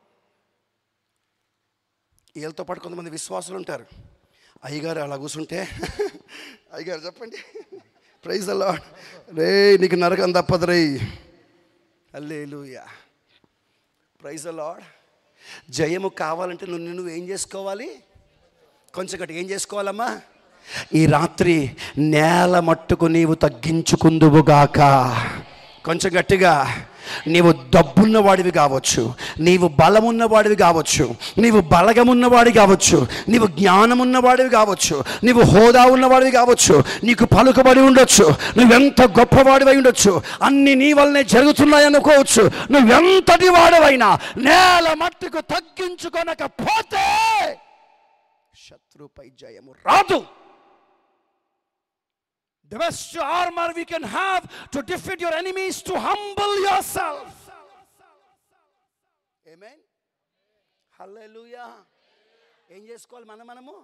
Speaker 3: వీళ్ళతో పాటు కొంతమంది విశ్వాసులు ఉంటారు అయ్యగారు అలా కూర్చుంటే అయ్యగారు చెప్పండి ప్రైజ్ లాడ్ రే నీకు నరకం తప్పదు రే అల్లేలుయా ప్రైజ్ లాడ్ జయము కావాలంటే నువ్వు నువ్వు ఏం చేసుకోవాలి కొంచెం గట్టి ఏం చేసుకోవాలమ్మా ఈ రాత్రి నేల మట్టుకు నీవు తగ్గించుకుందువుగాక కొంచెం గట్టిగా నీవు డబ్బున్న వాడివి కావచ్చు నీవు బలమున్న వాడివి కావచ్చు నీవు బలగమున్నవాడి కావచ్చు నీవు జ్ఞానమున్న వాడివి కావచ్చు నీవు హోదా ఉన్నవాడివి కావచ్చు నీకు పలుకుబడి ఉండొచ్చు నువ్వెంత గొప్పవాడివై ఉండొచ్చు అన్ని నీ వల్లనే జరుగుతున్నాయి అనుకోవచ్చు నువ్వెంతటి వాడవైనా నేల మట్టుకు తగ్గించుకొనకపోతే శత్రుపై జయము రాదు The best armor we can have to defeat your enemies to humble yourself. Amen. Hallelujah. ఏం చేసుకోవాలి మనం మనము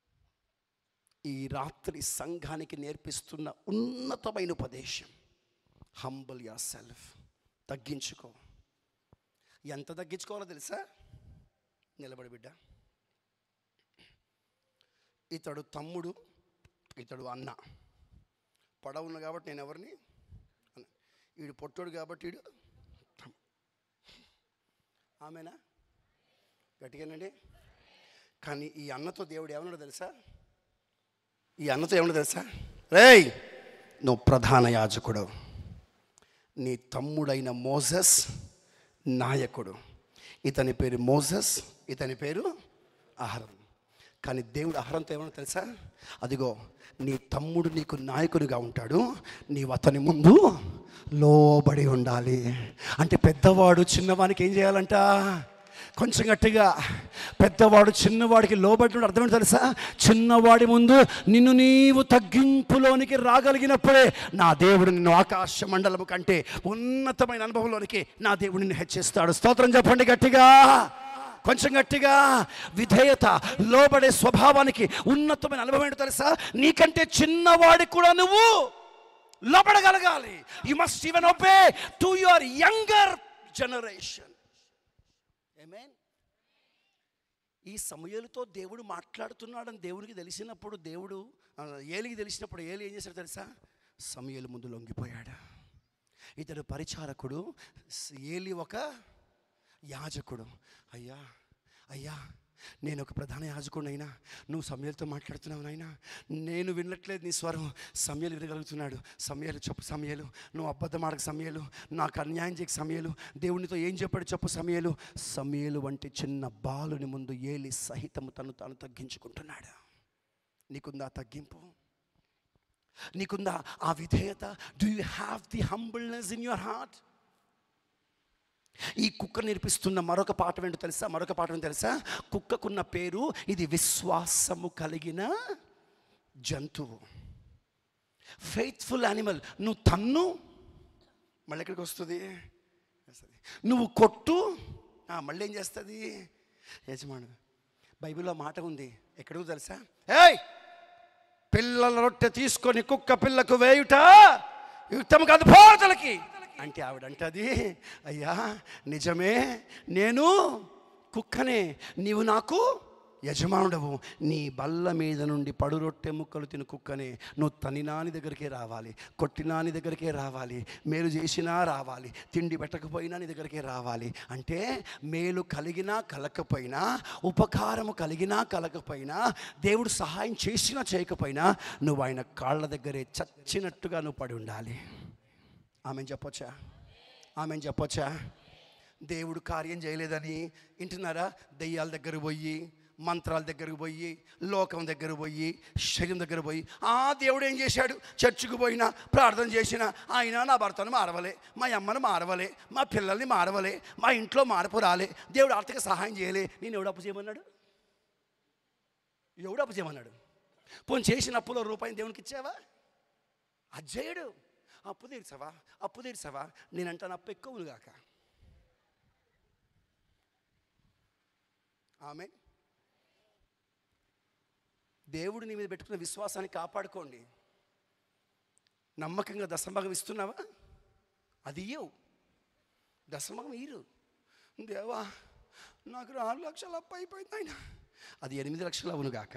Speaker 3: ఈ రాత్రి సంఘానికి నేర్పిస్తున్న ఉన్నతమైన ఉపదేశం హంబల్ యర్ సెల్ఫ్ తగ్గించుకో ఎంత తగ్గించుకోవాలో తెలుసా నిలబడి బిడ్డ ఇతడు తమ్ముడు ఇతడు అన్న పొడవున్న కాబట్టి నేను ఎవరిని అన్న వీడు పొట్టోడు కాబట్టి వీడు తమ్- ఆమెనా గట్టిగానండి కానీ ఈ అన్నతో దేవుడు ఏమన్నాడు తెలుసా ఈ అన్నతో ఏమన్నా తెలుసా రేయ్ నువ్వు ప్రధాన యాజకుడు నీ తమ్ముడైన మోజస్ నాయకుడు ఇతని పేరు మోజస్ ఇతని పేరు అహరం కానీ దేవుడు అహరంతో ఏమన్నా తెలుసా అదిగో నీ తమ్ముడు నీకు నాయకునిగా ఉంటాడు నీవు అతని ముందు లోబడి ఉండాలి అంటే పెద్దవాడు చిన్నవానికి ఏం చేయాలంట కొంచెం గట్టిగా పెద్దవాడు చిన్నవాడికి లోబడి ఉండి అర్థమేంటి తెలుసా చిన్నవాడి ముందు నిన్ను నీవు తగ్గింపులోనికి రాగలిగినప్పుడే నా దేవుడు నిన్ను ఆకాశ మండలము కంటే ఉన్నతమైన అనుభవంలోనికి నా దేవుడు నిన్ను హెచ్చిస్తాడు స్తోత్రం చెప్పండి గట్టిగా కొంచెం గట్టిగా విధేయత లోబడే స్వభావానికి ఉన్నతమైన అనుభవం ఏంటో తెలుసా నీకంటే చిన్నవాడికి కూడా నువ్వు లోబడగలగాలి you must even obey to your younger generation Amen. ఈ సమయాలతో దేవుడు మాట్లాడుతున్నాడని దేవుడికి తెలిసినప్పుడు దేవుడు ఆ, ఏలికి తెలిసినప్పుడు ఏలి ఏం చేశాడు తెలుసా సమయలు ముందు లొంగిపోయాడు ఇతడు పరిచారకుడు స్- ఏలి ఒక యాజకుడు అయ్యా అయ్యా నేను ఒక ప్రధాన యాజకుడినైనా నువ్వు సమయాలతో మాట్లాడుతున్నావు నాయనా నేను వినట్లేదు నీ స్వరం సమయాలు వినగలుగుతున్నాడు సమయాలు చెప్పు సమయాలు నువ్వు అబద్ధం ఆడక సమయాలు నాకు అన్యాయం చేయక సమయాలు దేవునితో ఏం చెప్పాడు చెప్పు సమయాలు సమయాలు వంటి చిన్న బాలుని ముందు ఏలి సహితము తను తాను తగ్గించుకుంటున్నాడు నీకుందా తగ్గింపు నీకుందా ఆ విధేయత do you have the humbleness in your heart ఈ కుక్క నేర్పిస్తున్న మరొక పాఠం ఏంటో తెలుసా మరొక పాఠం ఏంటో తెలుసా కుక్కకున్న పేరు ఇది విశ్వాసము కలిగిన జంతువు ఫెయిత్ఫుల్ యానిమల్ నువ్వు తన్ను మళ్ళీ ఎక్కడికి వస్తుంది వస్తుంది. నువ్వు కొట్టు ఆ, మళ్ళీ ఏం చేస్తుంది యజమానుడు బైబిల్లో మాట ఉంది ఎక్కడికో తెలుసా ఏయ్ పిల్లల రొట్టె తీసుకొని కుక్క పిల్లకు వేయుట యుక్తం కాదు పోతలకి అంటే ఆవిడ అంటది అయ్యా నిజమే నేను కుక్కనే నీవు నాకు యజమానుడవు నీ బల్ల మీద నుండి పడు రొట్టె ముక్కలు తిను కుక్కనే నువ్వు తనినాని దగ్గరికే రావాలి కొట్టినాని దగ్గరికే రావాలి మేలు చేసినా రావాలి తిండి పెట్టకపోయినా నీ దగ్గరికే రావాలి అంటే మేలు కలిగినా కలకపోయినా ఉపకారము కలిగినా కలకపోయినా దేవుడు సహాయం చేసినా చేయకపోయినా నువ్వు ఆయన కాళ్ళ దగ్గరే చచ్చినట్టుగా నువ్వు పడి ఉండాలి ఆమె చెప్పొచ్చా ఆమె చెప్పొచ్చా దేవుడు కార్యం చేయలేదని వింటున్నారా దెయ్యాల దగ్గర పోయి మంత్రాల దగ్గరకు పోయి లోకం దగ్గర పోయి శరీరం దగ్గర పోయి ఆ దేవుడు ఏం చేశాడు చర్చికి పోయినా ప్రార్థన చేసినా ఆయన నా భర్తను మారవలే మా అమ్మను మారవలే మా పిల్లల్ని మారవలే మా ఇంట్లో మార్పు రాలే దేవుడు ఆర్థిక సహాయం చేయలే నేను ఎవడు అప్పు చేయమన్నాడు ఎవడు అప్పు చేయమన్నాడు పోనీ చేసిన అప్పులో రూపాయి దేవునికి ఇచ్చావా అజ్జయుడు అప్పు తీర్చవా అప్పు తీర్చవా నేనంటాను అప్పు ఎక్కువ గాక ఆమె దేవుడు నీ మీద పెట్టుకున్న విశ్వాసాన్ని కాపాడుకోండి నమ్మకంగా దశభాగం ఇస్తున్నావా అది ఇయ్యవు దశభాగం ఇయ్యరు దేవా నాకు ఆరు లక్షలు అప్పు అయిపోయింది ఆయన అది ఎనిమిది లక్షలు అవును గాక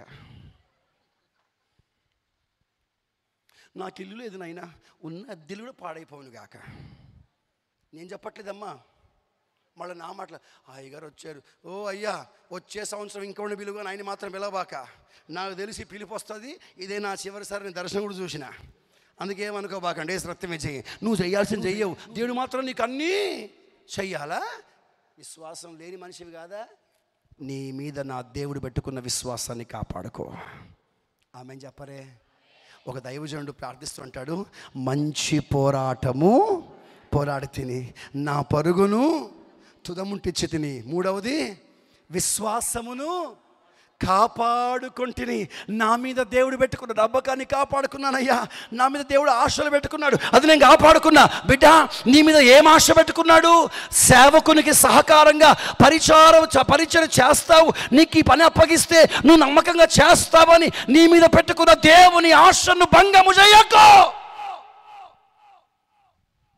Speaker 3: నాకు ఇల్లు లేదు నాయనా ఉన్న అద్దెలు కూడా పాడైపోవును గాక నేను చెప్పట్లేదమ్మా మళ్ళీ నా మాటలు అయ్యగారు వచ్చారు ఓ అయ్యా వచ్చే సంవత్సరం ఇంకొన్ని పిలువ ఆయన మాత్రం పిలవబాక నాకు తెలిసి పిలుపు వస్తుంది ఇదే నా చివరిసారి నేను దర్శనం కూడా చూసిన అందుకేమనుకోబాకండి ఏ సత్యమే చెయ్యి నువ్వు చేయాల్సింది చెయ్యవు దేవుడు మాత్రం నీకు అన్నీ చెయ్యాలా విశ్వాసం లేని మనిషివి కాదా నీ మీద నా దేవుడు పెట్టుకున్న విశ్వాసాన్ని కాపాడుకో ఆమె చెప్పరే ఒక దైవజనుడు ప్రార్థిస్తుంటాడు మంచి పోరాటము పోరాడి తిని నా పరుగును తుదముంటిచ్చి తిని మూడవది విశ్వాసమును కాపాడుకుంటుని నా మీద దేవుడు పెట్టుకున్న నమ్మకాన్ని కాపాడుకున్నానయ్యా నా మీద దేవుడు ఆశలు పెట్టుకున్నాడు అది నేను కాపాడుకున్నా బిడ్డ నీ మీద ఏం ఆశ పెట్టుకున్నాడు సేవకునికి సహకారంగా పరిచారం చ- పరిచయం చేస్తావు నీకు ఈ పని అప్పగిస్తే నువ్వు నమ్మకంగా చేస్తావని నీ మీద పెట్టుకున్న దేవుని ఆశను భంగము చేయకు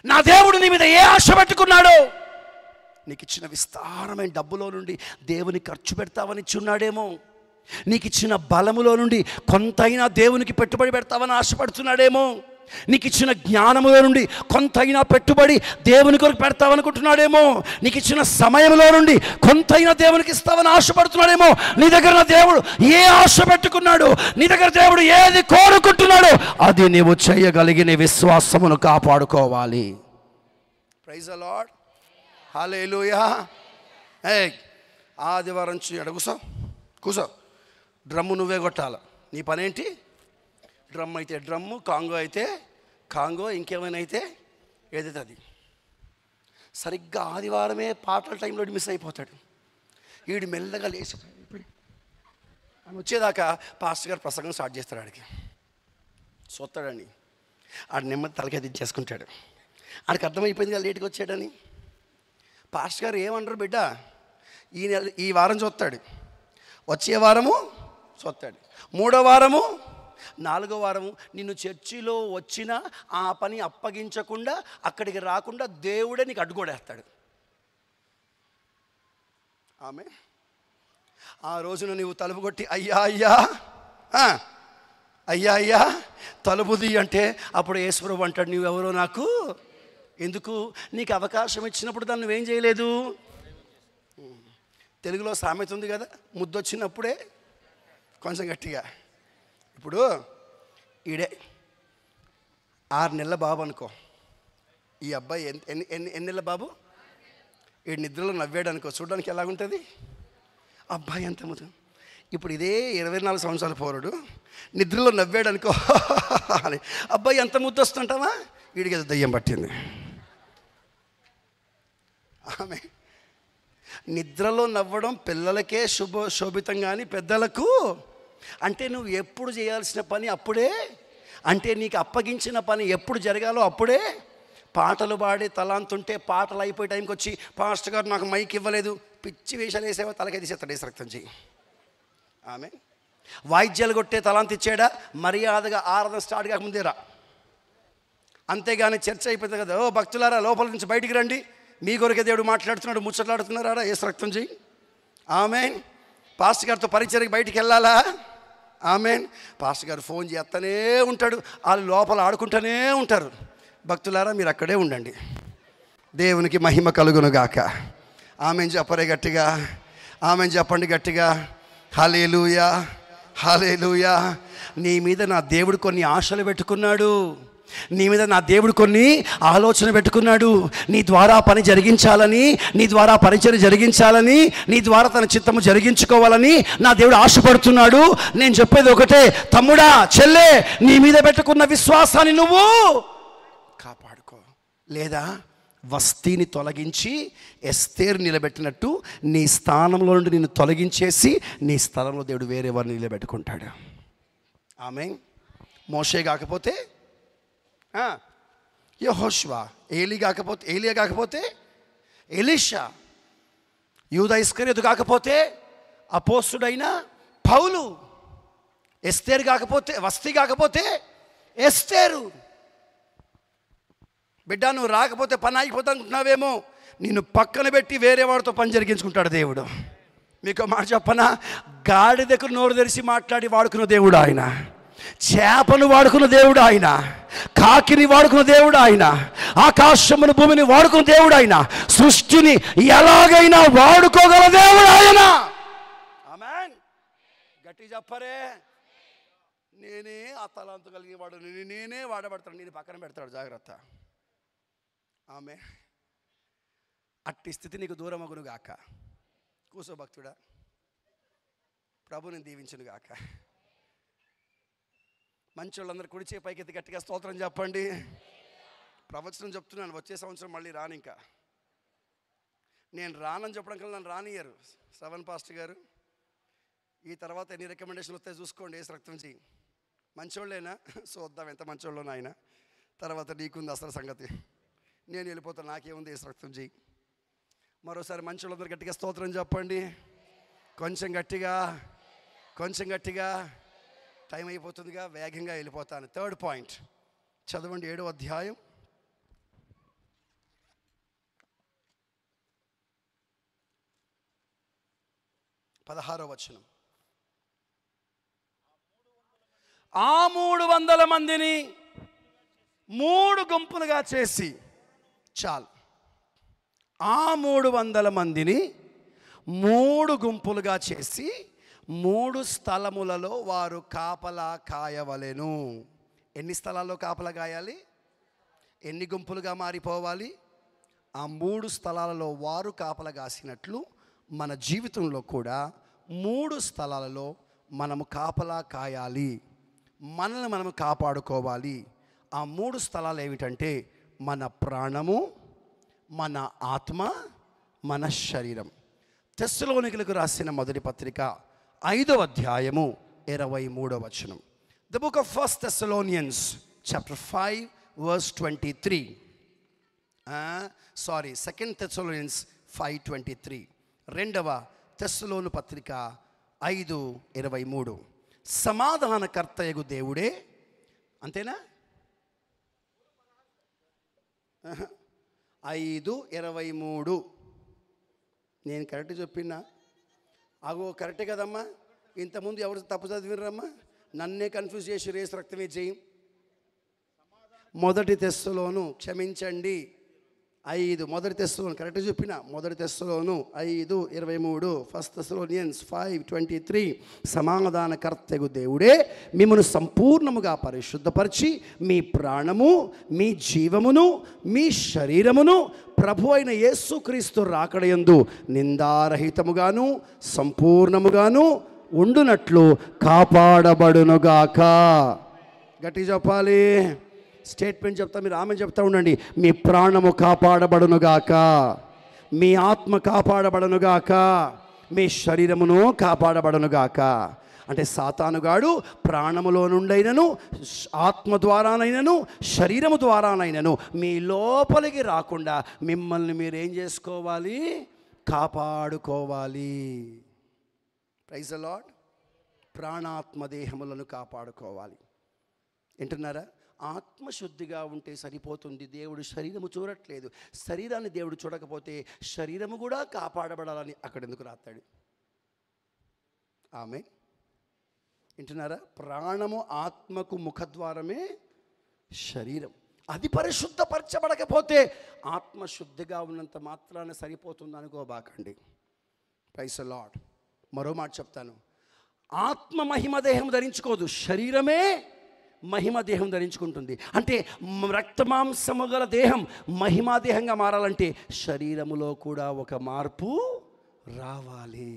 Speaker 3: నా దేవుడు నీ మీద ఏ ఆశ పెట్టుకున్నాడో నీకు ఇచ్చిన విస్తారమైన డబ్బులో నుండి దేవుని ఖర్చు పెడతావని ఇచ్చున్నాడేమో నీకు ఇచ్చిన బలములో నుండి కొంతైనా దేవునికి పెట్టుబడి పెడతావని ఆశపడుతున్నాడేమో నీకు ఇచ్చిన జ్ఞానములో నుండి కొంతైనా పెట్టుబడి దేవుని కొరకు పెడతావనుకుంటున్నాడేమో నీకు ఇచ్చిన సమయంలో నుండి కొంతైనా దేవునికి ఇస్తావని ఆశపడుతున్నాడేమో నీ దగ్గర నా దేవుడు ఏ ఆశ పెట్టుకున్నాడు నీ దగ్గర దేవుడు ఏది కోరుకుంటున్నాడో అది నీవు చేయగలిగిన విశ్వాసమును కాపాడుకోవాలి ప్రైజ్ అలాడ్ హాలేలుయా ఏ ఆదివారం చూ- ఎడ కూసో కూసో డ్రమ్ము నువ్వే కొట్టాల నీ పనేంటి డ్రమ్ అయితే డ్రమ్ము కాంగో అయితే కాంగో ఇంకేమైనా అయితే ఏదైతే అది సరిగ్గా ఆదివారమే పాటల టైంలో మిస్ అయిపోతాడు వీడు మెల్లగా లేచి అని వచ్చేదాకా పాస్టర్ గారు ప్రసంగం స్టార్ట్ చేస్తాడు ఆడికి సొత్తాడని ఆడు నెమ్మది తలకాయ దించేసుకుంటాడు ఆడికి అర్థమైపోయింది కదా లేట్గా వచ్చాడని పాస్టర్ గారు ఏమన్నారు బిడ్డ ఈ నెల ఈ వారం చూస్తాడు వచ్చే వారము చూస్తాడు మూడో వారము నాలుగో వారము నిన్ను చర్చిలో వచ్చిన ఆ పని అప్పగించకుండా అక్కడికి రాకుండా దేవుడే నీకు అడ్డుకోడేస్తాడు ఆమె ఆ రోజున నీవు తలుపు కొట్టి అయ్యా అయ్యా ఆ, అయ్యా అయ్యా తలుపుది అంటే అప్పుడు ఈశ్వరు అంటాడు నువ్వెవరో నాకు ఎందుకు నీకు అవకాశం ఇచ్చినప్పుడు దాన్ని నువ్వేం చేయలేదు తెలుగులో సామెత ఉంది కదా ముద్దొచ్చినప్పుడే కొంచెం గట్టిగా ఇప్పుడు ఈడే ఆరు నెలల బాబు అనుకో ఈ అబ్బాయి ఎన్ని ఎన్ని ఎన్ని ఎన్ని నెలల బాబు ఈ నిద్రలో నవ్వాడు అనుకో చూడడానికి ఎలాగుంటుంది అబ్బాయి ఎంత ముద్దు ఇప్పుడు ఇదే ఇరవై నాలుగు సంవత్సరాల పోరుడు నిద్రలో నవ్వాడు అనుకో అని అబ్బాయి ఎంత ముద్దు వస్తుంటావా వీడికి ఏదో దయ్యం పట్టింది ఆమె నిద్రలో నవ్వడం పిల్లలకే శుభ శోభితం కానీ పెద్దలకు అంటే నువ్వు ఎప్పుడు చేయాల్సిన పని అప్పుడే అంటే నీకు అప్పగించిన పని ఎప్పుడు జరగాలో అప్పుడే పాటలు పాడి తలాంతుంటే పాటలు అయిపోయే టైంకి వచ్చి పాస్టర్ గారు నాకు మైక్ ఇవ్వలేదు పిచ్చి వేషాలు వేసేవా తలకాయ తీసేస్తాడు వేసి రక్తం చెయ్యి ఆమె వాయిద్యాలు కొట్టే తలాంత ఇచ్చాడా మర్యాదగా ఆరాధన స్టార్ట్ కాకముందే రా అంతేగాని చర్చ అయిపోయింది కదా ఓ భక్తులారా లోపల నుంచి బయటికి రండి మీ కొరకే దేవుడు మాట్లాడుతున్నాడు ముచ్చట్లాడుతున్నారా ఏసు రక్తం చెయ్యి ఆమెన్ పాస్టర్ గారితో పరిచయకి బయటికి వెళ్ళాలా ఆమెన్ పాస్టర్ గారు ఫోన్ చేస్తూనే ఉంటాడు వాళ్ళు లోపల ఆడుకుంటూనే ఉంటారు భక్తులారా మీరు అక్కడే ఉండండి దేవునికి మహిమ కలుగునుగాక ఆమెన్ చెప్పరే గట్టిగా ఆమెన్ చెప్పండి గట్టిగా హలేలుయా హలేలుయా నీ మీద నా దేవుడు కొన్ని ఆశలు పెట్టుకున్నాడు నీ మీద నా దేవుడు కొన్ని ఆలోచన పెట్టుకున్నాడు నీ ద్వారా పని జరిగించాలని నీ ద్వారా పరిచయం జరిగించాలని నీ ద్వారా తన చిత్తము జరిగించుకోవాలని నా దేవుడు ఆశపడుతున్నాడు నేను చెప్పేది ఒకటే తమ్ముడా చెల్లే నీ మీద పెట్టుకున్న విశ్వాసాన్ని నువ్వు కాపాడుకో లేదా వస్తీని తొలగించి ఎస్తేరు నిలబెట్టినట్టు నీ స్థానంలో నుండి నిన్ను తొలగించేసి నీ స్థలంలో దేవుడు వేరే వారిని నిలబెట్టుకుంటాడు ఆమె మోషే కాకపోతే ఆ, యెహోషువ ఏలి కాకపోతే ఏలియా కాకపోతే ఎలీషా యూద ఇస్కరియతు కాకపోతే అపోస్తుడైన పౌలు ఎస్తేరు కాకపోతే వస్తీ కాకపోతే ఎస్తేరు బిడ్డ నువ్వు రాకపోతే పని ఆగిపోతా అనుకుంటున్నావేమో నిన్ను పక్కన పెట్టి వేరే వాడితో పని జరిగించుకుంటాడు దేవుడు మీకు మాట చెప్పనా గాడిదకు నోరు తెరిచి మాట్లాడి వాడుకున్న దేవుడు ఆయన చేపను వాడుకున్న దేవుడు ఆయన కాకిని వాడుకున్న దేవుడు ఆయన ఆకాశమును భూమిని వాడుకున్న దేవుడు ఆయన సృష్టిని ఎలాగైనా వాడుకోగల దేవుడు ఆయన ఆమెన్ గట్టి చెప్పరే నేనే ఆ తలాంతు కలిగి వాడు నేను నేనే వాడబడతాను నేను పక్కన పెడతాడు జాగ్రత్త ఆమె అట్టి స్థితి నీకు దూరం అగును గాక కూసో భక్తుడా ప్రభుని దీవించును గాక మంచి వాళ్ళందరూ కుడిచే పైకెత్తి గట్టిగా స్తోత్రం చెప్పండి ప్రవచనం చెప్తున్నాను వచ్చే సంవత్సరం మళ్ళీ రాను ఇంకా నేను రానని చెప్పడం కల్లా నన్ను రానియరు శ్రవణ్ పాస్టర్ గారు ఈ తర్వాత ఎన్ని రికమెండేషన్లు వస్తాయి చూసుకోండి ఏ రక్తం చేయి మంచోళ్ళేనా చూద్దాం ఎంత మంచోళ్ళు ఆయన తర్వాత నీకుంది అసలు సంగతి నేను వెళ్ళిపోతాను నాకేముంది ఏ రక్తం చేయి మరోసారి మంచోళ్ళందరూ గట్టిగా స్తోత్రం చెప్పండి కొంచెం గట్టిగా కొంచెం గట్టిగా టైం అయిపోతుందిగా వేగంగా వెళ్ళిపోతాను థర్డ్ పాయింట్ చదవండి ఏడో అధ్యాయం పదహారో వచనం ఆ మూడు వందల మందిని మూడు గుంపులుగా చేసి చాలు ఆ మూడు వందల మందిని మూడు గుంపులుగా చేసి మూడు స్థలములలో వారు కాపలా కాయవలెను ఎన్ని స్థలాల్లో కాపలా కాయాలి ఎన్ని గుంపులుగా మారిపోవాలి ఆ మూడు స్థలాలలో వారు కాపలా కాసినట్లు మన జీవితంలో కూడా మూడు స్థలాలలో మనము కాపలా కాయాలి మనల్ని మనం కాపాడుకోవాలి ఆ మూడు స్థలాలు ఏమిటంటే మన ప్రాణము మన ఆత్మ మన శరీరం తెస్సలోనికులకు రాసిన మొదటి పత్రిక ఐదవ అధ్యాయము ఇరవై మూడవ వచనం the book of first Thessalonians chapter five verse twenty three sorry second Thessalonians five twenty three రెండవ తెస్సలోను పత్రిక ఐదు ఇరవై మూడు సమాధానకర్తయగు దేవుడే అంతేనా ఆహా. ఐదు ఇరవై మూడు నేను కరెక్ట్ చెప్పినా అగో కరెక్టే కదమ్మా ఇంతకుముందు ఎవరు తప్పు చదివినరమ్మా నన్నే కన్ఫ్యూజ్ చేసి రేసు రక్తమే చేయం మొదటి తెస్సులోను క్షమించండి ఐదు మొదటి తెస్సులోను కరెక్ట్ చెప్పిన మొదటి తెస్సులోను ఐదు ఇరవై మూడు first Thessalonians five twenty three సమాధానకర్తగు దేవుడే మిమ్మను సంపూర్ణముగా పరిశుద్ధపరిచి మీ ప్రాణము మీ జీవమును మీ శరీరమును ప్రభు అయిన యేసుక్రీస్తు రాకడయందు నిందారహితముగాను సంపూర్ణముగాను ఉండునట్లు కాపాడబడునుగాక గట్టి చెప్పాలి స్టేట్మెంట్ చెప్తా మీరు ఆమె చెప్తా ఉండండి మీ ప్రాణము కాపాడబడునుగాక మీ ఆత్మ కాపాడబడునుగాక మీ శరీరమును కాపాడబడునుగాక అంటే సాతానుగాడు ప్రాణములో నుండైనను శ్- ఆత్మ ద్వారానైనను శరీరము ద్వారానైనను మీ లోపలికి రాకుండా మిమ్మల్ని మీరు ఏం చేసుకోవాలి కాపాడుకోవాలి ప్రైజ్ లాడ్ ప్రాణాత్మ దేహములను కాపాడుకోవాలి వింటున్నారా ఆత్మశుద్ధిగా ఉంటే సరిపోతుంది దేవుడు శరీరము చూడట్లేదు శరీరాన్ని దేవుడు చూడకపోతే శరీరము కూడా కాపాడబడాలని అక్కడ ఎందుకు రాస్తాడు ఆమె వింటున్నారా ప్రాణము ఆత్మకు ముఖద్వారమే శరీరం అది పరిశుద్ధపరచబడకపోతే ఆత్మ శుద్ధిగా ఉన్నంత మాత్రాన సరిపోతుంది అనుకోబాకండి ప్రైస్ లాడ్ మరో మాట చెప్తాను ఆత్మ మహిమ దేహం ధరించుకోదు శరీరమే మహిమ దేహం ధరించుకుంటుంది అంటే మ- రక్తమాంసము గల దేహం మహిమా దేహంగా మారాలంటే శరీరములో కూడా ఒక మార్పు రావాలి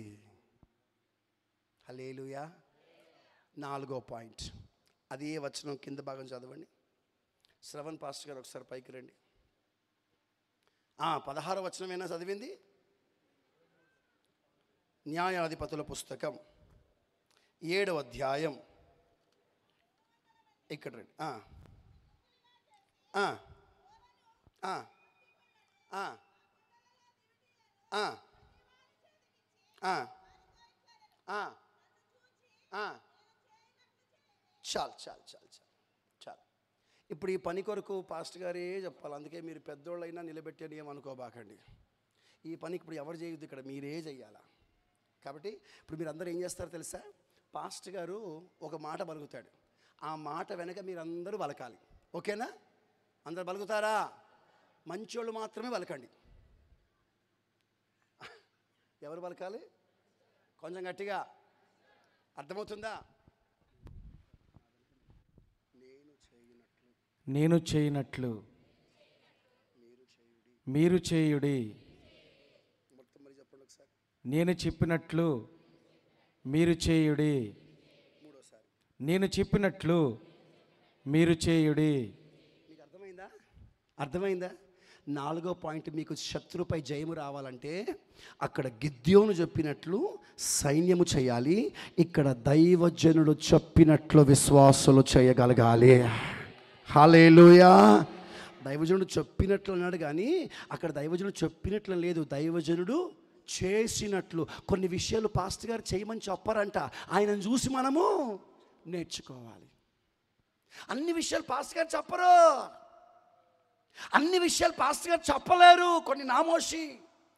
Speaker 3: హలేలుయా నాలుగో పాయింట్ అదే వచనం కింద భాగం చదవండి శ్రవణ్ పాస్టర్ గారు ఒకసారి పైకి రండి ఆ, పదహారో వచనమేనా చదివింది న్యాయాధిపతుల పుస్తకం ఏడవ అధ్యాయం ఇక్కడ రండి ఆ. ఆ. ఆ. ఆ. ఆ. ఆ. ఆ. ఆ. చాలు చాలు చాలు చాలు చాలు ఇప్పుడు ఈ పని కొరకు పాస్టర్ గారే చెప్పాలి అందుకే మీరు పెద్దోళ్ళైనా నిలబెట్టని ఏమనుకోబాకండి ఈ పనికి ఇప్పుడు ఎవరు చేయొద్దు ఇక్కడ మీరే చెయ్యాలా కాబట్టి ఇప్పుడు మీరు అందరూ ఏం చేస్తారు తెలుసా పాస్ట్ గారు ఒక మాట పలుకుతాడు ఆ మాట వెనక మీరు అందరూ పలకాలి ఓకేనా అందరు పలుకుతారా మంచోళ్ళు మాత్రమే పలకండి ఎవరు పలకాలి కొంచెం గట్టిగా అర్థమవుతుందా
Speaker 4: నేను చేయనట్లు మీరు చేయుడి
Speaker 3: మొత్తం మరి చెప్పండి ఒకసారి
Speaker 4: నేను చెప్పినట్లు మీరు చేయుడి
Speaker 3: మూడోసారి
Speaker 4: నేను చెప్పినట్లు మీరు చేయుడి
Speaker 3: మీకు అర్థమైందా అర్థమైందా నాలుగో పాయింట్ మీకు శత్రుపై జయము రావాలంటే అక్కడ గిద్యోను చెప్పినట్లు సైన్యము చేయాలి ఇక్కడ దైవజనుడు చెప్పినట్లు విశ్వాసులు చేయగలగాలి హాలేలుయా దైవజనుడు చెప్పినట్లు అన్నాడు కానీ అక్కడ దైవజనుడు చెప్పినట్లు లేదు దైవజనుడు చేసినట్లు కొన్ని విషయాలు పాస్ట్ గారు చేయమని చెప్పారంట ఆయనను చూసి మనము నేర్చుకోవాలి అన్ని విషయాలు పాస్ట్ గారు చెప్పరు అన్ని విషయాలు పాస్టర్ గారు చెప్పలేరు కొన్ని నామోషి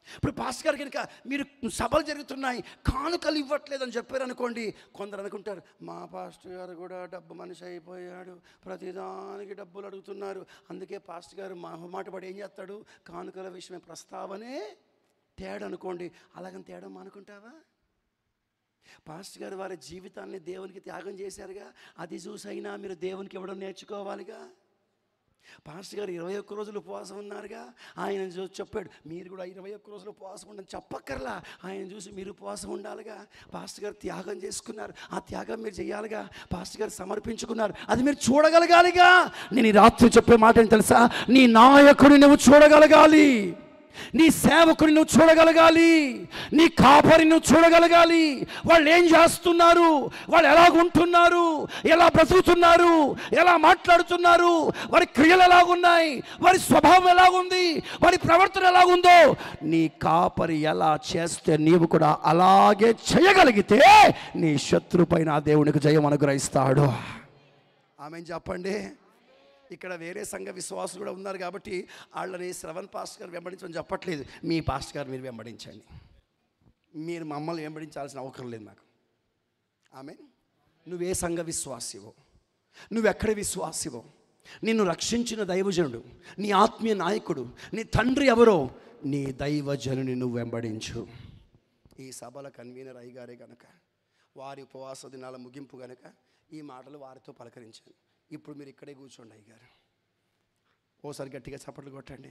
Speaker 3: ఇప్పుడు పాస్ గారు కనుక మీరు సభలు జరుగుతున్నాయి కానుకలు ఇవ్వట్లేదని చెప్పారు అనుకోండి కొందరు అనుకుంటారు మా పాస్టర్ గారు కూడా డబ్బు మనిషి అయిపోయాడు ప్రతిదానికి డబ్బులు అడుగుతున్నారు అందుకే పాస్టర్ గారు మా మాట పడి ఏం చేస్తాడు కానుకల విషయమే ప్రస్తావనే తేడా అనుకోండి అలాగని తేడా అనుకుంటావా పాస్టర్ గారు వారి జీవితాన్ని దేవునికి త్యాగం చేశారుగా అది చూసైనా మీరు దేవునికి ఇవ్వడం నేర్చుకోవాలిగా పాస్టర్ గారు ఇరవై ఒక్క రోజులు ఉపవాసం ఉన్నారుగా ఆయన చూసి చెప్పాడు మీరు కూడా ఇరవై ఒక్క రోజులు ఉపవాసం ఉండని చెప్పక్కర్లా ఆయన చూసి మీరు ఉపవాసం ఉండాలిగా పాస్టర్ గారు త్యాగం చేసుకున్నారు ఆ త్యాగం మీరు చేయాలిగా పాస్టర్ గారు సమర్పించుకున్నారు అది మీరు చూడగలగాలిగా నేను ఈ రాత్రి చెప్పే మాట ఏంటి తెలుసా నీ నాయకుడిని నువ్వు చూడగలగాలి నీ సేవకుని నువ్వు చూడగలగాలి నీ కాపరి నువ్వు చూడగలగాలి వాళ్ళు ఏం చేస్తున్నారు వాళ్ళు ఎలా ఉంటున్నారు ఎలా బ్రతుకుతున్నారు ఎలా మాట్లాడుతున్నారు వారి క్రియలు ఎలాగున్నాయి వారి స్వభావం ఎలాగుంది వారి ప్రవర్తన ఎలాగుందో నీ కాపరి ఎలా చేస్తే నీవు కూడా అలాగే చేయగలిగితే నీ శత్రు పైన ఆ దేవునికి జయం అనుగ్రహిస్తాడు ఆమె చెప్పండి ఇక్కడ వేరే సంఘ విశ్వాసులు కూడా ఉన్నారు కాబట్టి వాళ్ళని శ్రవణ్ పాస్టర్ గారు వెంబడించమని చెప్పట్లేదు మీ పాస్టర్ గారు మీరు వెంబడించండి మీరు మమ్మల్ని వెంబడించాల్సిన అవసరం లేదు నాకు ఆమె నువ్వే సంఘ విశ్వాసివో నువ్వెక్కడ విశ్వాసివో నిన్ను రక్షించిన దైవజనుడు నీ ఆత్మీయ నాయకుడు నీ తండ్రి ఎవరో నీ దైవజనుని నువ్వు వెంబడించు ఈ సభల కన్వీనర్ అయ్యగారే గనక వారి ఉపవాస దినాల ముగింపు గనక ఈ మాటలు వారితో పలకరించాను ఇప్పుడు మీరు ఇక్కడే కూర్చోండి అయ్యగారు ఓసారి గట్టిగా చప్పట్లు కొట్టండి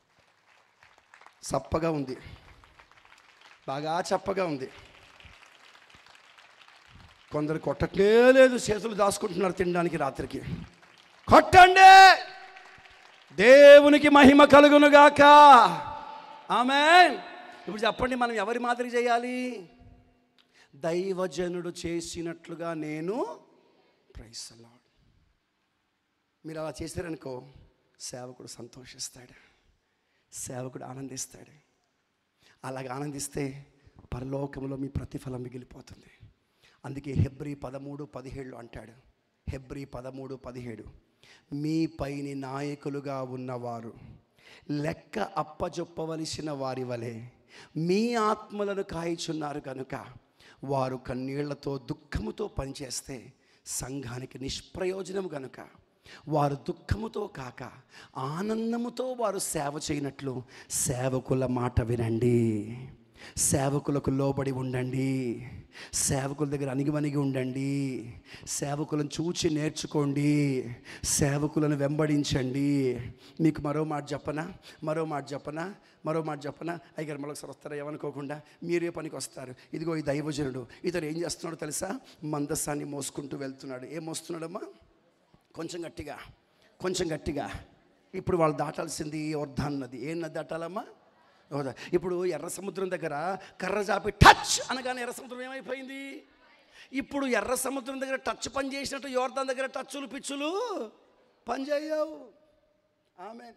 Speaker 3: చప్పగా ఉంది బాగా చప్పగా ఉంది కొందరు కొట్టట్లే లేదు చేతులు దాచుకుంటున్నారు తినడానికి రాత్రికి కొట్టండి దేవునికి మహిమ కలుగునుగాక ఆమె ఇప్పుడు చెప్పండి మనం ఎవరి మాదిరి చేయాలి దైవజనుడు చేసినట్లుగా నేను ప్రైసలాడు మీరు అలా చేశారనుకో సేవకుడు సంతోషిస్తాడు సేవకుడు ఆనందిస్తాడు అలాగ ఆనందిస్తే పరలోకంలో మీ ప్రతిఫలం మిగిలిపోతుంది అందుకే హెబ్రి పదమూడు పదిహేడు అంటాడు హెబ్రి పదమూడు పదిహేడు మీ పైని నాయకులుగా ఉన్నవారు లెక్క అప్పజొప్పవలసిన వారి వలె మీ ఆత్మలను కాయిచున్నారు కనుక వారు కన్నీళ్లతో దుఃఖముతో పనిచేస్తే సంఘానికి నిష్ప్రయోజనం కనుక వారు దుఃఖముతో కాక ఆనందముతో వారు సేవ చేయనట్లు సేవకుల మాట వినండి సేవకులకు లోబడి ఉండండి సేవకుల దగ్గర అణిగిమణిగి ఉండండి సేవకులను చూచి నేర్చుకోండి సేవకులను వెంబడించండి మీకు మరో మాట చెప్పనా మరో మాట చెప్పనా మరో మాట చెప్పనా అయ్యారు మరొకసారి వస్తారా ఏమనుకోకుండా మీరే పనికి వస్తారు ఇదిగో ఈ దైవజనుడు ఇతను ఏం చేస్తున్నాడో తెలుసా మందస్సాన్ని మోసుకుంటూ వెళ్తున్నాడు ఏం మోస్తున్నాడమ్మా కొంచెం గట్టిగా కొంచెం గట్టిగా ఇప్పుడు వాళ్ళు దాటాల్సింది వర్ధాన్ నది ఏం నది దాటాలమ్మా యోర్దా. ఇప్పుడు ఎర్ర సముద్రం దగ్గర కర్ర చాపి టచ్ అనగానే ఎర్ర సముద్రం ఏమైపోయింది ఇప్పుడు ఎర్ర సముద్రం దగ్గర టచ్ పని చేసినట్టు యోర్దాన్ దగ్గర టచ్చులు పిచ్చులు పని చేయవు ఆమె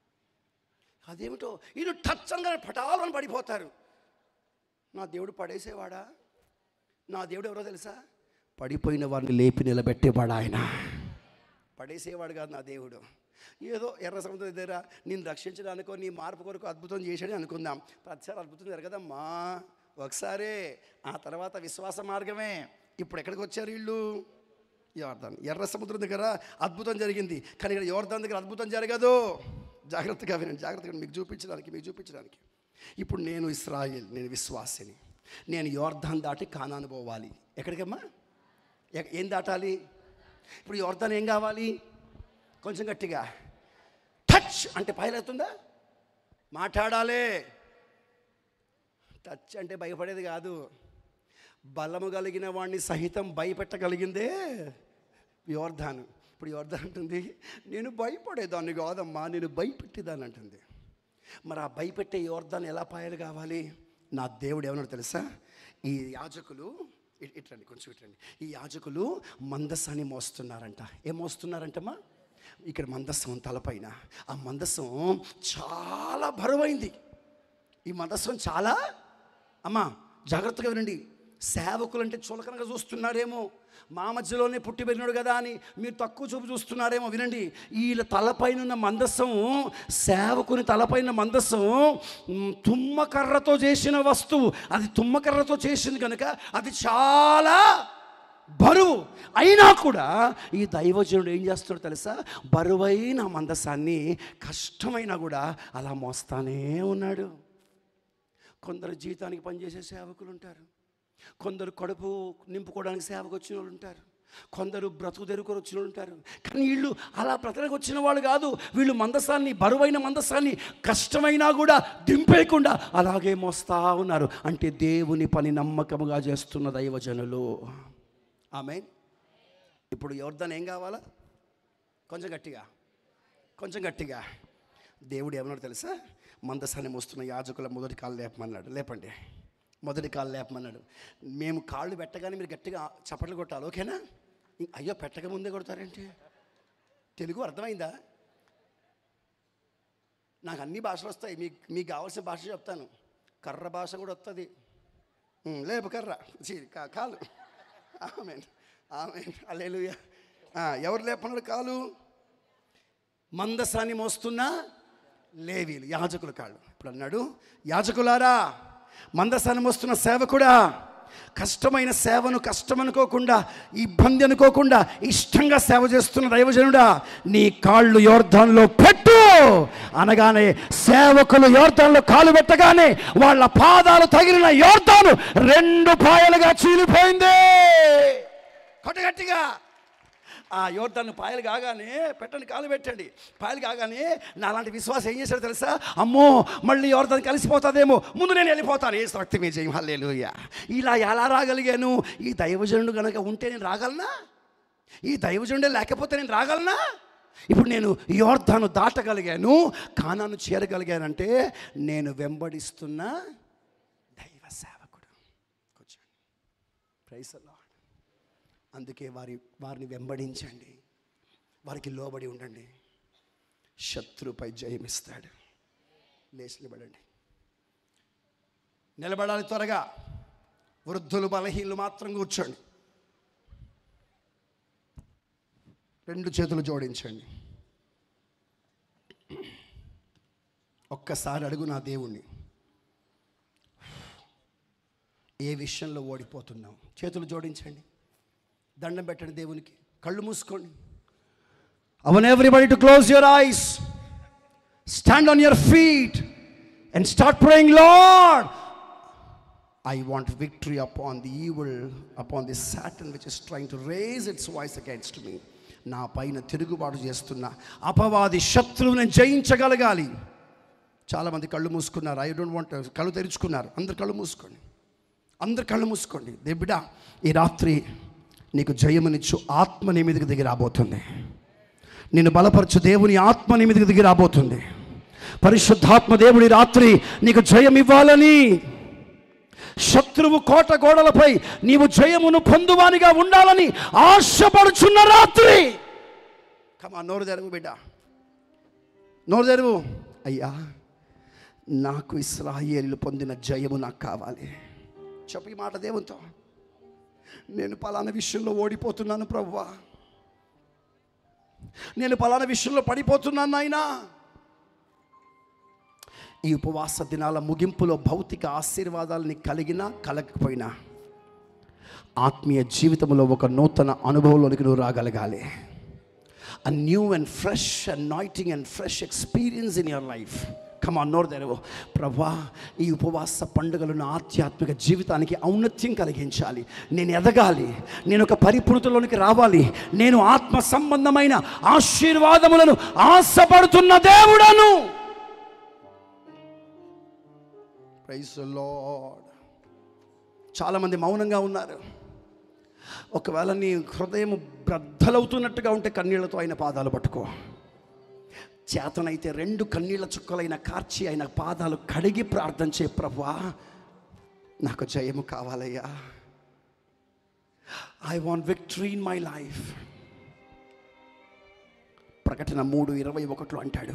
Speaker 3: అదేమిటో వీళ్ళు టచ్ అనగానే పటాలని పడిపోతారు నా దేవుడు పడేసేవాడా నా దేవుడు ఎవరో తెలుసా పడిపోయిన వారిని లేపి నిలబెట్టేవాడు ఆయన పడేసేవాడు కాదు నా దేవుడు ఏదో ఎర్ర సముద్రం దగ్గర నేను రక్షించడానికో నీ మార్పు కొరకు అద్భుతం చేశాడని అనుకుందాం ప్రతిసారి అద్భుతం జరగదమ్మా ఒకసారే ఆ తర్వాత విశ్వాస మార్గమే ఇప్పుడు ఎక్కడికి వచ్చారు వీళ్ళు యోర్దాన్ ఎర్ర సముద్రం దగ్గర అద్భుతం జరిగింది కానీ ఇక్కడ యోర్దాన్ దగ్గర అద్భుతం జరగదు జాగ్రత్తగా వినండి జాగ్రత్తగా మీకు చూపించడానికి మీకు చూపించడానికి ఇప్పుడు నేను ఇస్రాయిల్ నేను విశ్వాసిని నేను యోర్దాన్ దాటి కానాను పోవాలి ఎక్కడికమ్మా ఎక్- ఏం దాటాలి ఇప్పుడు యోర్దాన్ ఏం కావాలి కొంచెం గట్టిగా టచ్ అంటే పైలవుతుందా మాట్లాడాలి టచ్ అంటే భయపడేది కాదు బలము కలిగిన వాడిని సహితం భయపెట్టగలిగిందే యోర్ధాను ఇప్పుడు యోర్ధాన్ అంటుంది నేను భయపడేదాన్ని కాదమ్మా నేను భయపెట్టేదాన్ని అంటుంది మరి ఆ భయపెట్టే యోర్ధాన్ ఎలా పాయలు కావాలి నా దేవుడు ఏమన్నాడు తెలుసా ఈ యాజకులు ఇట్- ఇట్రండి కొంచెం ఇట్రండి ఈ యాజకులు మందస్సాన్ని మోస్తున్నారంట ఏం మోస్తున్నారంటమ్మా ఇక్కడ మందస్సం తలపైన ఆ మందస్సం చాలా బరువైంది ఈ మందస్సం చాలా అమ్మా జాగ్రత్తగా వినండి సేవకులు అంటే చులకనగా చూస్తున్నారేమో మా మధ్యలోనే పుట్టి పెరిగినాడు కదా అని మీరు తక్కువ చూపు చూస్తున్నారేమో వినండి వీళ్ళ తలపైన ఉన్న మందస్సం సేవకుని తలపైన మందస్సం మ్, తుమ్మకర్రతో చేసిన వస్తువు అది తుమ్మకర్రతో చేసింది కనుక అది చాలా బరువు అయినా కూడా ఈ దైవజనుడు ఏం చేస్తాడో తెలుసా బరువైన మందసాన్ని కష్టమైనా కూడా అలా మోస్తానే ఉన్నాడు కొందరు జీతానికి పనిచేసే సేవకులు ఉంటారు కొందరు కడుపు నింపుకోవడానికి సేవకు వచ్చిన వాళ్ళు ఉంటారు కొందరు బ్రతుకు తెరుకొని వచ్చిన వాళ్ళు ఉంటారు కానీ వీళ్ళు అలా బ్రతకడానికి వచ్చిన వాళ్ళు కాదు వీళ్ళు మందసాన్ని బరువైన మందసాన్ని కష్టమైనా కూడా దింపేయకుండా అలాగే మోస్తా ఉన్నారు అంటే దేవుని పని నమ్మకముగా చేస్తున్న దైవజనులు ఆమె ఇప్పుడు ఎవరిదాన్ని ఏం కావాలా కొంచెం గట్టిగా కొంచెం గట్టిగా దేవుడు ఏమన్నాడు తెలుసా మందసాన్ని మోస్తున్న యాజకుల మొదటి కాళ్ళు లేపమన్నాడు లేపండి మొదటి కాళ్ళు లేపమన్నాడు మేము కాళ్ళు పెట్టగానే మీరు గట్టిగా చప్పట్లు కొట్టాలి ఓకేనా ఇ- అయ్యో పెట్టక ముందే కొడతారేంటి తెలుగు అర్థమైందా నాకు అన్ని భాషలు వస్తాయి మీకు మీకు కావాల్సిన భాష చెప్తాను కర్ర భాష కూడా వస్తుంది ఉమ్, లేపు కర్ర ఛీ, కా- కాలు ఆమె ఆమె అల్లేలుయ ఎవరు లేపన్నాడు కాలు మందసాన్ని మోస్తున్న లేవీలు యాజకుల కాళ్ళు ఇప్పుడు అన్నాడు యాజకులారా మందసాన్ని మోస్తున్న సేవకుడా కష్టమైన సేవను కష్టం అనుకోకుండా ఇబ్బంది అనుకోకుండా ఇష్టంగా సేవ చేస్తున్న దైవజనుడా నీ కాళ్ళు యోర్ధాన్లో పెట్టు అనగానే సేవకులు యోర్ధాన్లో కాలు పెట్టగానే వాళ్ళ పాదాలు తగిలిన యోర్ధాను రెండు పాయలుగా చీలిపోయింది కొట్టగట్టిగా ఆ యోర్ధాన్ని పాయలు కాగానే పెట్టండి కాలు పెట్టండి పాయలు కాగానే నా అలాంటి విశ్వాసం ఏం చేశాడు తెలుసా అమ్మో మళ్ళీ యోర్ధాన్ని కలిసిపోతుందేమో ముందు నేను వెళ్ళిపోతాను ఏ శక్తి మీ జయం హల్లేలుయ్య ఇలా ఎలా రాగలిగాను ఈ దైవజనుడు కనుక ఉంటే నేను రాగలనా ఈ దైవజనుడే లేకపోతే నేను రాగలనా ఇప్పుడు నేను యోర్ధాను దాటగలిగాను కానాను చేరగలిగానంటే నేను వెంబడిస్తున్న దైవ సేవకుడు కూర్చోండి ప్రైస్ లార్డ్ అందుకే వారి వారిని వెంబడించండి వారికి లోబడి ఉండండి శత్రుపై జయమిస్తాడు లేచి నిలబడండి నిలబడాలి త్వరగా వృద్ధులు బలహీనలు మాత్రం కూర్చోండి రెండు చేతులు జోడించండి ఒక్కసారి అడుగు నా దేవుణ్ణి ఏ విషయంలో ఓడిపోతున్నాం చేతులు జోడించండి దండం పెట్టండి దేవునికి కళ్ళు మూసుకోండి I want everybody to close your eyes stand on your feet and start praying Lord I want victory upon the evil upon the Satan which is trying to raise its voice against me నా పైన తిరుగుబాటు చేస్తున్న అపవాది శత్రువుని జయించగలగాలి చాలామంది కళ్ళు మూసుకున్నారు I don't want కళ్ళు తెరుచుకున్నారు అందరు కళ్ళు మూసుకోండి అందరు కళ్ళు మూసుకోండి దేవుడా ఈ రాత్రి నీకు జయమునిచ్చు ఆత్మ నీ మీదకి దిగి రాబోతుంది నిన్ను బలపరచు దేవుని ఆత్మ నీ మీదకి దిగి రాబోతుంది పరిశుద్ధాత్మ దేవుడి రాత్రి నీకు జయం ఇవ్వాలని శత్రువు కోట గోడలపై నీవు జయమును పొందువానిగా ఉండాలని ఆశపడుచున్న రాత్రి కమా నోరు తెరువు బిడ్డ నోరు తెరువు అయ్యా నాకు ఇస్రాయేలీలు పొందిన జయము నాకు కావాలి చెప్పి మాట దేవునితో నేను పలానా విషయంలో ఓడిపోతున్నాను ప్రభువా నేను పలానా విషయంలో పడిపోతున్నాను నాయనా ఈ ఉపవాస దినాల ముగింపులో భౌతిక ఆశీర్వాదాలని కలిగినా కలగకపోయినా ఆత్మీయ జీవితంలో ఒక నూతన అనుభవంలోనికి నువ్వు రాగలగాలి a new and fresh anointing and fresh experience in your life come on నోరు తెరవు ప్రభా ఈ ఉపవాస పండుగలు నా ఆధ్యాత్మిక జీవితానికి ఔన్నత్యం కలిగించాలి నేను ఎదగాలి నేను ఒక పరిపూర్ణతలోనికి రావాలి నేను ఆత్మ సంబంధమైన ఆశీర్వాదములను ఆశపడుతున్న దేవుడను ప్రైజ్ లార్డ్ చాలామంది మౌనంగా ఉన్నారు ఒకవేళ నీ హృదయం బ్రద్దలవుతున్నట్టుగా ఉంటే కన్నీళ్లతో ఆయన పాదాలు పట్టుకో చేతనైతే రెండు కన్నీళ్ళ చుక్కలైన కార్చి ఆయన పాదాలు కడిగి ప్రార్థన చే ప్రభువా నాకు జయము కావాలయ్యా I want victory in my life ప్రకటన మూడు ఇరవై ఒకటిలో అంటాడు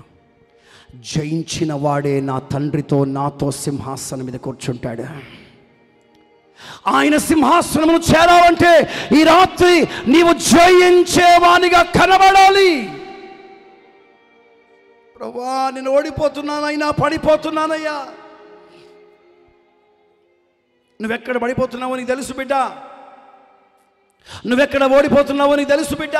Speaker 3: జయించిన వాడే నా తండ్రితో నాతో సింహాసనం మీద కూర్చుంటాడు ఆయన సింహాసనమును చేరావంటే ఈ రాత్రి నీవు జయించేవానిగా కనబడాలి ప్రభా నేను ఓడిపోతున్నానైనా పడిపోతున్నానయ్యా నువ్వెక్కడ పడిపోతున్నావో నీకు తెలుసు బిడ్డ నువ్వెక్కడ ఓడిపోతున్నావో నీకు తెలుసు బిడ్డ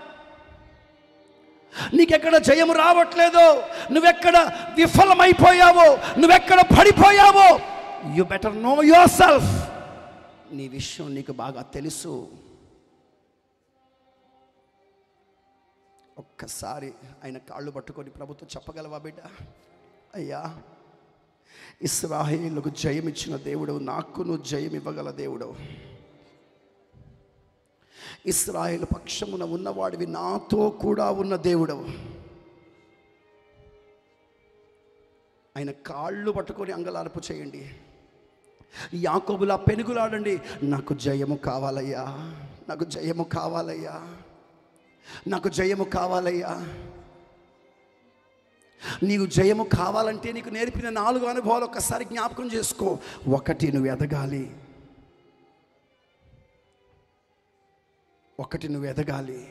Speaker 3: నీకెక్కడ జయము రావట్లేదో నువ్వెక్కడ విఫలమైపోయావో నువ్వెక్కడ పడిపోయావో you better know yourself నీ విషయం నీకు బాగా తెలుసు ఒక్కసారి ఆయన కాళ్ళు పట్టుకొని ప్రభుత్వం చెప్పగలవా బిడ్డ అయ్యా ఇస్రాహేలుకు జయం ఇచ్చిన దేవుడు నాకు నువ్వు జయం ఇవ్వగల దేవుడు ఇస్రాయేల్ పక్షమున ఉన్నవాడివి నాతో కూడా ఉన్న దేవుడు ఆయన కాళ్ళు పట్టుకొని అంగలార్పు చేయండి యాకోబులా పెనుగులాడండి నాకు జయము కావాలయ్యా నాకు జయము కావాలయ్యా నాకు జయము కావాలయ్యా నీకు జయము కావాలంటే నీకు నేర్పిన నాలుగు అనుభవాలు ఒక్కసారి జ్ఞాపకం చేసుకో ఒకటి నువ్వు ఎదగాలి ఒకటి నువ్వు ఎదగాలి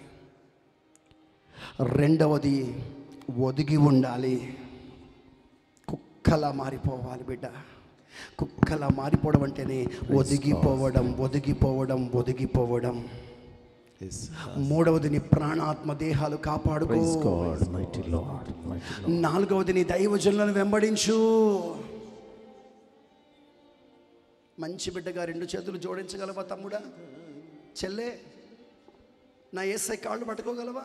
Speaker 3: రెండవది ఒదిగి ఉండాలి కుక్కలా మారిపోవాలి బిడ్డ కుక్కలా మారిపోవడం అంటేనే ఒదిగిపోవడం ఒదిగిపోవడం ఒదిగిపోవడం మూడవది నీ ప్రాణాత్మ దేహాలు కాపాడుకో నాలుగవది నీ దైవజనులను వెంబడించు మంచి బిడ్డగా రెండు చేతులు జోడించగలవా తమ్ముడా చెల్లే నా ఏసై కాళ్ళు పట్టుకోగలవా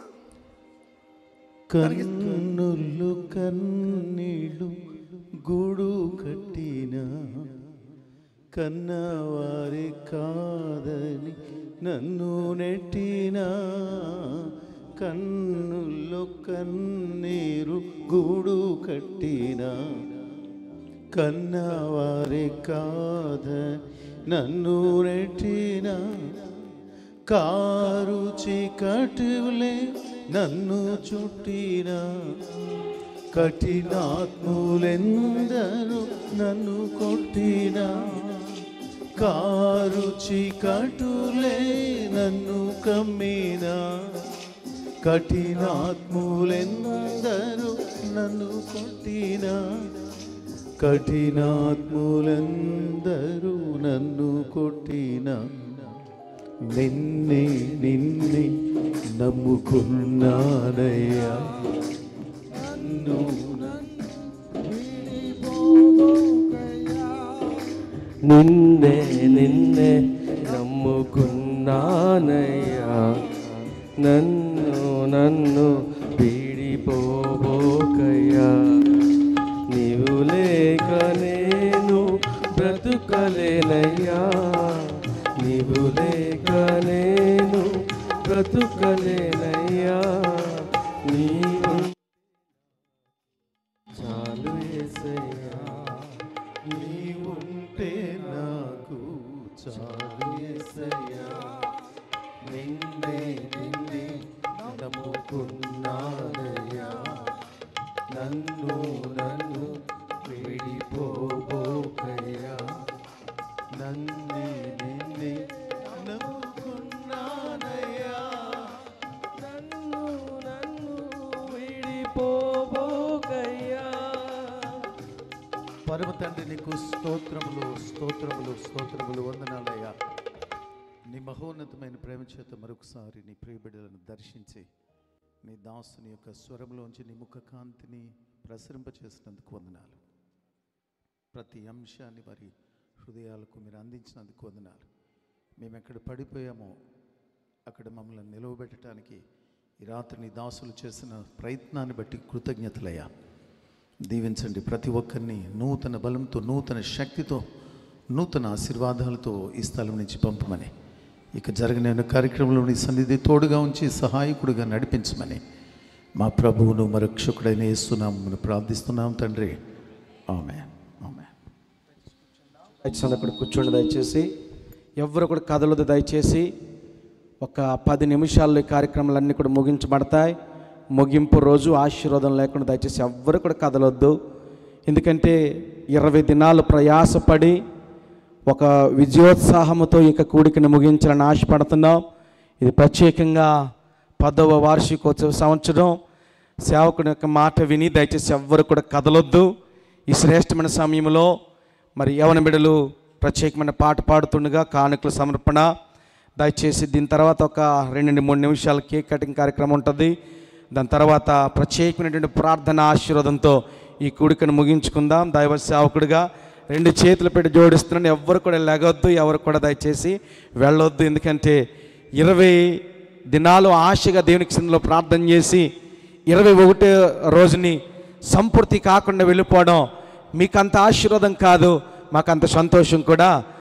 Speaker 5: కన్నులు కన్నీళ్ళు గూడు కట్టిన కన్నవారి కాదని నన్ను నెట్టిన కన్నుల్లో కన్నీరు గూడు కట్టిన కన్నవారి కాద నన్ను నెట్టిన కారు చీకటిలే నన్ను చుట్టిన కఠినాత్ములెందరూ నన్ను కొట్టిన కారు చీకటులే నన్ను కమ్మిన కఠినాత్ములెందరూ నన్ను కొట్టిన కఠినాత్ములందరూ నన్ను కొట్టిన నిన్నే నిన్నే నమ్ముకున్నానయ్యా నన్ను
Speaker 6: నిన్నే నిన్నే నమ్ముకున్నానయ్యా నన్ను నన్ను పీడిపోబోకయ్యా నీవు లేక నేను బ్రతుకలేనయ్యా నీవు లేక నేను బ్రతుకలేనయ్యా నీవు చాలు యేసయ్యా
Speaker 5: నీవుంటే నాకు చాలు యేసయ్యా నిన్నే నిన్నే నమ్ముకున్నానయ్యా నన్ను నన్ను విడిపోబోకయ్యా నన్నే నిన్నే నమ్ముకున్నానయ్యా
Speaker 6: నన్ను నన్ను విడిపోబోకయ్యా
Speaker 5: పరమ తండ్రి నీకు స్తోత్రములు స్తోత్రములు స్తోత్రములు వందనాలయ్యా నీ మహోన్నతమైన ప్రేమ చేత మరొకసారి నీ ప్రియబిడ్డలను దర్శించి నీ దాసుని యొక్క స్వరంలోంచి నీ ముఖ కాంతిని ప్రసరింపచేసినందుకు వందనాలు ప్రతి అంశాన్ని వారి హృదయాలకు మీరు అందించినందుకు వందనాలు మేము ఎక్కడ పడిపోయామో అక్కడ మమ్మల్ని నిలవబెట్టడానికి ఈ రాత్రి నీ దాసులు చేసిన ప్రయత్నాన్ని బట్టి కృతజ్ఞతలయ్యా దీవించండి ప్రతి ఒక్కరిని నూతన బలంతో నూతన శక్తితో నూతన ఆశీర్వాదాలతో ఈ స్థలం నుంచి పంపమని ఇక జరిగిన కార్యక్రమంలో నీ సన్నిధి తోడుగా ఉంచి సహాయకుడిగా నడిపించమని మా ప్రభువును మరక్షకుడైన యేస్తున్నాము ప్రార్థిస్తున్నాం తండ్రి ఆమె ఆమె
Speaker 4: దయచేసి అక్కడ కూర్చోండి దయచేసి ఎవరు కూడా కదలదు దయచేసి ఒక పది నిమిషాల్లో ఈ కార్యక్రమాలన్నీ కూడా ముగించబడతాయి ముగింపు రోజు ఆశీర్వాదం లేకుండా దయచేసి ఎవ్వరు కూడా కదలొద్దు ఎందుకంటే ఇరవై దినాలు ప్రయాసపడి ఒక విజయోత్సాహముతో ఇక కూడికను ముగించాలని ఆశపడుతున్నాం ఇది ప్రత్యేకంగా పదవ వార్షికోత్సవ సంవత్సరం సేవకుని యొక్క మాట విని దయచేసి ఎవ్వరు కూడా కదలొద్దు ఈ శ్రేష్టమైన సమయంలో మరి యవన బిడలు ప్రత్యేకమైన పాట పాడుతుండగా కానుకల సమర్పణ దయచేసి దీని తర్వాత ఒక రెండు నుండి మూడు నిమిషాల కేక్ కటింగ్ కార్యక్రమం ఉంటుంది దాని తర్వాత ప్రత్యేకమైనటువంటి ప్రార్థన ఆశీర్వాదంతో ఈ కూడికను ముగించుకుందాం దైవ సేవకుడిగా రెండు చేతులు పెట్టి జోడిస్తున్నాను ఎవ్వరు కూడా లెగొద్దు ఎవరు కూడా దయచేసి వెళ్ళొద్దు ఎందుకంటే ఇరవై దినాలు ఆశగా దేవునికి సన్నిధిలో ప్రార్థన చేసి ఇరవై ఒకటో రోజుని సంపూర్తి కాకుండా వెళ్ళిపోవడం మీకు అంత ఆశీర్వాదం కాదు మాకు అంత సంతోషం కూడా